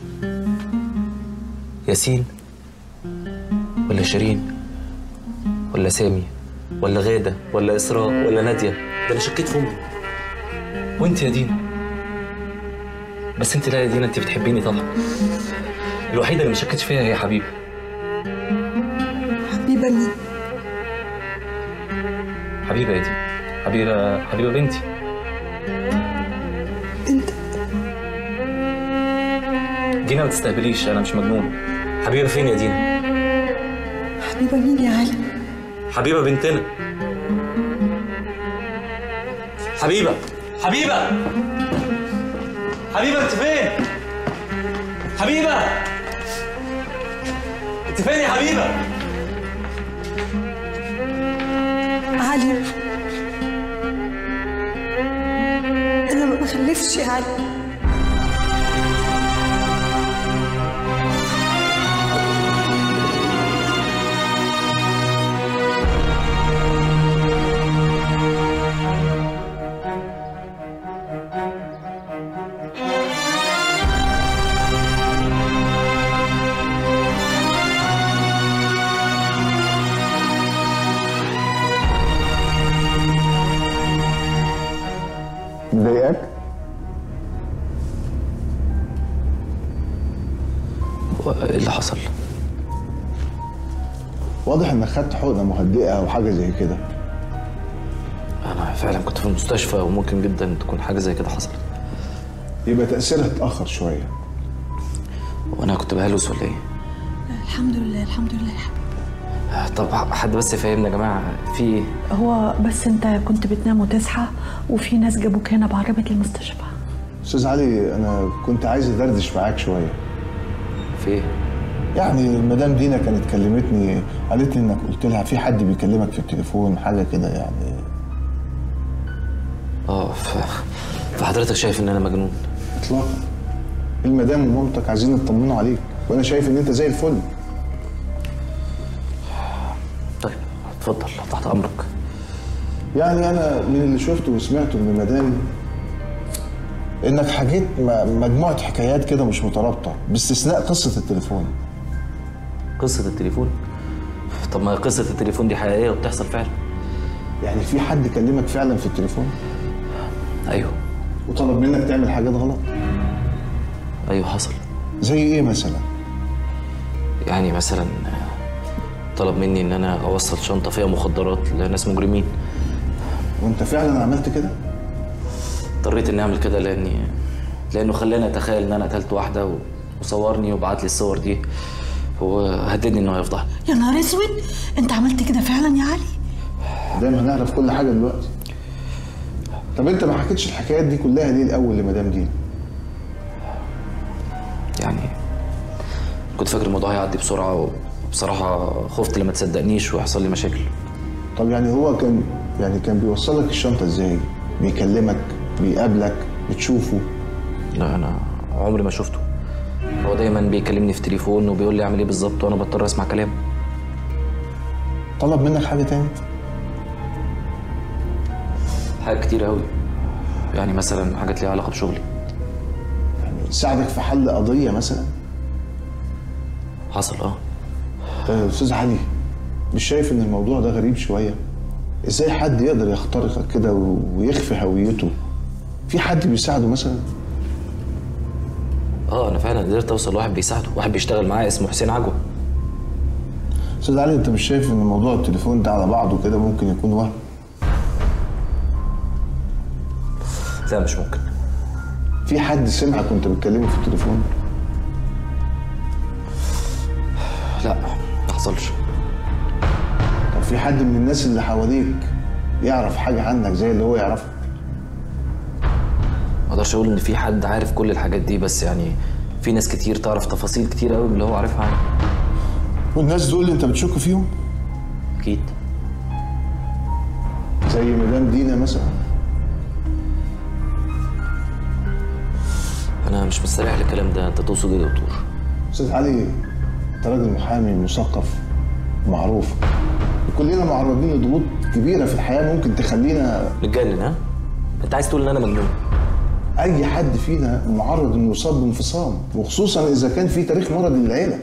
ياسين ولا شيرين ولا سامي ولا غاده ولا اسراء ولا ناديه ده انا شكيت في امي وانت يا دينا بس انت لا يا دينا انت بتحبيني طبعا الوحيده اللي ما شكتش فيها هي حبيبه حبيبة مين؟ حبيبه يا دينا حبيبه حبيبه بنتي انت دينا ما تستهبليش انا مش مجنون حبيبه فين يا دينا حبيبة مين يا علي؟ حبيبه بنتنا حبيبه حبيبه حبيبه انت فين حبيبه انت فين يا حبيبه علي أنا ما بخلفش يا علي مضايقك؟ ايه اللي حصل واضح انك خدت حقنه مهدئه او حاجه زي كده انا فعلا كنت في المستشفى وممكن جدا تكون حاجه زي كده حصلت يبقى تاثيرها اتاخر شويه وانا كنت بهلوس ولا ايه الحمد لله الحمد لله يا حبيبي طب حد بس يفهمنا يا جماعه في ايه هو بس انت كنت بتنام وتصحى وفي ناس جابوك هنا بعربة المستشفى استاذ علي انا كنت عايز ادردش معاك شويه في ايه يعني المدام دينا كانت كلمتني قالت لي انك قلت لها في حد بيكلمك في التليفون حاجه كده يعني اه ف... فحضرتك شايف ان انا مجنون اطلاقا المدام ومامتك عايزين يطمنوا عليك وانا شايف ان انت زي الفل طيب اتفضل تحت امرك يعني انا من اللي شفته وسمعته من المدام انك حكيت م- مجموعه حكايات كده مش مترابطه باستثناء قصه التليفون قصه التليفون طب ما قصه التليفون دي حقيقيه وبتحصل فعلا يعني في حد كلمك فعلا في التليفون ايوه وطلب منك تعمل حاجات غلط ايوه حصل زي ايه مثلا يعني مثلا طلب مني ان انا اوصل شنطه فيها مخدرات لناس مجرمين وانت فعلا عملت كده اضطريت اني اعمل كده لاني لانه خلاني اتخيل ان انا قتلت واحده و- وصورني وبعت لي الصور دي وهددني انه هيفضحني يا نهار اسود انت عملت كده فعلا يا علي دايما هنعرف كل حاجه دلوقتي طب انت ما حكيتش الحكايات دي كلها ليه الاول لمدام دي يعني كنت فاكر الموضوع هيعدي بسرعه وبصراحه خفت لما تصدقنيش ويحصل لي مشاكل طب يعني هو كان يعني كان بيوصل لك الشنطه ازاي بيكلمك بيقابلك بتشوفه لا انا عمري ما شفته هو دايما بيكلمني في تليفون وبيقول لي اعمل ايه بالظبط وانا بضطر اسمع كلامه طلب منك حاجه تاني حاجات كتير قوي يعني مثلا حاجات ليها علاقه بشغلي ساعدك في حل قضيه مثلا حصل اه طيب يا استاذ علي مش شايف ان الموضوع ده غريب شويه ازاي حد يقدر يخترقك كده و- ويخفي هويته في حد بيساعده مثلا اه انا فعلا قدرت اوصل لواحد بيساعده واحد بيشتغل معايا اسمه حسين عجوه استاذ علي انت مش شايف ان موضوع التليفون ده على بعضه كده ممكن يكون وهم لا مش ممكن في حد سمعك وانت بتكلمه في التليفون لا ما حصلش طب في حد من الناس اللي حواليك يعرف حاجه عنك زي اللي هو يعرفها اقدرش اقول ان في حد عارف كل الحاجات دي بس يعني في ناس كتير تعرف تفاصيل كتير قوي من اللي هو عارفها عنه والناس دول اللي انت بتشك فيهم اكيد زي مدام دينا مثلا انا مش مستريح للكلام ده انت تقصد ايه يا دكتور استاذ علي انت راجل محامي مثقف معروف كلنا معرضين لضغوط كبيره في الحياه ممكن تخلينا نتجنن ها انت عايز تقول ان انا مجنون اي حد فينا معرض انه يصاب بانفصام وخصوصا اذا كان في تاريخ مرض للعيله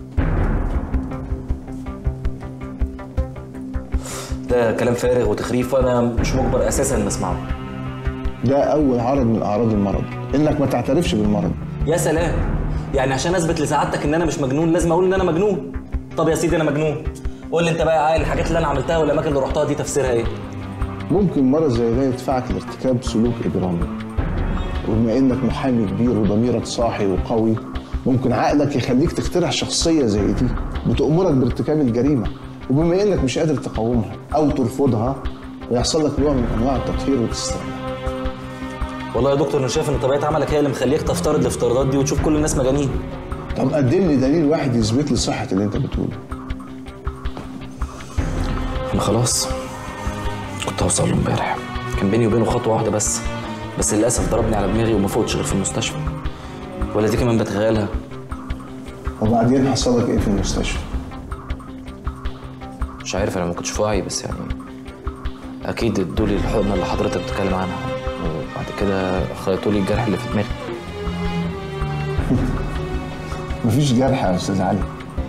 ده كلام فارغ وتخريف وانا مش مجبر اساسا ان اسمعه ده اول عرض من اعراض المرض انك ما تعترفش بالمرض يا سلام يعني عشان اثبت لسعادتك ان انا مش مجنون لازم اقول ان انا مجنون طب يا سيدي انا مجنون قول لي انت بقى يا عائل الحاجات اللي انا عملتها والاماكن اللي رحتها دي تفسيرها ايه ممكن مرض زي ده يدفعك لارتكاب سلوك اجرامي وبما انك محامي كبير وضميرك صاحي وقوي ممكن عقلك يخليك تخترع شخصيه زي دي بتأمرك بارتكاب الجريمه وبما انك مش قادر تقاومها او ترفضها ويحصل لك نوع من انواع التطهير والاستسلام والله يا دكتور انا شايف ان طبيعه عملك هي اللي مخليك تفترض الافتراضات دي وتشوف كل الناس مجانين طب قدم لي دليل واحد يثبت لي صحه اللي انت بتقوله انا خلاص كنت هوصل له امبارح كان بيني وبينه خطوه واحده بس بس للاسف ضربني على دماغي وما فوتش غير في المستشفى ولا دي كمان بتخيلها وبعدين حصل لك ايه في المستشفى مش عارف انا ما كنتش في وعي بس يعني اكيد ادوا لي الحقنه اللي حضرتك بتتكلم عنها وبعد كده خيطوا لي الجرح اللي في دماغي مفيش جرح يا استاذ علي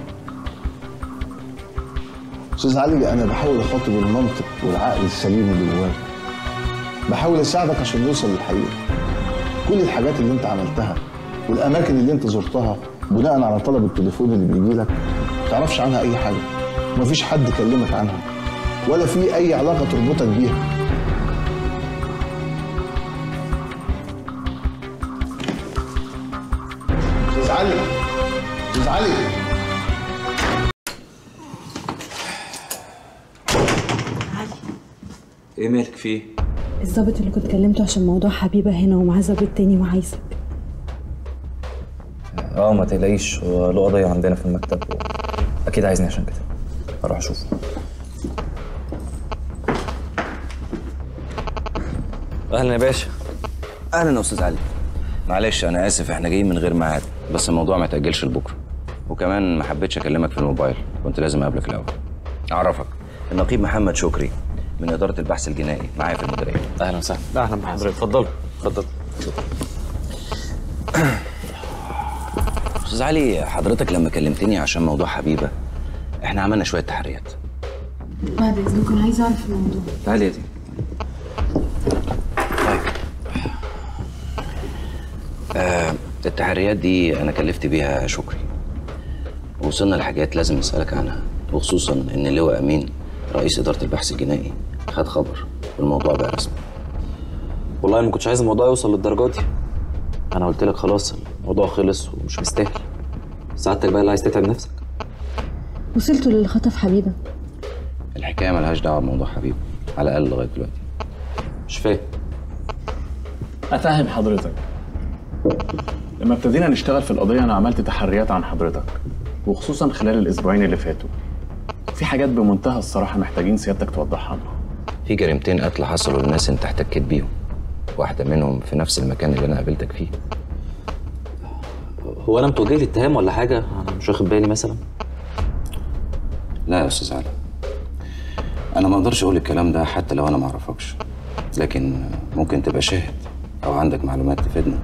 استاذ علي انا بحاول اخاطب المنطق والعقل السليم اللي جواك بحاول اساعدك عشان نوصل للحقيقه كل الحاجات اللي انت عملتها والاماكن اللي انت زرتها بناء على طلب التليفون اللي بيجي لك ما تعرفش عنها اي حاجه مفيش حد كلمك عنها ولا في اي علاقه تربطك بيها استاذ علي استاذ علي ايه مالك في ايه؟ الظابط اللي كنت كلمته عشان موضوع حبيبه هنا ومعاه ظابط تاني وعايزك اه ما تقلقيش هو له قضيه عندنا في المكتب اكيد عايزني عشان كده اروح اشوفه اهلا يا باشا اهلا يا استاذ علي معلش انا اسف احنا جايين من غير ميعاد بس الموضوع ما يتاجلش لبكره وكمان ما حبيتش اكلمك في الموبايل كنت لازم اقابلك الاول اعرفك النقيب محمد شكري من اداره البحث الجنائي معايا في المديريه اهلا وسهلا اهلا بحضرتك اتفضل اتفضل استاذ علي حضرتك لما كلمتني عشان موضوع حبيبه احنا عملنا شويه تحريات بعد اذنكم انا عايزه اعرف الموضوع تعالي يا دي طيب آه التحريات دي انا كلفت بيها شكري وصلنا لحاجات لازم اسالك عنها وخصوصا ان اللواء امين رئيس اداره البحث الجنائي خد خبر والموضوع بقى رسمي والله انا ما كنتش عايز الموضوع يوصل للدرجه دي انا قلت لك خلاص الموضوع خلص ومش مستاهل سعادتك بقى اللي عايز تتعب نفسك وصلتوا للي خطف حبيبه الحكايه ملهاش دعوه بموضوع حبيبه على الاقل لغايه دلوقتي مش فاهم افهم حضرتك لما ابتدينا نشتغل في القضيه انا عملت تحريات عن حضرتك وخصوصا خلال الاسبوعين اللي فاتوا في حاجات بمنتهى الصراحه محتاجين سيادتك توضحها لنا في جريمتين قتل حصلوا للناس انت احتكيت بيهم واحده منهم في نفس المكان اللي انا قابلتك فيه هو انا متوجه لي اتهام ولا حاجه انا مش واخد بالي مثلا لا يا استاذ علي انا ما اقدرش اقول الكلام ده حتى لو انا ما اعرفكش لكن ممكن تبقى شاهد او عندك معلومات تفيدنا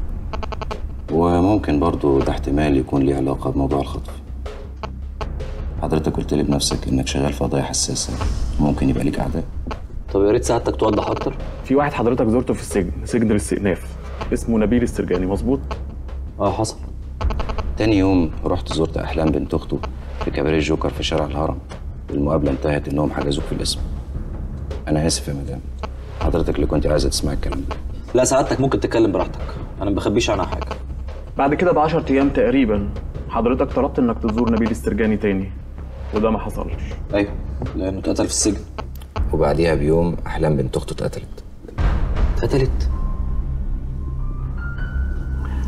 وممكن برضو ده احتمال يكون ليه علاقه بموضوع الخطف حضرتك قلت لي بنفسك انك شغال في قضايا حساسه ممكن يبقى ليك اعداء طب يا ريت سعادتك توضح اكتر في واحد حضرتك زرته في السجن سجن الاستئناف اسمه نبيل السرجاني مظبوط اه حصل تاني يوم رحت زرت احلام بنت اخته في كباريه الجوكر في شارع الهرم المقابله انتهت انهم حجزوك في الاسم انا اسف يا مدام حضرتك اللي كنت عايزه تسمعي الكلام ده لا سعادتك ممكن تتكلم براحتك انا ما بخبيش عنها حاجه بعد كده ب 10 ايام تقريبا حضرتك طلبت انك تزور نبيل السرجاني تاني وده ما حصلش ايوه لانه اتقتل في السجن وبعديها بيوم احلام بنت اخته اتقتلت اتقتلت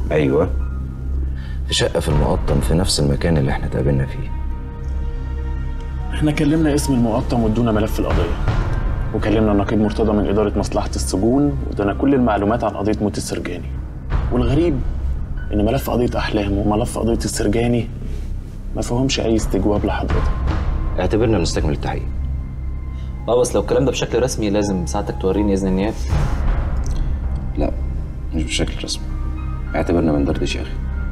ايوه في شقه في المقطم في نفس المكان اللي احنا اتقابلنا فيه احنا كلمنا اسم المقطم وادونا ملف القضيه وكلمنا النقيب مرتضى من اداره مصلحه السجون وادانا كل المعلومات عن قضيه موت السرجاني والغريب ان ملف قضيه احلام وملف قضيه السرجاني ما فيهمش اي استجواب لحضرتك اعتبرنا بنستكمل التحقيق اه بس لو الكلام ده بشكل رسمي لازم ساعتك توريني اذن النيابه لا مش بشكل رسمي اعتبرنا بندردش يا اخي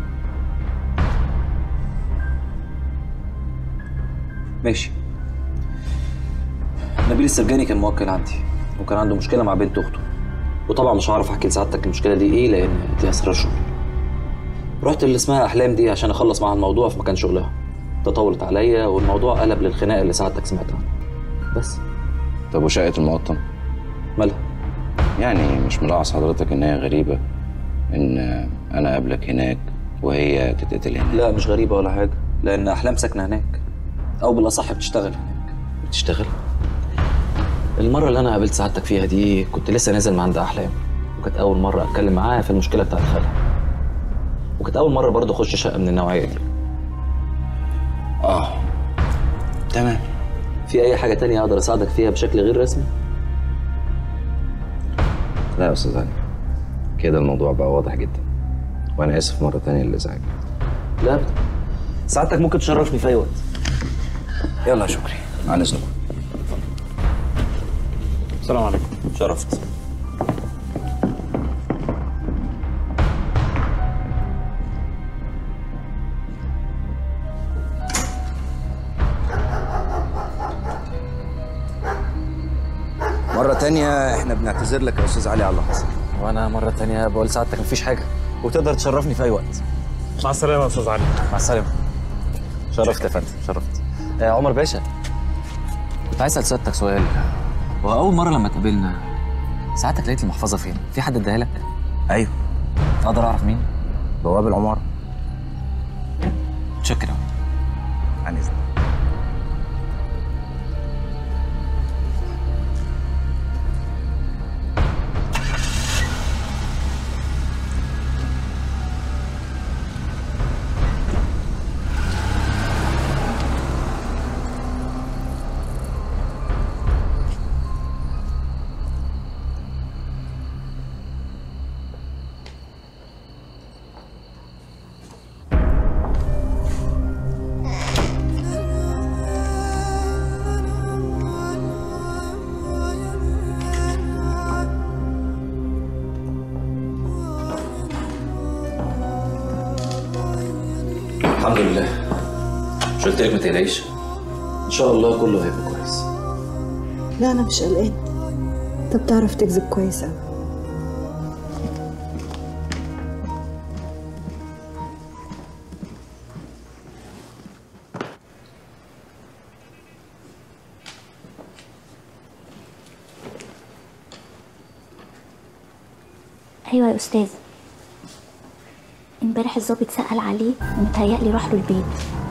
ماشي نبيل السرجاني كان موكل عندي وكان عنده مشكله مع بنت اخته وطبعا مش هعرف احكي لسعادتك المشكله دي ايه لان دي اسرار شغل رحت اللي اسمها احلام دي عشان اخلص معاها الموضوع في مكان شغلها تطولت عليا والموضوع قلب للخناقه اللي سعادتك سمعت عنها بس طب وشقه المقطم مالها يعني مش ملاحظ حضرتك ان هي غريبه ان انا اقابلك هناك وهي تتقتل هناك لا مش غريبه ولا حاجه لان احلام ساكنه هناك او بالاصح بتشتغل هناك بتشتغل المره اللي انا قابلت سعادتك فيها دي كنت لسه نازل من عند احلام وكانت اول مره اتكلم معاها في المشكله بتاعت خالها وكانت اول مره برضه اخش شقه من النوعيه دي اه تمام في اي حاجه تانية اقدر اساعدك فيها بشكل غير رسمي لا يا استاذ علي كده الموضوع بقى واضح جدا وانا اسف مره تانية للازعاج لا ابدا سعادتك ممكن تشرفني في اي وقت يلا يا شكري عن اذنكم السلام عليكم شرفت مرة تانية احنا بنعتذر لك يا استاذ علي على اللي حصل وانا مره تانية بقول سعادتك مفيش حاجه وتقدر تشرفني في اي وقت مع السلامه يا استاذ علي مع السلامه شرفت يا فندم شرفت آه عمر باشا كنت عايز اسال سيادتك سؤال هو اول مره لما اتقابلنا ساعتك لقيت المحفظه فين في حد اداها لك ايوه اقدر اعرف مين بواب العمارة شكرا عن اذنك الحمد لله مش قلت لك ما تقلقيش ان شاء الله كله هيبقى كويس لا انا مش قلقان انت بتعرف تكذب كويس قوي ايوه يا استاذ امبارح الظابط سأل عليه ومتهيألي راح له البيت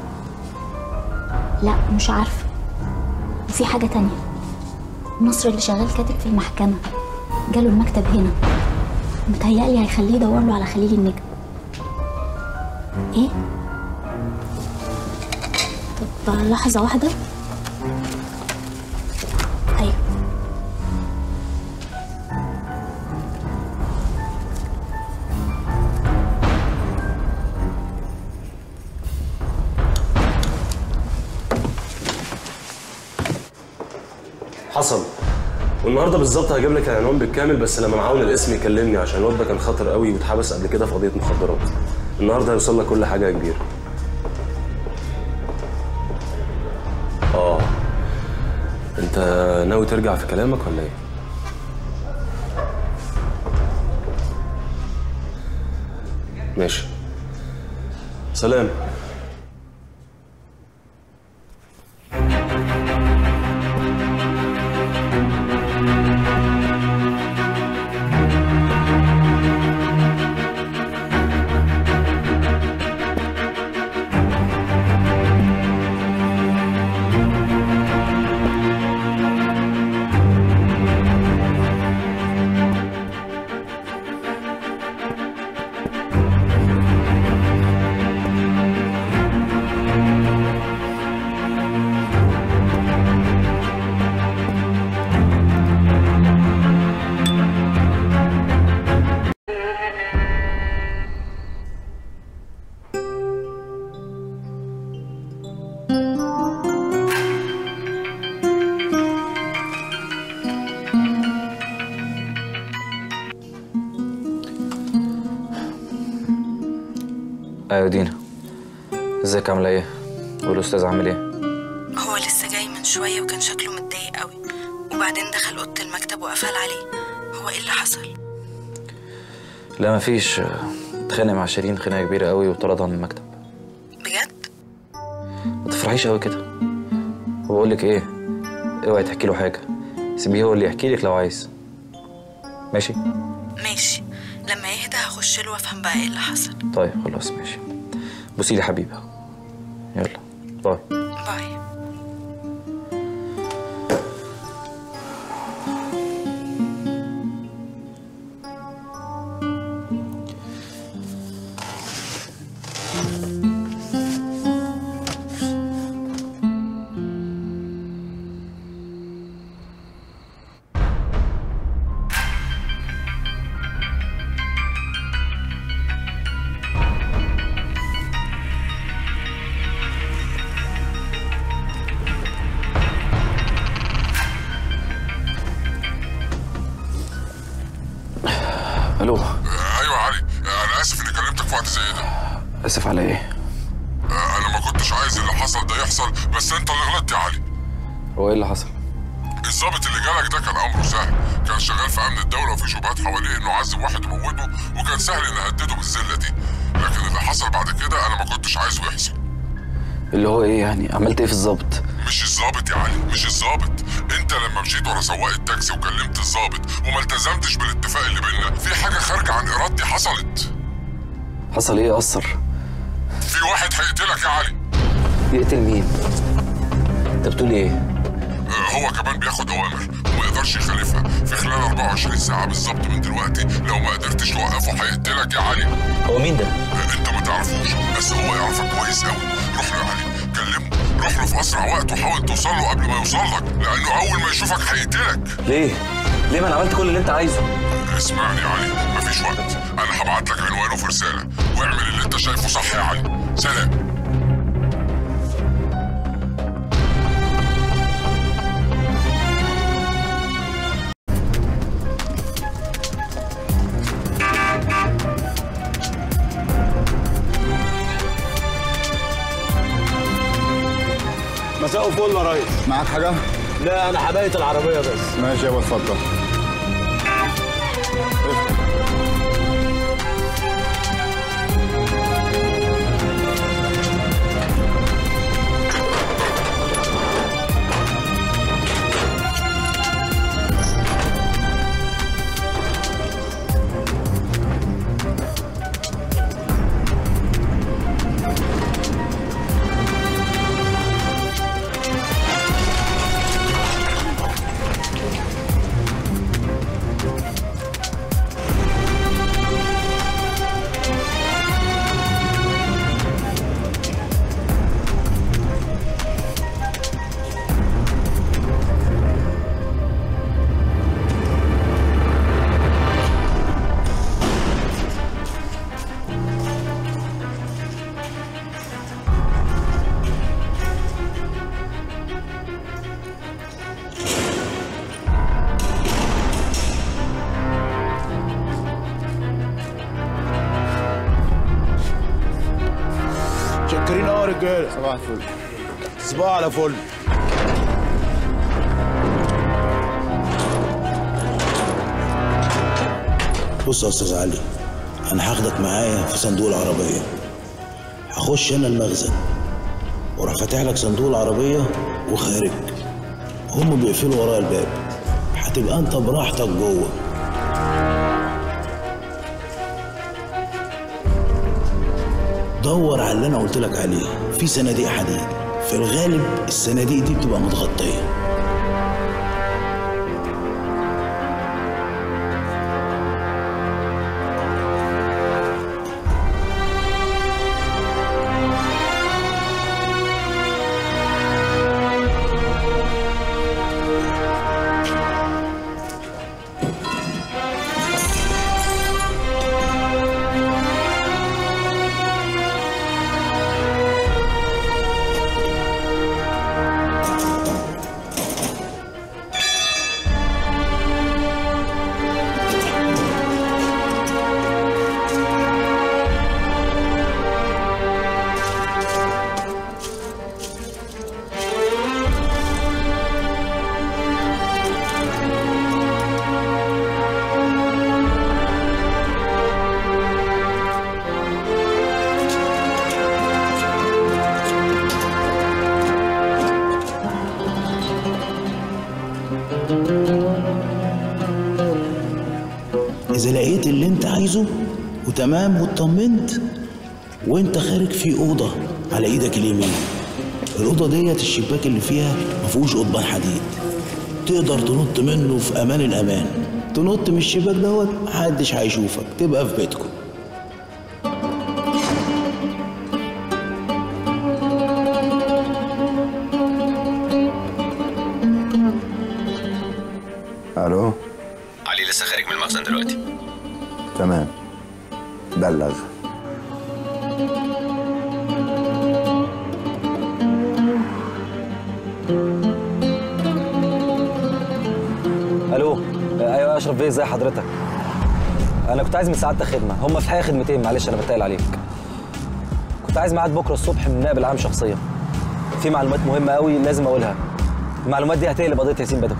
لا مش عارفه وفي حاجه تانية نصر اللي شغال كاتب في المحكمه جاله المكتب هنا متهيألي هيخليه يدور له على خليل النجم ايه طب لحظه واحده ايوه حصل والنهارده بالظبط هجيب لك العنوان بالكامل بس لما معاون الاسم يكلمني عشان الواد ده كان خطر قوي واتحبس قبل كده في قضيه مخدرات النهارده هيوصل لك كل حاجه يا كبير اه انت ناوي ترجع في كلامك ولا ايه ماشي سلام ايوه دينا ازيك عامله ايه والاستاذ عامل ايه هو لسه جاي من شويه وكان شكله متضايق قوي وبعدين دخل اوضه المكتب وقفل عليه هو ايه اللي حصل لا مفيش اتخانق مع شيرين خناقه كبيره قوي وطردها من المكتب بجد ما تفرحيش قوي كده وبقول لك ايه اوعي تحكي له حاجه سيبيه هو اللي يحكي لك لو عايز ماشي ماشي لما يهدى هخش له وافهم بقى ايه اللي حصل طيب خلاص ماشي بصي لي حبيبه يلا باي باي الو ايوه يا علي انا اسف اني كلمتك في وقت زي ده اسف على ايه انا ما كنتش عايز اللي حصل ده يحصل بس انت اللي غلطت يا علي هو ايه اللي حصل الضابط اللي جالك ده كان امره سهل كان شغال في امن الدوله وفي شبهات حواليه انه عذب واحد وموته وكان سهل ان اهدده بالذله دي لكن اللي حصل بعد كده انا ما كنتش عايزه يحصل اللي هو ايه يعني عملت ايه في الظابط مش الظابط يا علي مش الظابط انت لما مشيت ورا سواق التاكسي وكلمت الظابط وما التزمتش بالاتفاق اللي بيننا في حاجه خارجه عن ارادتي حصلت حصل ايه اثر في واحد هيقتلك يا علي يقتل مين انت بتقول ايه آه، هو كمان بياخد اوامر وما يقدرش يخالفها في خلال 24 ساعه بالظبط من دلوقتي لو ما قدرتش توقفه هيقتلك يا علي هو مين ده انت ما تعرفوش بس هو يعرفك كويس قوي روح له يا علي كلمه روح له في اسرع وقت وحاول توصل له قبل ما يوصل لك لانه اول ما يشوفك هيقتلك ليه ليه ما انا عملت كل اللي انت عايزه اسمعني يا علي مفيش وقت انا هبعت لك عنوانه في رساله واعمل اللي انت شايفه صح يا علي سلام مساء الفل يا ريس معاك حاجة؟ لا انا حبايه العربيه بس ماشي يابا اتفضل شكرين قوي يا رجاله صباح الفل صباح على فل بص يا استاذ علي انا هاخدك معايا في صندوق العربيه هخش انا المخزن واروح فاتح لك صندوق العربيه وخارج هم بيقفلوا ورايا الباب هتبقى انت براحتك جوه دور على اللي انا قلت لك عليه في صناديق حديد في الغالب الصناديق دي بتبقى متغطيه اذا لقيت اللي انت عايزه وتمام واطمنت وانت خارج في اوضه على ايدك اليمين الاوضه ديت الشباك اللي فيها ما فيهوش قضبان حديد تقدر تنط منه في امان الامان تنط من الشباك دوت محدش هيشوفك تبقى في بيتكم الو علي لسه خارج من المخزن دلوقتي تمام بلغ الو آه، ايوه يا اشرف بيه ازي حضرتك انا كنت عايز من سعادتك خدمه هم في الحقيقه خدمتين معلش انا بتقل عليك كنت عايز ميعاد بكره الصبح من النائب العام شخصيا في معلومات مهمه قوي لازم اقولها المعلومات دي هتقلب قضيه ياسين بدوي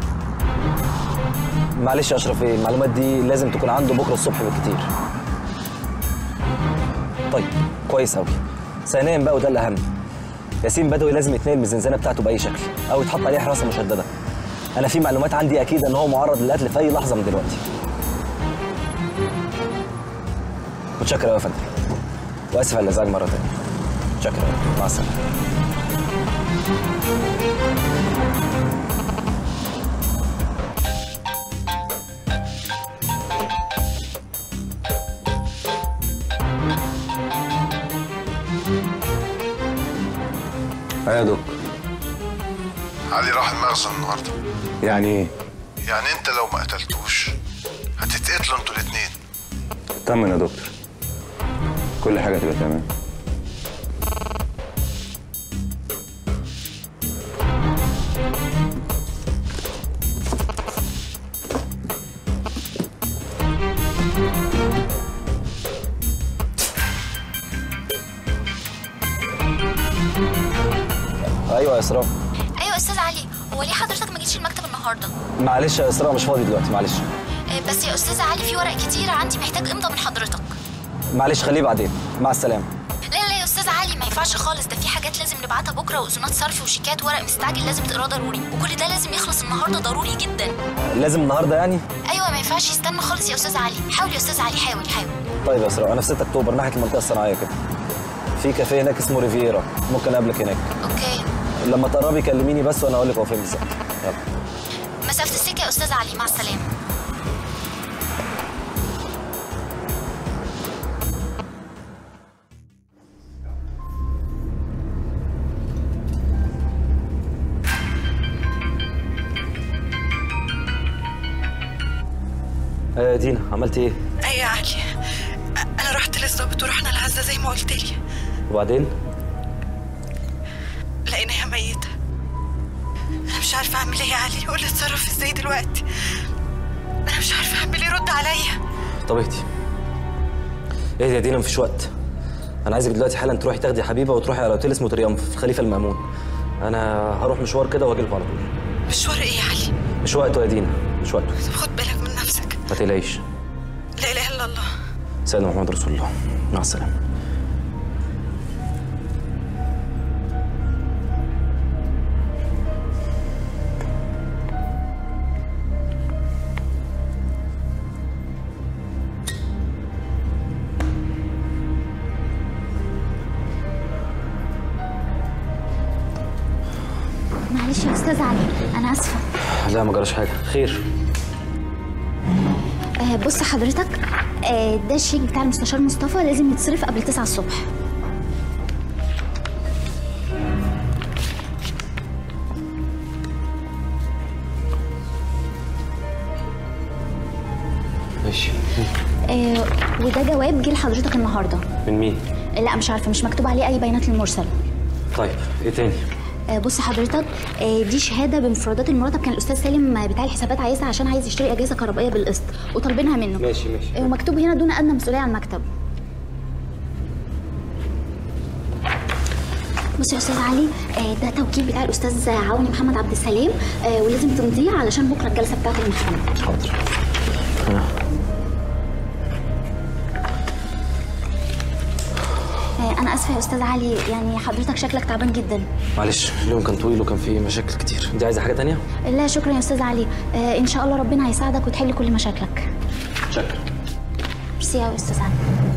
معلش يا اشرف بيه المعلومات دي لازم تكون عنده بكره الصبح بالكتير طيب كويس قوي ثانيا بقى وده الاهم ياسين بدوي لازم يتنقل من الزنزانه بتاعته باي شكل او يتحط عليه حراسه مشدده انا في معلومات عندي اكيد ان هو معرض للقتل في اي لحظه من دلوقتي متشكر قوي يا فندم واسف على الازعاج مره تانية متشكر قوي مع السلامه ايوه يا دكتور علي راح المخزن النهارده يعني ايه يعني انت لو ما قتلتوش هتتقتلوا انتوا الاتنين طمن يا دكتور كل حاجه تبقى تمام ايوه يا اسراء ايوه استاذ علي هو ليه حضرتك ما جيتش المكتب النهارده معلش يا اسراء مش فاضي دلوقتي معلش آه، بس يا استاذ علي في ورق كتير عندي محتاج امضى من حضرتك معلش خليه بعدين مع السلامه لا لا يا استاذ علي ما ينفعش خالص ده في حاجات لازم نبعتها بكره واذونات صرف وشيكات ورق مستعجل لازم تقراه ضروري وكل ده لازم يخلص النهارده ضروري جدا لازم النهارده يعني ايوه ما ينفعش يستنى خالص يا استاذ علي حاول يا استاذ علي حاول حاول طيب يا اسراء انا في 6 اكتوبر ناحيه المنطقه الصناعيه كده في كافيه هناك اسمه ريفيرا ممكن اقابلك هناك اوكي لما تقربي كلميني بس وانا اقول لك هو فين بالظبط يلا مسافه السكه يا استاذ علي مع السلامه آه يا دينا عملتي ايه اي يا علي انا رحت للظابط ورحنا العزة زي ما قلت لي وبعدين لقيناها ميتة انا مش عارفة اعمل ايه يا علي قول لي اتصرف ازاي دلوقتي انا مش عارفة اعمل ايه رد عليا طب اهدي اهدي يا دينا مفيش وقت انا عايزك دلوقتي حالا تروحي تاخدي حبيبه وتروحي على اوتيل اسمه تريامف في الخليفه المامون انا هروح مشوار كده واجي لكم على طول مشوار ايه يا علي مش وقته يا دينا مش وقته طب خد بالك من نفسك ما تقلقيش لا اله الا الله سيدنا محمد رسول الله مع السلامه معلش يا استاذ علي انا اسفه لا ما جراش حاجه خير آه بص حضرتك آه ده الشيك بتاع المستشار مصطفى لازم يتصرف قبل 9 الصبح ماشي آه وده جواب جه لحضرتك النهارده من مين آه، لا مش عارفه مش مكتوب عليه اي بيانات للمرسل طيب ايه تاني آه، بص حضرتك آه، دي شهاده بمفردات المرتب كان الاستاذ سالم آه، بتاع الحسابات عايزها عشان عايز يشتري اجهزه كهربائيه بالقسط وطالبينها منه ماشي ماشي آه، ومكتوب هنا دون ادنى مسؤوليه عن المكتب بص يا استاذ علي آه، ده توكيل بتاع الاستاذ عوني محمد عبد السلام آه، ولازم تمضيه علشان بكره الجلسه بتاعه المحكمه حاضر آه، انا اسفه اسفه يا استاذ علي يعني حضرتك شكلك تعبان جدا معلش اليوم كان طويل وكان فيه مشاكل كتير انت عايزه حاجه تانية لا شكرا يا استاذ علي آه ان شاء الله ربنا هيساعدك وتحل كل مشاكلك شكرا ميرسي يا استاذ علي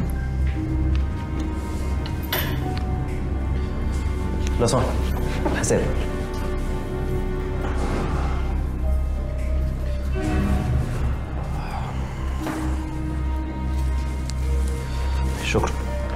لو سمحت حساب شكرا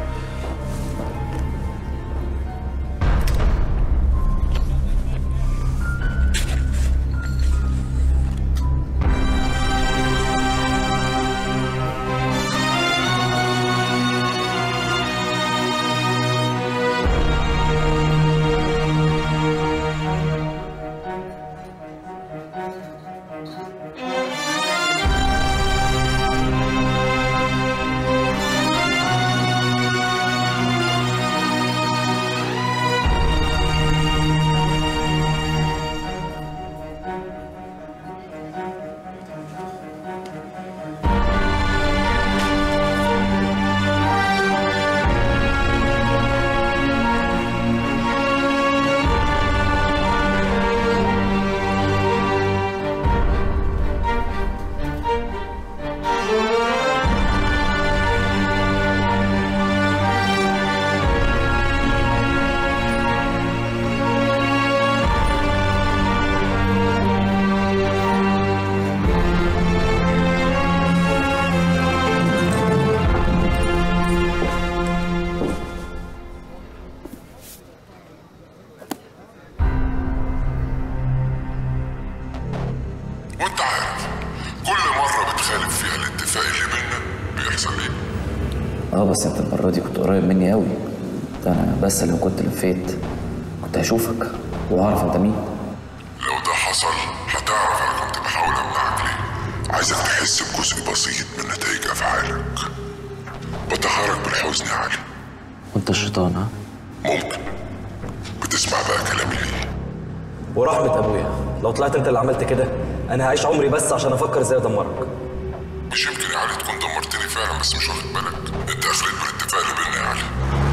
وانت عارف كل مرة بتخالف فيها الاتفاق اللي بينا بيحصل ايه؟ اه بس انت المره دي كنت قريب مني قوي ده انا بس لو كنت لفيت كنت هشوفك واعرف انت مين لو ده حصل هتعرف انا كنت بحاول امنعك ليه عايزك تحس بجزء بسيط من نتائج افعالك بطهرك بالحزن يا علي وانت الشيطان ها ممكن بتسمع بقى كلامي ليه ورحمه ابويا لو طلعت انت اللي عملت كده انا هعيش عمري بس عشان افكر ازاي ادمرك مش يمكن يا علي تكون دمرتني فعلا بس مش واخد بالك انت اخليت بالاتفاق اللي بينا يا علي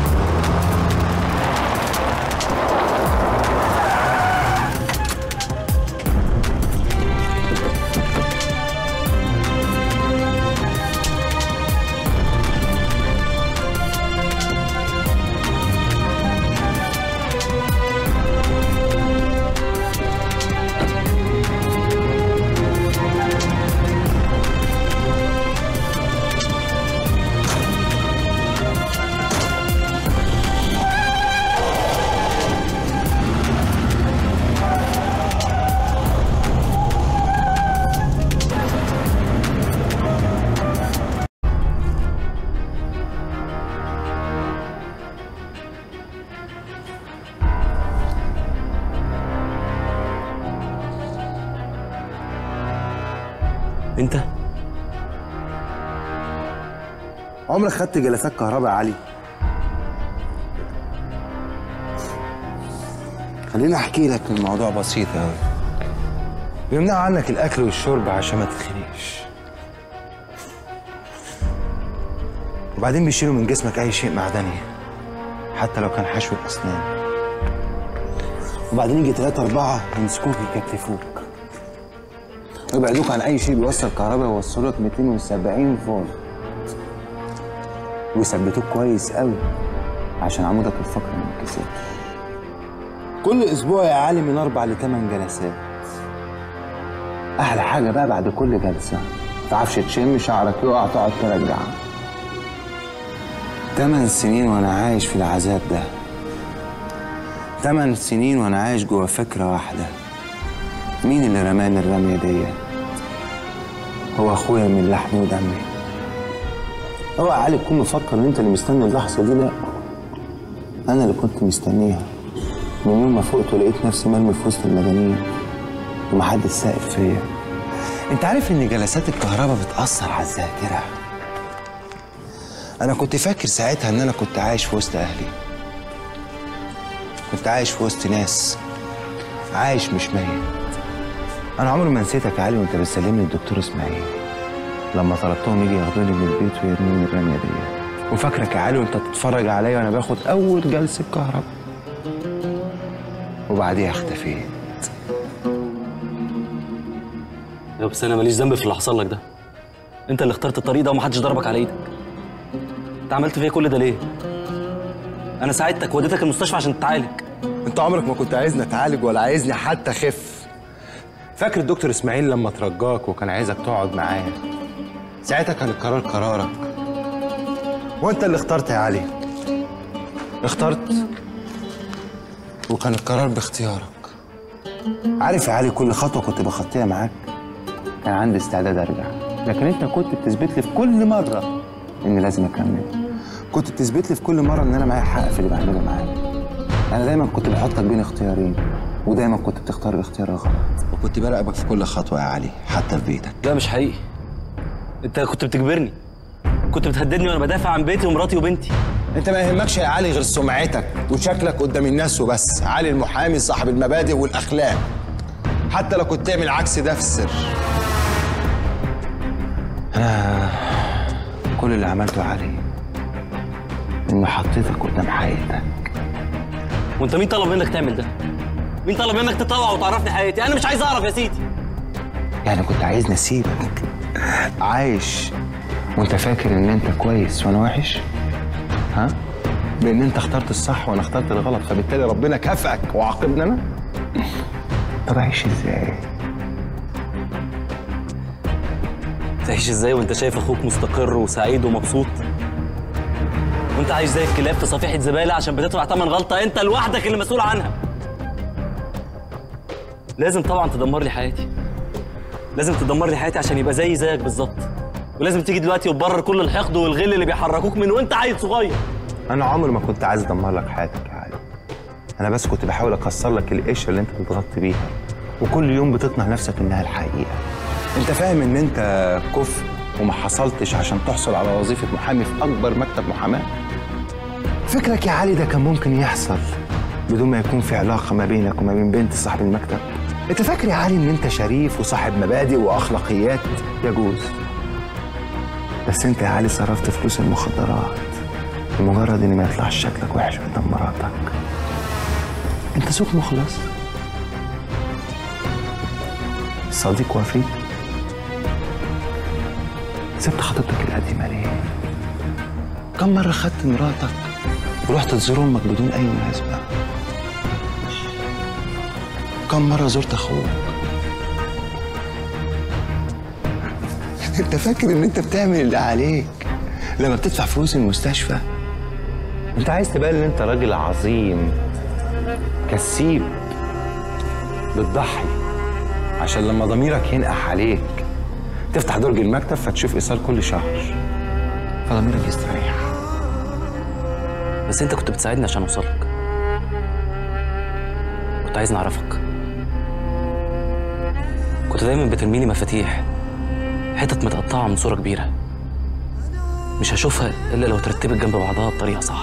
انت عمرك خدت جلسات كهرباء يا علي خليني احكي لك الموضوع بسيط قوي بيمنعوا عنك الاكل والشرب عشان ما تتخنقش وبعدين بيشيلوا من جسمك اي شيء معدني حتى لو كان حشو الاسنان وبعدين يجي ثلاثة أربعة يمسكوك يكتفوك ويبعدوك عن أي شيء بيوصل كهرباء يوصلوا لك 270 فولت ويثبتوك كويس قوي عشان عمودك الفقري ما يتكسرش كل أسبوع يا علي من أربع لثمان جلسات أحلى حاجة بقى بعد كل جلسة متعرفش تشم شعرك يقع تقعد ترجع تمن سنين وأنا عايش في العذاب ده تمن سنين وأنا عايش جوا فكرة واحدة مين اللي رماني الرمية دي؟ هو أخويا من لحمي ودمي اوعى علي تكون مفكر ان انت اللي مستني اللحظه دي لا انا اللي كنت مستنيها من يوم ما فقت ولقيت نفسي مرمي في وسط المجانين ومحدش سائل فيا انت عارف ان جلسات الكهرباء بتاثر على الذاكره انا كنت فاكر ساعتها ان انا كنت عايش في وسط اهلي كنت عايش في وسط ناس عايش مش ميت انا عمري ما نسيتك يا علي وانت بتسلمني الدكتور اسماعيل لما طلبتهم يجي ياخدوني من البيت ويرموني الرميه دي وفاكرك يا علي وانت تتفرج عليا وانا باخد اول جلسه كهرباء وبعديها اختفيت يا بس انا ماليش ذنب في اللي حصل لك ده انت اللي اخترت الطريق ده ومحدش ضربك على ايدك انت عملت فيا كل ده ليه انا ساعدتك وديتك المستشفى عشان تتعالج انت عمرك ما كنت عايزني اتعالج ولا عايزني حتى اخف فاكر الدكتور اسماعيل لما ترجاك وكان عايزك تقعد معايا ساعتها كان القرار قرارك وانت اللي اخترت يا علي اخترت وكان القرار باختيارك عارف يا علي كل خطوه كنت بخطيها معاك كان عندي استعداد ارجع لكن انت كنت بتثبت لي في كل مره اني لازم اكمل كنت بتثبت لي في كل مره ان انا معايا حق في اللي بعمله معاك انا دايما كنت بحطك بين اختيارين ودايما كنت بتختار الاختيار الغلط وكنت براقبك في كل خطوه يا علي حتى في بيتك ده مش حقيقي انت كنت بتجبرني كنت بتهددني وانا بدافع عن بيتي ومراتي وبنتي انت ما يهمكش يا علي غير سمعتك وشكلك قدام الناس وبس علي المحامي صاحب المبادئ والاخلاق حتى لو كنت تعمل عكس ده في السر انا كل اللي عملته يا علي اني حطيتك قدام حقيقتك وانت مين طلب منك تعمل ده مين طلب منك تطوع وتعرفني حياتي انا مش عايز اعرف يا سيدي يعني كنت عايزني اسيبك عايش وانت فاكر ان انت كويس وانا وحش ها بان انت اخترت الصح وانا اخترت الغلط فبالتالي ربنا كافئك وعاقبني انا طب اعيش ازاي تعيش ازاي وانت شايف اخوك مستقر وسعيد ومبسوط وانت عايش زي الكلاب في صفيحه زباله عشان بتدفع ثمن غلطه انت لوحدك اللي مسؤول عنها لازم طبعا تدمر لي حياتي لازم تدمر لي حياتي عشان يبقى زي زيك بالظبط ولازم تيجي دلوقتي وتبرر كل الحقد والغل اللي بيحركوك من وانت عيل صغير انا عمري ما كنت عايز ادمر لك حياتك يا علي انا بس كنت بحاول اكسر لك القشره اللي انت بتغطي بيها وكل يوم بتقنع نفسك انها الحقيقه انت فاهم ان انت كفء وما حصلتش عشان تحصل على وظيفه محامي في اكبر مكتب محاماه فكرك يا علي ده كان ممكن يحصل بدون ما يكون في علاقه ما بينك وما بين بنت صاحب المكتب انت فاكر يا علي ان انت شريف وصاحب مبادئ واخلاقيات يجوز بس انت يا علي صرفت فلوس المخدرات لمجرد ان ما يطلعش شكلك وحش قدام مراتك انت سوق مخلص صديق وفي سبت خطيبتك القديمه ليه كم مره خدت مراتك ورحت تزور امك بدون اي مناسبه كم مره زرت اخوك انت فاكر ان انت بتعمل اللي عليك لما بتدفع فلوس المستشفى انت عايز تبان ان انت راجل عظيم كسيب بتضحي عشان لما ضميرك ينقح عليك تفتح درج المكتب فتشوف ايصال كل شهر فضميرك يستريح بس انت كنت بتساعدني عشان اوصلك كنت عايزني اعرفك كنت دايما بترميلي مفاتيح حتت متقطعه من صوره كبيره مش هشوفها الا لو ترتبت جنب بعضها بطريقه صح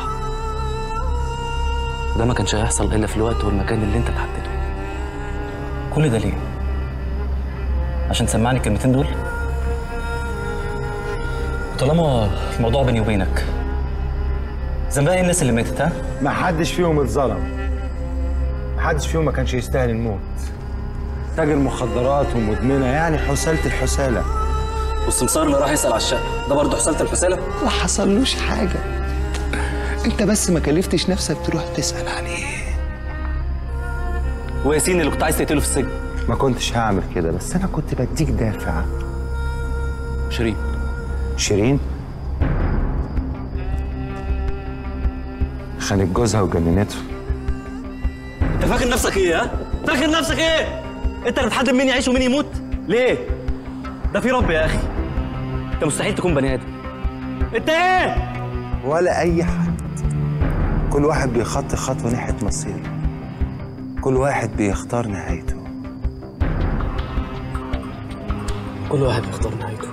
وده ما كانش هيحصل الا في الوقت والمكان اللي انت تحدده كل ده ليه عشان تسمعني الكلمتين دول طالما الموضوع بيني وبينك ذنبها ايه الناس اللي ماتت ها ما حدش فيهم اتظلم ما حدش فيهم ما كانش يستاهل الموت تاجر مخدرات ومدمنه يعني حساله الحساله والسمسار اللي راح يسال على الشقه ده برضه حساله الحساله ما حصلوش حاجه انت بس ما كلفتش نفسك تروح تسال عليه وياسين اللي كنت عايز تقتله في السجن ما كنتش هعمل كده بس انا كنت بديك دافع شيرين شيرين خانت جوزها وجننته انت فاكر نفسك ايه ها فاكر نفسك ايه انت اللي بتحدد مين يعيش ومين يموت ليه ده في رب يا اخي انت مستحيل تكون بني ادم انت ايه ولا اي حد كل واحد بيخطي خطوه ناحيه مصيره كل واحد بيختار نهايته كل واحد بيختار نهايته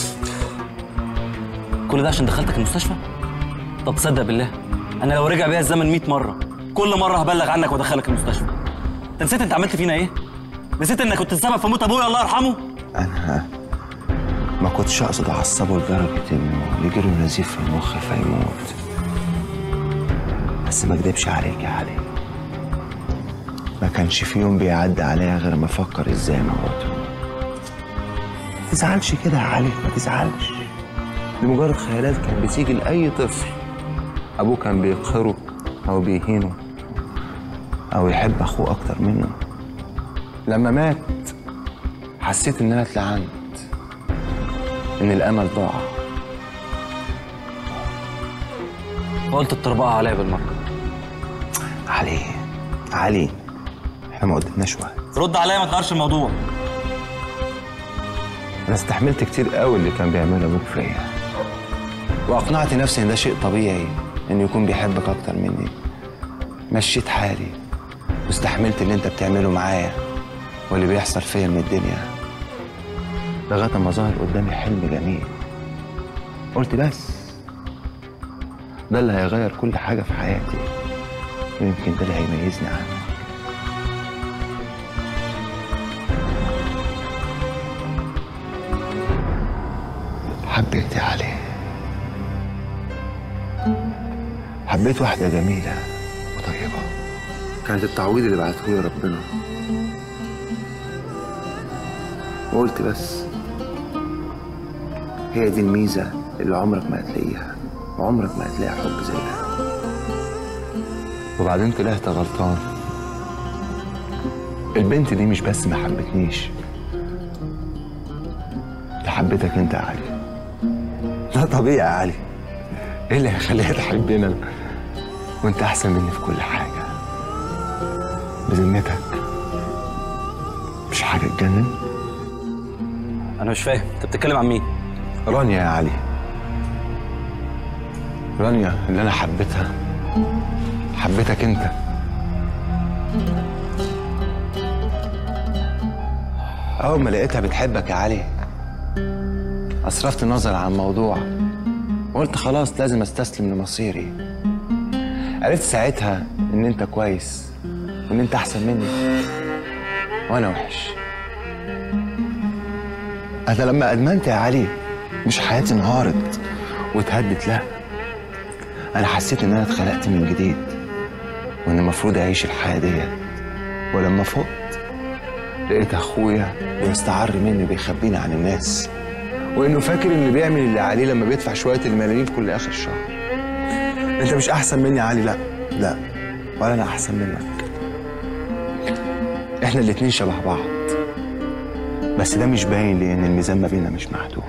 كل ده عشان دخلتك المستشفى طب تصدق بالله انا لو رجع بيا الزمن 100 مره كل مره هبلغ عنك وادخلك المستشفى انت نسيت انت عملت فينا ايه نسيت انك كنت السبب في موت ابويا الله يرحمه انا ما كنتش اقصد اعصبه لدرجه انه يجيله نزيف في المخ فيموت بس ما اكدبش عليك يا علي ما كانش في يوم بيعدي عليا غير ما افكر ازاي اموته ما تزعلش كده يا علي ما تزعلش دي مجرد خيالات كانت بتيجي لاي طفل ابوه كان بيقهره او بيهينه او يحب اخوه اكتر منه لما مات حسيت ان انا اتلعنت ان الامل ضاع قلت الطربقه عليا بالمره علي علي احنا ما قدمناش وقت رد عليا ما تغيرش الموضوع انا استحملت كتير قوي اللي كان بيعمله ابوك فيا واقنعت نفسي ان ده شيء طبيعي انه يكون بيحبك اكتر مني مشيت حالي واستحملت اللي انت بتعمله معايا واللي بيحصل فيا من الدنيا لغايه ما ظهر قدامي حلم جميل قلت بس ده اللي هيغير كل حاجه في حياتي ويمكن ده اللي هيميزني عنك حبيت يا علي حبيت واحدة جميلة وطيبة كانت التعويض اللي بعته لي ربنا وقلت بس هي دي الميزة اللي عمرك ما هتلاقيها وعمرك ما هتلاقي حب زيها وبعدين طلعت غلطان البنت دي مش بس ما حبتنيش دي حبتك انت يا علي ده طبيعي يا علي ايه اللي هيخليها تحبني انا وانت احسن مني في كل حاجه بذمتك مش حاجه تجنن انا مش فاهم انت بتتكلم عن مين رانيا يا علي رانيا اللي انا حبيتها حبيتك انت اول ما لقيتها بتحبك يا علي أسرفت النظر عن الموضوع وقلت خلاص لازم استسلم لمصيري عرفت ساعتها ان انت كويس وان انت احسن مني وانا وحش انا لما ادمنت يا علي مش حياتي انهارت واتهدت لا انا حسيت ان انا اتخلقت من جديد وان المفروض اعيش الحياه ديت ولما فقت لقيت اخويا بيستعر مني وبيخبيني عن الناس وانه فاكر انه بيعمل اللي عليه لما بيدفع شويه الملاليم كل اخر الشهر انت مش احسن مني يا علي لا لا ولا انا احسن منك احنا الاتنين شبه بعض بس ده مش باين لان الميزان ما بيننا مش معدول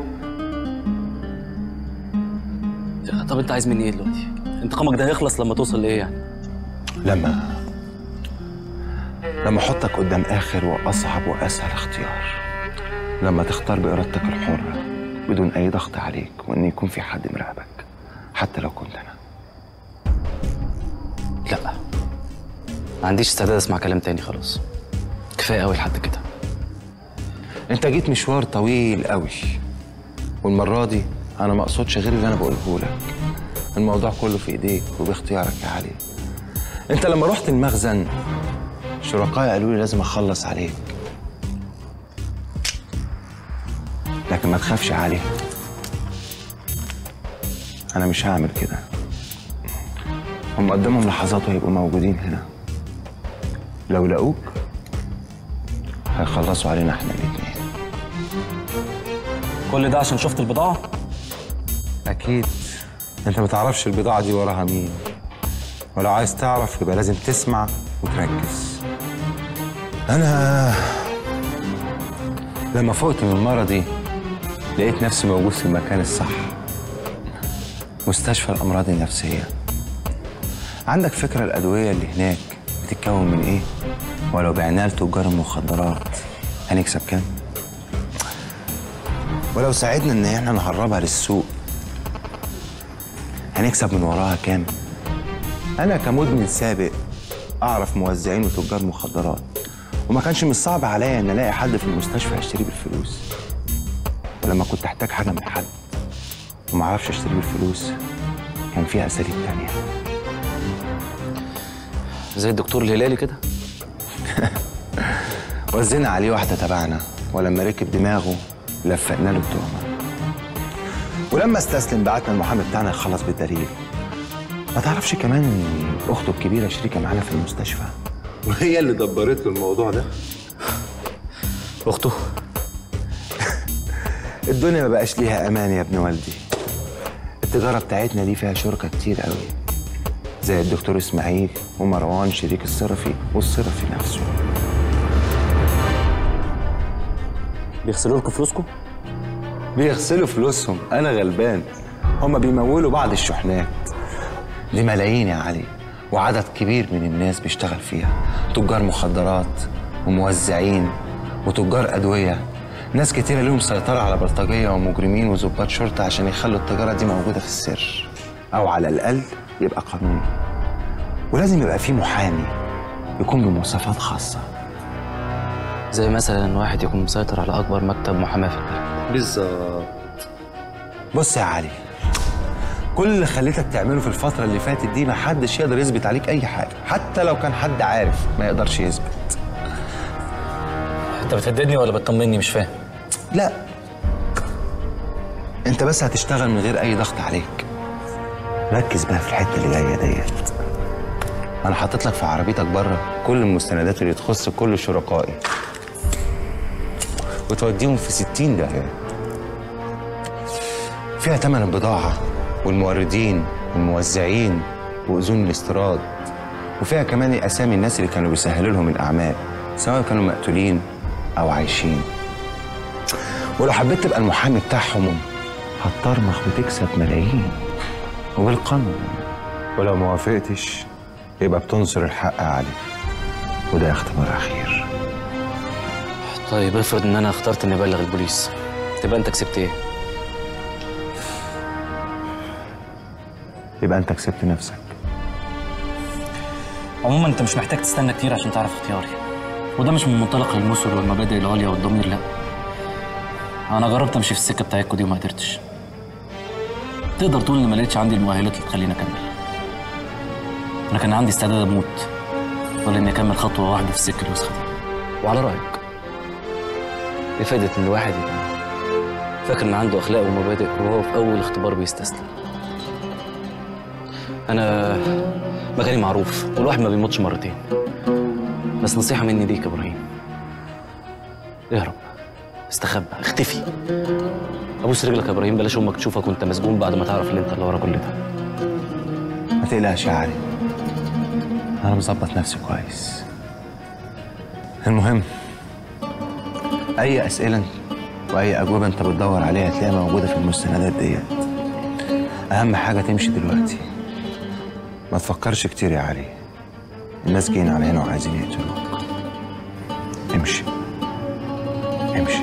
طب انت عايز مني ايه دلوقتي انتقامك ده هيخلص لما توصل لايه يعني لما لما احطك قدام اخر واصعب واسهل اختيار لما تختار بارادتك الحره بدون اي ضغط عليك وان يكون في حد مراقبك حتى لو كنت انا لا ما عنديش استعداد اسمع كلام تاني خلاص كفايه قوي لحد كده انت جيت مشوار طويل قوي والمره دي انا ما اقصدش غير اللي انا بقوله لك الموضوع كله في ايديك وباختيارك يا علي انت لما رحت المخزن شركائي قالوا لي لازم اخلص عليك لكن ما تخافش يا علي انا مش هعمل كده هم قدامهم لحظات وهيبقوا موجودين هنا لو لقوك هيخلصوا علينا احنا الاتنين كل ده عشان شفت البضاعه اكيد انت ما تعرفش البضاعه دي وراها مين ولو عايز تعرف يبقى لازم تسمع وتركز انا لما فقت من مرضي لقيت نفسي موجود في المكان الصح مستشفى الامراض النفسيه عندك فكره الادويه اللي هناك بتتكون من ايه ولو بعناها لتجار المخدرات هنكسب كام ولو ساعدنا ان احنا نهربها للسوق هنكسب من وراها كام انا كمدمن سابق اعرف موزعين وتجار مخدرات وما كانش من الصعب عليا ان الاقي حد في المستشفى يشتري بالفلوس ولما كنت احتاج حاجه من حد وما اعرفش اشتري بالفلوس كان فيها اساليب تانية زي الدكتور الهلالي كده وزنا عليه واحده تبعنا ولما ركب دماغه لفقنا له التهمه ولما استسلم بعتنا المحامي بتاعنا يخلص بالدليل ما تعرفش كمان ان اخته الكبيره شريكه معانا في المستشفى وهي اللي دبرت له الموضوع ده اخته الدنيا ما بقاش ليها امان يا ابن والدي التجاره بتاعتنا دي فيها شركاء كتير قوي زي الدكتور اسماعيل ومروان شريك الصرفي والصرفي نفسه بيغسلوا لكم فلوسكم؟ بيغسلوا فلوسهم انا غلبان هما بيمولوا بعض الشحنات دي ملايين يا علي وعدد كبير من الناس بيشتغل فيها تجار مخدرات وموزعين وتجار ادويه ناس كتيرة لهم سيطرة على بلطجية ومجرمين وظباط شرطة عشان يخلوا التجارة دي موجودة في السر أو على الأقل يبقى قانوني ولازم يبقى فيه محامي يكون بمواصفات خاصة زي مثلا واحد يكون مسيطر على اكبر مكتب محاماه في البلد بالظبط بص يا علي كل اللي خليتك تعمله في الفترة اللي فاتت دي محدش يقدر يثبت عليك أي حاجة حتى لو كان حد عارف ما يقدرش يثبت انت بتهددني ولا بتطمني مش فاهم لا انت بس هتشتغل من غير اي ضغط عليك ركز بقى في الحته اللي جايه ديت انا حاطط لك في عربيتك بره كل المستندات اللي تخص كل شركائي وتوديهم في 60 داهيه فيها تمن البضاعه والموردين والموزعين واذون الاستيراد وفيها كمان اسامي الناس اللي كانوا بيسهلوا لهم الاعمال سواء كانوا مقتولين او عايشين ولو حبيت تبقى المحامي بتاعهم هتطرمخ وتكسب ملايين وبالقانون ولو ما وافقتش يبقى بتنصر الحق علي وده اختبار اخير طيب افرض ان انا اخترت اني ابلغ البوليس تبقى انت كسبت ايه؟ يبقى انت كسبت نفسك عموما انت مش محتاج تستنى كتير عشان تعرف اختياري وده مش من منطلق المثل والمبادئ العليا والضمير لا انا جربت امشي في السكه بتاعتكوا دي وما قدرتش تقدر تقول ان ما لقيتش عندي المؤهلات اللي تخليني اكمل انا كان عندي استعداد اموت ولا اني اكمل خطوه واحده في السكه الوسخه دي وعلى رايك ايه فايده ان الواحد يبقى فاكر ان عنده اخلاق ومبادئ وهو في اول اختبار بيستسلم انا مكاني معروف والواحد ما بيموتش مرتين بس نصيحه مني ليك يا ابراهيم اهرب استخبى اختفي ابوس رجلك يا ابراهيم بلاش امك تشوفك وانت مسجون بعد ما تعرف ان انت اللي ورا كل ده ما تقلقش يا علي انا مظبط نفسي كويس المهم اي اسئله واي اجوبه انت بتدور عليها هتلاقيها موجوده في المستندات ديت اهم حاجه تمشي دلوقتي ما تفكرش كتير يا علي الناس جايين على هنا وعايزين يقتلوك امشي امشي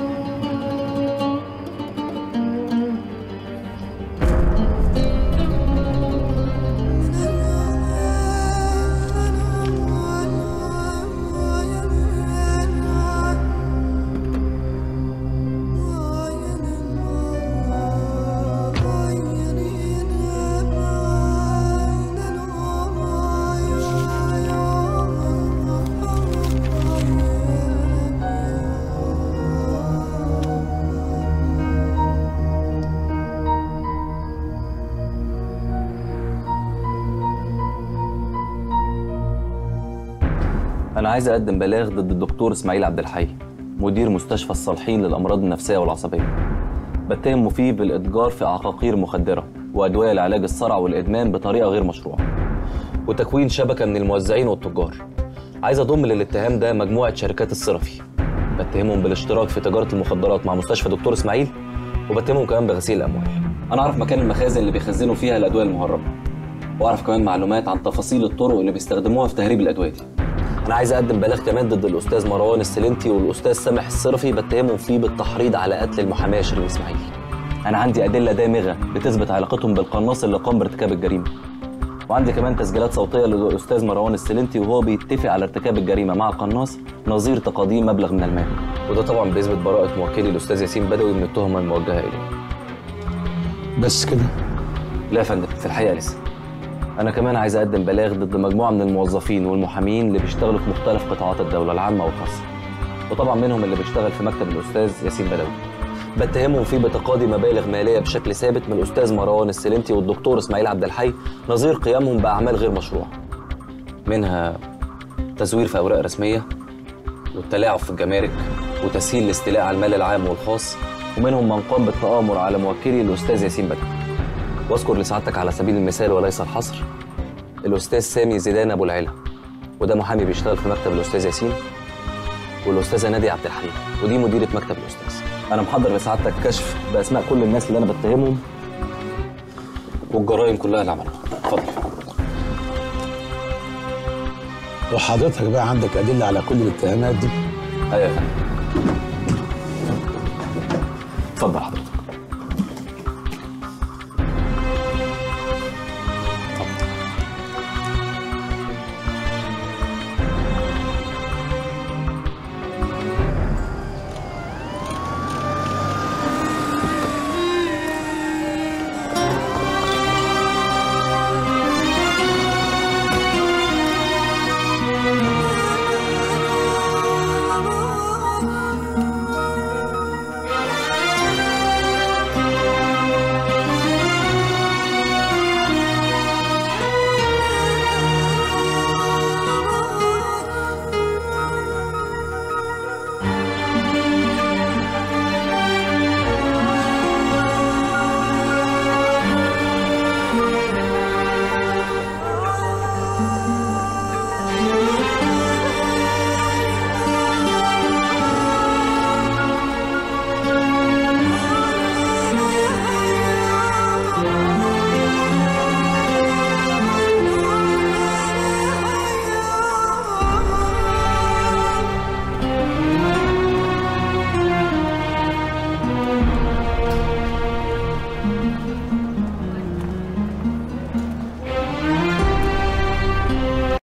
انا عايز اقدم بلاغ ضد الدكتور اسماعيل عبد الحي مدير مستشفى الصالحين للامراض النفسيه والعصبيه بتهمه فيه بالاتجار في عقاقير مخدره وادويه لعلاج الصرع والادمان بطريقه غير مشروعه وتكوين شبكه من الموزعين والتجار عايز اضم للاتهام ده مجموعه شركات الصرفي بتهمهم بالاشتراك في تجاره المخدرات مع مستشفى دكتور اسماعيل وبتهمهم كمان بغسيل الاموال انا اعرف مكان المخازن اللي بيخزنوا فيها الادويه المهربه واعرف كمان معلومات عن تفاصيل الطرق اللي بيستخدموها في تهريب الادويه دي انا عايز اقدم بلاغ كمان ضد الاستاذ مروان السلنتي والاستاذ سامح الصرفي بتهمهم فيه بالتحريض على قتل المحاميه شيرين اسماعيل انا عندي ادله دامغه بتثبت علاقتهم بالقناص اللي قام بارتكاب الجريمه وعندي كمان تسجيلات صوتيه للاستاذ مروان السلنتي وهو بيتفق على ارتكاب الجريمه مع القناص نظير تقاضيه مبلغ من المال وده طبعا بيثبت براءه موكلي الاستاذ ياسين بدوي من التهمه الموجهه اليه بس كده لا يا فندم في الحقيقه لسه انا كمان عايز اقدم بلاغ ضد مجموعه من الموظفين والمحامين اللي بيشتغلوا في مختلف قطاعات الدوله العامه والخاصه وطبعا منهم اللي بيشتغل في مكتب الاستاذ ياسين بدوي بتهمهم فيه بتقاضي مبالغ ماليه بشكل ثابت من الاستاذ مروان السلنتي والدكتور اسماعيل عبد الحي نظير قيامهم باعمال غير مشروعه منها تزوير في اوراق رسميه والتلاعب في الجمارك وتسهيل الاستيلاء على المال العام والخاص ومنهم من قام بالتآمر على موكلي الأستاذ ياسين بدر واذكر لسعادتك على سبيل المثال وليس الحصر الأستاذ سامي زيدان أبو العلا وده محامي بيشتغل في مكتب الأستاذ ياسين والأستاذة نادية عبد الحليم ودي مديرة مكتب الأستاذ أنا محضر لسعادتك كشف بأسماء كل الناس اللي أنا بتهمهم والجرائم كلها اللي عملوها اتفضل وحضرتك بقى عندك ادله على كل الاتهامات دي ايوه يا فندم اتفضل